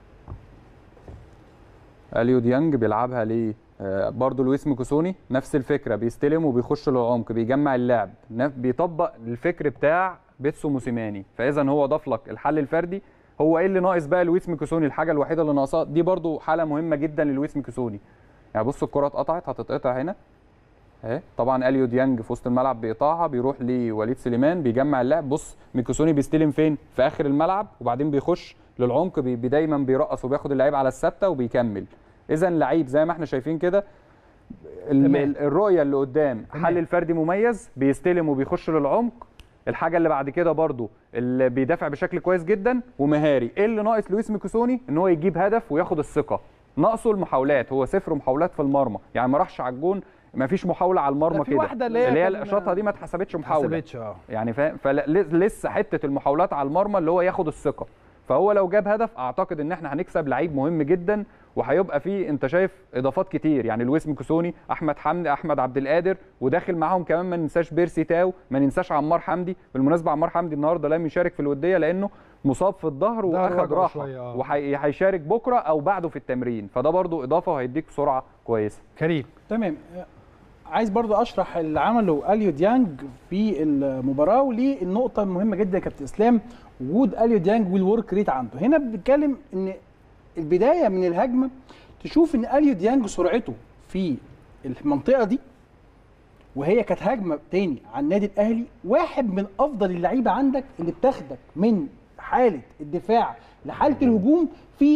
اليو ديانج بيلعبها ليه آه، برضو لويس ميكوسوني نفس الفكره بيستلم وبيخش للعمق بيجمع اللعب نف- بيطبق الفكر بتاع بيتسو موسيماني فاذا هو ضاف لك الحل الفردي هو ايه اللي ناقص بقى لويس ميكوسوني الحاجه الوحيده اللي ناقصاه دي برضو حاله مهمه جدا للويس ميكوسوني يعني بص الكره اتقطعت هتتقطع هنا اهي طبعا اليو ديانج في وسط الملعب بيقطعها بيروح لوليد سليمان بيجمع اللعب بص ميكوسوني بيستلم فين في اخر الملعب وبعدين بيخش للعمق بي بي- دايما بيرقص وبياخد اللعيب على الثابته وبيكمل اذا لعيب زي ما احنا شايفين كده ال- تمام. ال- الرؤيه اللي قدام تمام. حل الفردي مميز بيستلم وبيخش للعمق الحاجه اللي بعد كده برضو اللي بيدافع بشكل كويس جدا ومهاري ايه اللي ناقص لويس ميكوسوني ان هو يجيب هدف وياخد الثقه ناقصه المحاولات هو صفر محاولات في المرمى يعني ما راحش على الجون ما فيش محاوله على لا، المرمى في كده واحدة اللي هي اللي هي كان- الاشاطه دي ما اتحسبتش محاوله حسبتش اه يعني فاهم فلسه حته المحاولات على المرمى اللي هو ياخد الثقه فهو لو جاب هدف اعتقد ان احنا هنكسب لعيب مهم جدا وهيبقى فيه انت شايف اضافات كتير يعني لويس ميكوسوني احمد حمدي احمد عبد القادر وداخل معاهم كمان ما ننساش بيرسي تاو ما ننساش عمار حمدي بالمناسبه عمار حمدي النهارده لم يشارك في الوديه لانه مصاب في الظهر ده واخد رجعه راحه شوية، آه. وهيشارك بكره او بعده في التمرين فده برضو اضافه وهيديك سرعه كويسه كريم تمام عايز برضو اشرح اللي عمله اليو ديانج في المباراه وليه النقطه المهمه جدا يا كابتن اسلام وجود اليو ديانج والورك ريت عنده هنا بنتكلم ان البدايه من الهجمه تشوف ان اليو ديانج سرعته في المنطقه دي وهي كانت هجمه تاني على النادي الاهلي واحد من افضل اللعيبه عندك اللي بتاخدك من حاله الدفاع لحاله الهجوم في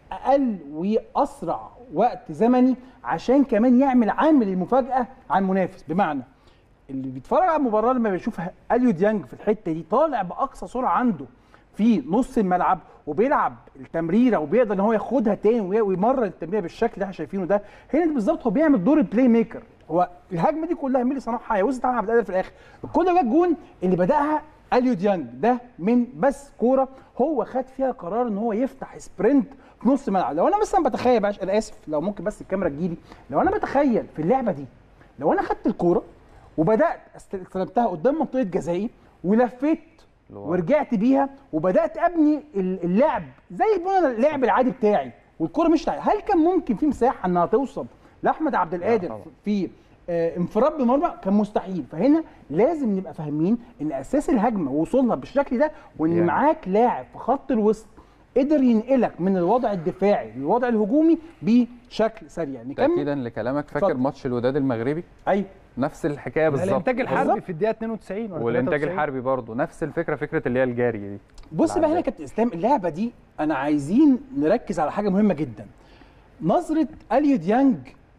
اقل واسرع وقت زمني عشان كمان يعمل عامل المفاجاه على المنافس بمعنى اللي بيتفرج على المباراه لما بيشوف اليو ديانج في الحته دي طالع باقصى سرعه عنده في نص الملعب وبيلعب التمريره وبيقدر ان هو ياخدها تاني وي- ويمرر التمريره بالشكل اللي احنا شايفينه ده هنا بالظبط هو بيعمل دور البلاي ميكر هو الهجمه دي كلها مين اللي صنعها يا وسط عبد القادر في الاخر الكوره جت جون اللي بداها اليو ديانج ده من بس كوره هو خد فيها قرار ان هو يفتح سبرنت في نص الملعب لو انا مثلا بتخيل بقى انا اسف لو ممكن بس الكاميرا تجيلي لو انا بتخيل في اللعبه دي لو انا خدت الكوره وبدات است- استلمتها قدام منطقه جزائي ولفيت لورا. ورجعت بيها وبدات ابني ال- اللعب زي البنى اللعب العادي بتاعي والكره مش تعالي. هل كان ممكن في مساحه انها توصل لاحمد عبد القادر طبعا. في آه، انفراد بمرمى كان مستحيل فهنا لازم نبقى فاهمين ان اساس الهجمه وصولها بالشكل ده وان يعني. معاك لاعب في خط الوسط قدر ينقلك من الوضع الدفاعي للوضع الهجومي بشكل سريع نكمل تاكيدا لكلامك فاكر اتفضل. ماتش الوداد المغربي ايوه نفس الحكايه بالظبط الانتاج الحربي بالظبط. في الدقيقه 92 ولا والانتاج 93. الحربي برضه نفس الفكره فكره اللي هي الجاري دي بص بقى هنا العداء. كابتن اسلام اللعبه دي انا عايزين نركز على حاجه مهمه جدا نظره اليو ديانج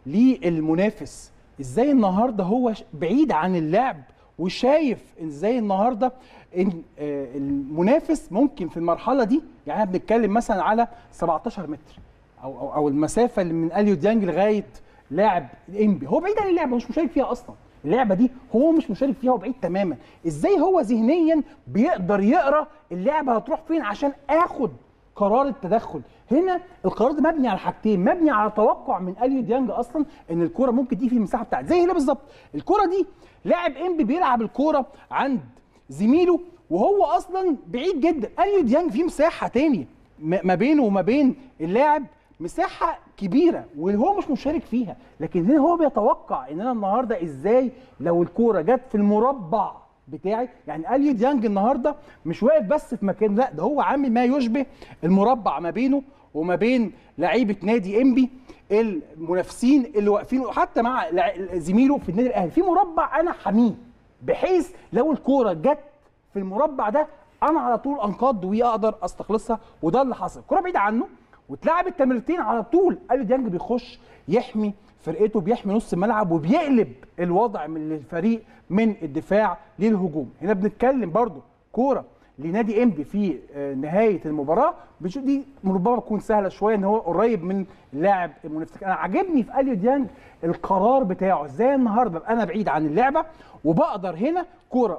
للمنافس ازاي النهارده هو ش- بعيد عن اللعب وشايف ازاي النهارده ان آه، المنافس ممكن في المرحله دي يعني احنا بنتكلم مثلا على 17 متر او او, أو المسافه اللي من اليو ديانج لغايه لاعب انبي هو بعيد عن اللعبه هو مش مشارك فيها اصلا اللعبه دي هو مش مشارك فيها وبعيد تماما ازاي هو ذهنيا بيقدر يقرا اللعبه هتروح فين عشان اخد قرار التدخل هنا القرار ده مبني على حاجتين مبني على توقع من اليو ديانج اصلا ان الكوره ممكن تيجي في المساحه بتاعتي زي هنا بالظبط الكوره دي لاعب انبي بيلعب الكوره عند زميله وهو اصلا بعيد جدا اليو ديانج في مساحه تاني م- ما بينه وما بين اللاعب مساحه كبيره وهو مش مشارك فيها لكن هنا هو بيتوقع ان انا النهارده ازاي لو الكوره جت في المربع بتاعي يعني اليو ديانج النهارده مش واقف بس في مكان لا ده هو عامل ما يشبه المربع ما بينه وما بين لعيبه نادي انبي المنافسين اللي واقفين وحتى مع لع- زميله في النادي الاهلي في مربع انا حاميه بحيث لو الكوره جت في المربع ده انا على طول انقض واقدر استخلصها وده اللي حصل الكوره بعيده عنه واتلعب التمريرتين على طول اليو ديانج بيخش يحمي فرقته بيحمي نص الملعب وبيقلب الوضع من الفريق من الدفاع للهجوم هنا بنتكلم برضو كوره لنادي انبي في آه، نهايه المباراه بنشوف دي ربما تكون سهله شويه ان هو قريب من اللاعب المنافس انا عاجبني في اليو ديانج القرار بتاعه ازاي النهارده ابقى انا بعيد عن اللعبه وبقدر هنا كوره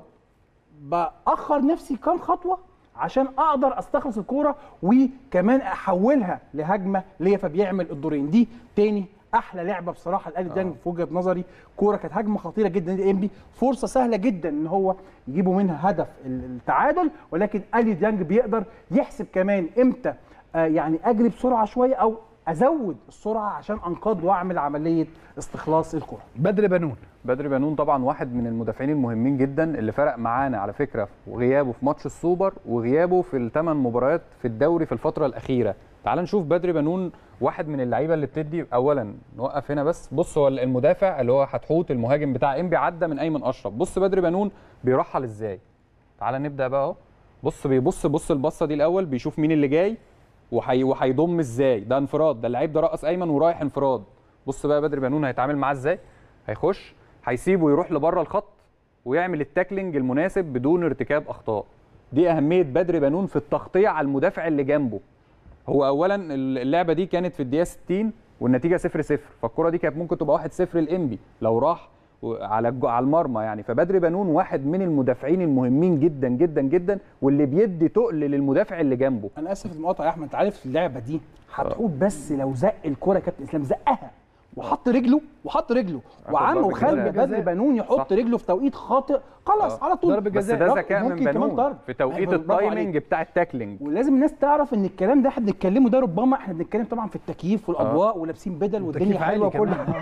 باخر نفسي كام خطوه عشان اقدر استخلص الكوره وكمان احولها لهجمه ليا فبيعمل الدورين دي تاني احلى لعبه بصراحه الاهلي ديانج في وجهه نظري كوره كانت هجمه خطيره جدا للنادي انبي فرصه سهله جدا ان هو يجيبوا منها هدف التعادل ولكن اليو ديانج بيقدر يحسب كمان امتى آه، يعني اجري بسرعه شويه او ازود السرعه عشان انقض واعمل عمليه استخلاص الكره بدر بنون بدري بنون طبعا واحد من المدافعين المهمين جدا اللي فرق معانا على فكره وغيابه في ماتش السوبر وغيابه في الثمان مباريات في الدوري في الفتره الاخيره تعال نشوف بدري بنون واحد من اللعيبه اللي بتدي اولا نوقف هنا بس بص هو المدافع اللي هو حتحوت المهاجم بتاع انبي عدى من ايمن اشرف بص بدري بنون بيرحل ازاي تعال نبدا بقى اهو بص بيبص بص البصه دي الاول بيشوف مين اللي جاي وحي وهيضم ازاي ده انفراد ده اللعيب ده رقص ايمن ورايح انفراد بص بقى بدري بنون هيتعامل معاه ازاي هيخش هيسيبه يروح لبره الخط ويعمل التاكلينج المناسب بدون ارتكاب اخطاء دي اهميه بدري بنون في التغطيه على المدافع اللي جنبه هو اولا اللعبه دي كانت في الدقيقه 60 والنتيجه 0 0 فالكره دي كانت ممكن تبقى 1 0 لانبي لو راح على الج- على المرمى يعني فبدري بنون واحد من المدافعين المهمين جدا جدا جدا واللي بيدي تقل للمدافع اللي جنبه انا اسف في المقاطعه يا احمد انت عارف اللعبه دي هتحوط بس لو زق الكره يا كابتن اسلام زقها وحط رجله وحط رجله وعم ضربة وخلى جزاء. بدري بنون يحط صح. رجله في توقيت خاطئ خلاص آه. على طول ضربة بس جزاء. ده رب- ذكاء من ممكن كمان بنون ضرب. في توقيت أيوة، برافو عليك. التايمنج بتاع التاكلينج ولازم الناس تعرف ان الكلام ده احنا بنتكلمه ده ربما احنا بنتكلم طبعا في التكييف والاضواء ولابسين بدل والدنيا تكييف عالي حلوه وكل كمان.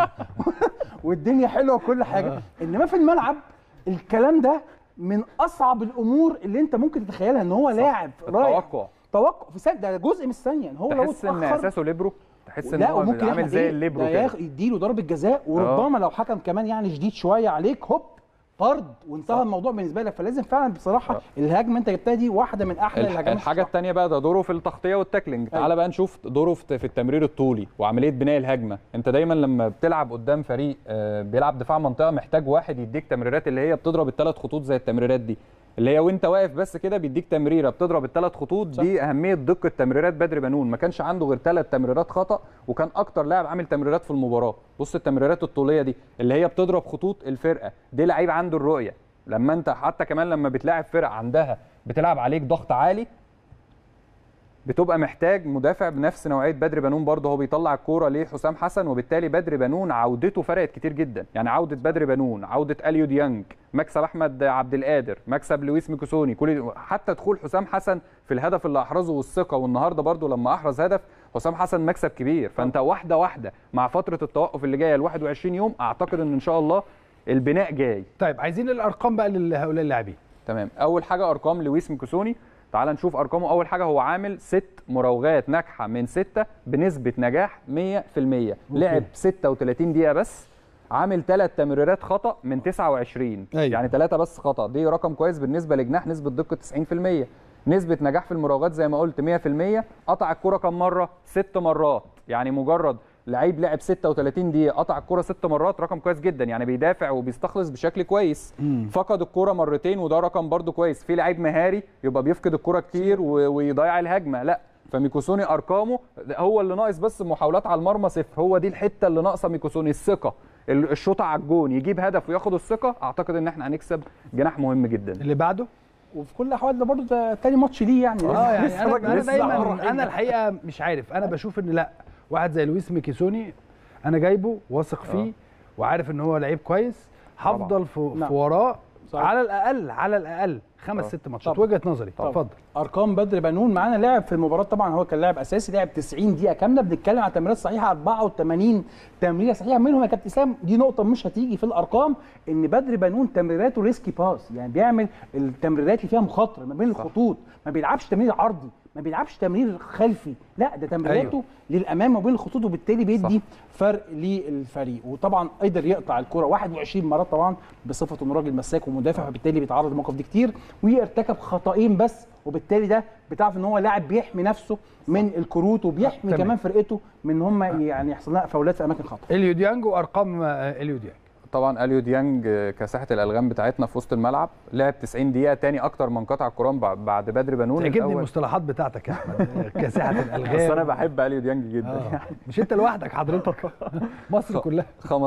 والدنيا حلوه وكل حاجه انما في الملعب الكلام ده من اصعب الامور اللي انت ممكن تتخيلها ان هو لاعب رايح التوقع توقع في ثانيه ده جزء من الثانيه ان هو لو تحس ان اتاخر اساسه ليبرو تحس ان لا هو وممكن عامل ياخد زي إيه؟ الليبرو ده كده ياخد- يديله ضربه جزاء وربما لو حكم كمان يعني شديد شويه عليك هوب طرد وانتهى الموضوع بالنسبه لك فلازم فعلا بصراحه الهجمه انت جبتها دي واحده من احلى الح- الهجمات الحاجه الصراحة. الثانيه بقى ده دوره في التغطيه والتاكلينج تعالى أيوة. بقى نشوف دوره في في التمرير الطولي وعمليه بناء الهجمه انت دايما لما بتلعب قدام فريق آه، بيلعب دفاع منطقه محتاج واحد يديك تمريرات اللي هي بتضرب الثلاث خطوط زي التمريرات دي اللي هي وانت واقف بس كده بيديك تمريره بتضرب الثلاث خطوط دي اهميه دقه تمريرات بدر بنون ما كانش عنده غير ثلاث تمريرات خطا وكان اكتر لاعب عامل تمريرات في المباراه بص التمريرات الطوليه دي اللي هي بتضرب خطوط الفرقه دي لعيب عنده الرؤيه لما انت حتى كمان لما بتلاعب فرقه عندها بتلعب عليك ضغط عالي بتبقى محتاج مدافع بنفس نوعيه بدر بنون برضه هو بيطلع الكوره لحسام حسن وبالتالي بدر بنون عودته فرقت كتير جدا يعني عوده بدر بنون عوده اليو ديانج مكسب احمد عبد القادر مكسب لويس ميكوسوني كل حتى دخول حسام حسن في الهدف اللي احرزه والثقه والنهارده برضه لما احرز هدف حسام حسن مكسب كبير فانت واحده واحده مع فتره التوقف اللي جايه ل 21 يوم اعتقد ان ان شاء الله البناء جاي طيب عايزين الارقام بقى لهؤلاء اللاعبين تمام اول حاجه ارقام لويس ميكوسوني تعال نشوف ارقامه اول حاجه هو عامل ست مراوغات ناجحه من سته بنسبه نجاح 100% لعب 36 دقيقه بس عامل ثلاث تمريرات خطا من 29 أيوة. يعني ثلاثه بس خطا دي رقم كويس بالنسبه لجناح نسبه دقه 90% نسبه نجاح في المراوغات زي ما قلت 100% قطع الكره كم مره ست مرات يعني مجرد لعيب لعب 36 دقيقه قطع الكره ست مرات رقم كويس جدا يعني بيدافع وبيستخلص بشكل كويس فقد الكره مرتين وده رقم برده كويس في لعيب مهاري يبقى بيفقد الكره كتير و- ويضيع الهجمه لا فميكوسوني ارقامه هو اللي ناقص بس محاولات على المرمى صفر هو دي الحته اللي ناقصه ميكوسوني الثقه ال- الشوط على الجون يجيب هدف وياخد الثقه اعتقد ان احنا هنكسب جناح مهم جدا اللي بعده وفي كل الاحوال ده برضه ده تاني ماتش ليه يعني اه يعني لسه انا, الراجل أنا لسه مرة دايما حلوة. انا الحقيقه مش عارف انا بشوف ان لا واحد زي لويس ميكيسوني انا جايبه واثق فيه وعارف ان هو لعيب كويس هفضل في, نعم. في وراه صحيح. على الاقل على الاقل خمس ست ماتشات طبعا. وجهه نظري طبعا. اتفضل ارقام بدر بنون معانا لاعب في المباراه طبعا هو كان لاعب اساسي لعب 90 دقيقه كامله بنتكلم على تمريرات صحيحه 84 تمريره صحيحه منهم يا كابتن اسلام دي نقطه مش هتيجي في الارقام ان بدر بنون تمريراته ريسكي باس يعني بيعمل التمريرات اللي فيها مخاطره ما بين الخطوط ما بيلعبش تمرير عرضي ما بيلعبش تمرير خلفي لا ده تمريراته أيوه. للامام وبين الخطوط وبالتالي بيدي صح. فرق للفريق وطبعا قدر يقطع الكره 21 مره طبعا بصفته انه راجل مساك ومدافع فبالتالي بيتعرض للمواقف دي كتير وارتكب خطأين بس وبالتالي ده بتعرف ان هو لاعب بيحمي نفسه من الكروت وبيحمي تمام. كمان فرقته من ان هم يعني يحصل لها فاولات في اماكن خطا اليو ديانج وارقام آه، اليو ديانج طبعا اليو ديانج آه، كساحه الالغام بتاعتنا في وسط الملعب لعب 90 دقيقه تاني اكتر من قطع الكرام بع- بعد بدر بنون تعجبني الأول- المصطلحات بتاعتك يا احمد كساحه الالغام بس انا بحب اليو ديانج جدا آه. مش انت لوحدك حضرتك مصر كلها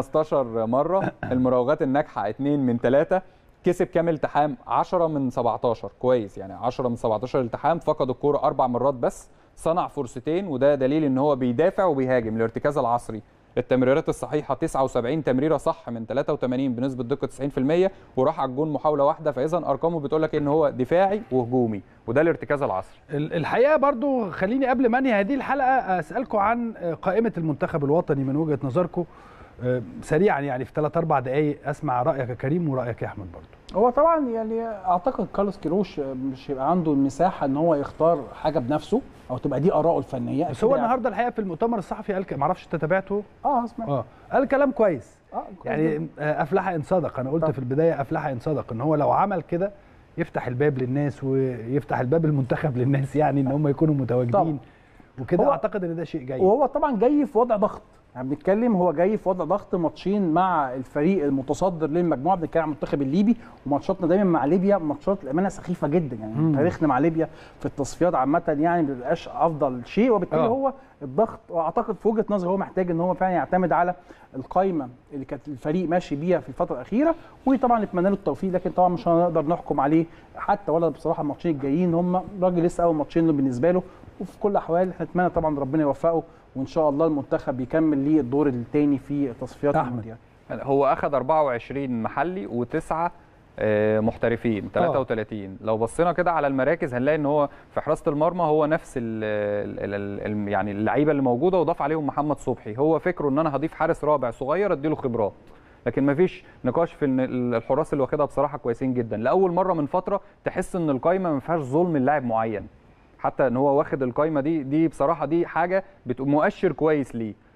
15 مره المراوغات الناجحه 2 من 3 كسب كام التحام 10 من 17 كويس يعني 10 من 17 التحام فقد الكوره اربع مرات بس صنع فرصتين وده دليل ان هو بيدافع وبيهاجم الارتكاز العصري التمريرات الصحيحه 79 تمريره صح من 83 بنسبه دقه 90% وراح على الجون محاوله واحده فاذا ارقامه بتقول لك ان هو دفاعي وهجومي وده الارتكاز العصري ال- الحقيقه برضو خليني قبل ما انهي هذه الحلقه اسالكم عن قائمه المنتخب الوطني من وجهه نظركم آه، سريعا يعني في ثلاث اربع دقائق اسمع رايك يا كريم ورايك يا احمد برضو هو طبعا يعني اعتقد كارلوس كيروش مش هيبقى عنده المساحه ان هو يختار حاجه بنفسه او تبقى دي اراءه الفنيه بس هو النهارده الحقيقه في المؤتمر الصحفي قال ك- معرفش انت تابعته اه اسمع اه قال كلام كويس اه كويس جداً. يعني آه، افلح ان صدق انا قلت طبعا. في البدايه افلح ان صدق ان هو لو عمل كده يفتح الباب للناس ويفتح الباب المنتخب للناس يعني ان هم يكونوا متواجدين طبعا. وكده هو- اعتقد ان ده شيء جيد وهو طبعا جاي في وضع ضغط يعني بنتكلم هو جاي في وضع ضغط ماتشين مع الفريق المتصدر للمجموعه بنتكلم عن المنتخب الليبي وماتشاتنا دايما مع ليبيا ماتشات الامانه سخيفه جدا يعني مم. تاريخنا مع ليبيا في التصفيات عامه يعني ما بيبقاش افضل شيء وبالتالي آه. هو الضغط واعتقد في وجهه نظري هو محتاج ان هو فعلا يعتمد على القائمه اللي كانت الفريق ماشي بيها في الفتره الاخيره وطبعا نتمنى له التوفيق لكن طبعا مش هنقدر نحكم عليه حتى ولا بصراحه الماتشين الجايين هم راجل لسه اول ماتشين له بالنسبه له وفي كل الاحوال احنا نتمنى طبعا ربنا يوفقه وان شاء الله المنتخب يكمل ليه الدور الثاني في تصفيات أحمد. المونديال هو اخذ 24 محلي وتسعه آه، محترفين 33 لو بصينا كده على المراكز هنلاقي ان هو في حراسه المرمى هو نفس ال ال ال ال يعني اللعيبه اللي موجوده وضاف عليهم محمد صبحي هو فكره ان انا هضيف حارس رابع صغير اديله خبرات لكن مفيش نقاش في ان ال- الحراس اللي واخدها بصراحه كويسين جدا لاول مره من فتره تحس ان القايمه ما فيهاش ظلم للاعب معين حتى ان هو واخد القايمه دي دي بصراحه دي حاجه بتبقى مؤشر كويس ليه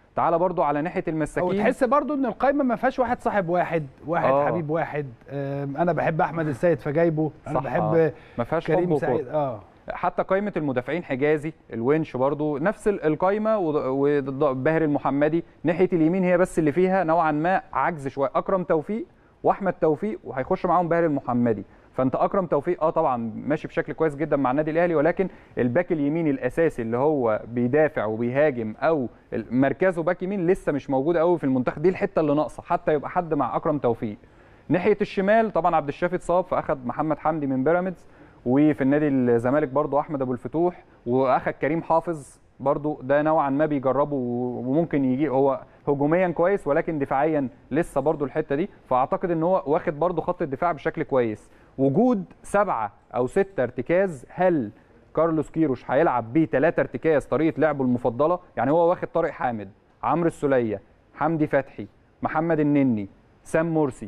تعالى برضو على ناحيه او المساكين تحس برضو ان القايمه ما فيهاش واحد صاحب واحد واحد آه. حبيب واحد آم، انا بحب احمد السيد فجايبه انا صح، بحب آه. ما فيهاش حب كريم وكره. سعيد اه حتى قائمه المدافعين حجازي الونش برضو نفس ال- القائمه وباهر المحمدي ناحيه اليمين هي بس اللي فيها نوعا ما عجز شويه اكرم توفيق واحمد توفيق وهيخش معاهم باهر المحمدي فانت اكرم توفيق اه طبعا ماشي بشكل كويس جدا مع النادي الاهلي ولكن الباك اليمين الاساسي اللي هو بيدافع وبيهاجم او ال- مركزه باك يمين لسه مش موجود قوي في المنتخب دي الحته اللي ناقصه حتى يبقى حد مع اكرم توفيق ناحيه الشمال طبعا عبد الشافي اتصاب فاخد محمد حمدي من بيراميدز وفي النادي الزمالك برضو احمد ابو الفتوح واخد كريم حافظ برضو ده نوعا ما بيجربه وممكن يجي هو هجوميا كويس ولكن دفاعيا لسه برضو الحته دي فاعتقد ان هو واخد برضو خط الدفاع بشكل كويس وجود سبعه او سته ارتكاز هل كارلوس كيروش هيلعب بيه ثلاثه ارتكاز طريقه لعبه المفضله يعني هو واخد طارق حامد عمرو السوليه حمدي فتحي محمد النني سام مرسي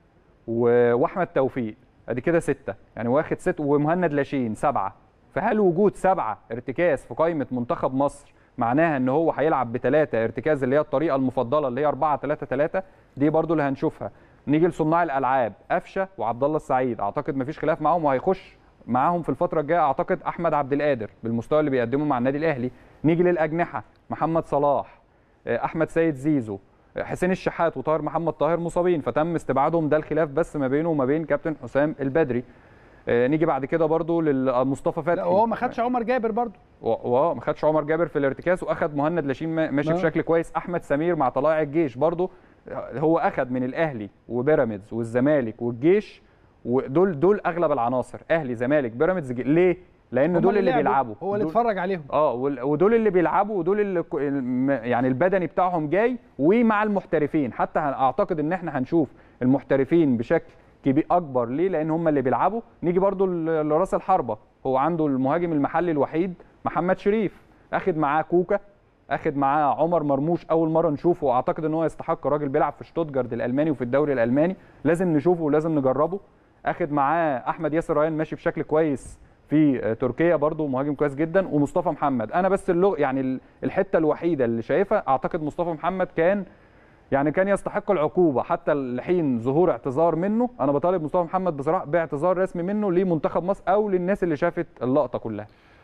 و- واحمد توفيق ادي كده سته يعني واخد ست ومهند لاشين سبعه فهل وجود سبعه ارتكاز في قائمه منتخب مصر معناها ان هو هيلعب بثلاثه ارتكاز اللي هي الطريقه المفضله اللي هي 4 3 3 دي برضو اللي هنشوفها نيجي لصناع الالعاب قفشه وعبد الله السعيد اعتقد مفيش خلاف معاهم وهيخش معاهم في الفتره الجايه اعتقد احمد عبد القادر بالمستوى اللي بيقدمه مع النادي الاهلي نيجي للاجنحه محمد صلاح آه، احمد سيد زيزو آه، حسين الشحات وطاهر محمد طاهر مصابين فتم استبعادهم ده الخلاف بس ما بينه وما بين كابتن حسام البدري آه، نيجي بعد كده برضو لمصطفى فتحي لا وهو ما خدش عمر جابر برضو واه ما خدش عمر جابر في الارتكاز واخد مهند لاشين ما- ماشي آه. بشكل كويس احمد سمير مع طلائع الجيش برضو هو اخد من الاهلي وبيراميدز والزمالك والجيش ودول دول اغلب العناصر اهلي زمالك بيراميدز جي- ليه لان هم دول اللي لعبوا، بيلعبوا هو اللي دول- اتفرج عليهم اه وال- ودول اللي بيلعبوا ودول اللي كو- الم- يعني البدني بتاعهم جاي ومع المحترفين حتى هن- اعتقد ان احنا هنشوف المحترفين بشكل كبير اكبر ليه لان هم اللي بيلعبوا نيجي برضو ل- لراس الحربه هو عنده المهاجم المحلي الوحيد محمد شريف اخد معاه كوكا اخد معاه عمر مرموش اول مره نشوفه واعتقد ان هو يستحق راجل بيلعب في شتوتجارت الالماني وفي الدوري الالماني لازم نشوفه ولازم نجربه اخد معاه احمد ياسر ريان ماشي بشكل كويس في آه، تركيا برضو مهاجم كويس جدا ومصطفى محمد انا بس اللغ يعني ال- الحته الوحيده اللي شايفها اعتقد مصطفى محمد كان يعني كان يستحق العقوبه حتى لحين ظهور اعتذار منه انا بطالب مصطفى محمد بصراحه باعتذار رسمي منه لمنتخب مصر او للناس اللي شافت اللقطه كلها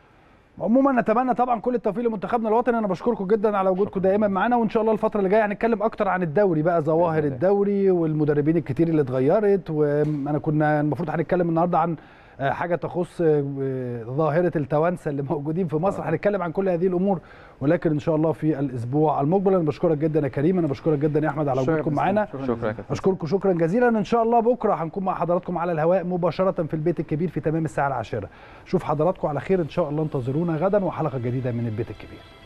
عموما نتمنى طبعا كل التوفيق لمنتخبنا الوطني انا بشكركم جدا على وجودكم دايما معانا وان شاء الله الفتره اللي جايه هنتكلم اكتر عن الدوري بقى ظواهر بإذن الله. الدوري والمدربين الكتير اللي اتغيرت وانا كنا المفروض هنتكلم النهارده عن آه، حاجه تخص آه، ظاهره التوانسه اللي موجودين في مصر هنتكلم عن كل هذه الامور ولكن ان شاء الله في الاسبوع المقبل انا بشكرك جدا يا كريم انا بشكرك جدا يا احمد على شكراً وجودكم جزيلاً. معانا شكرا يا كابتن اشكركم شكرا جزيلا ان شاء الله بكره هنكون مع حضراتكم على الهواء مباشره في البيت الكبير في تمام الساعه العاشره شوف حضراتكم على خير ان شاء الله انتظرونا غدا وحلقه جديده من البيت الكبير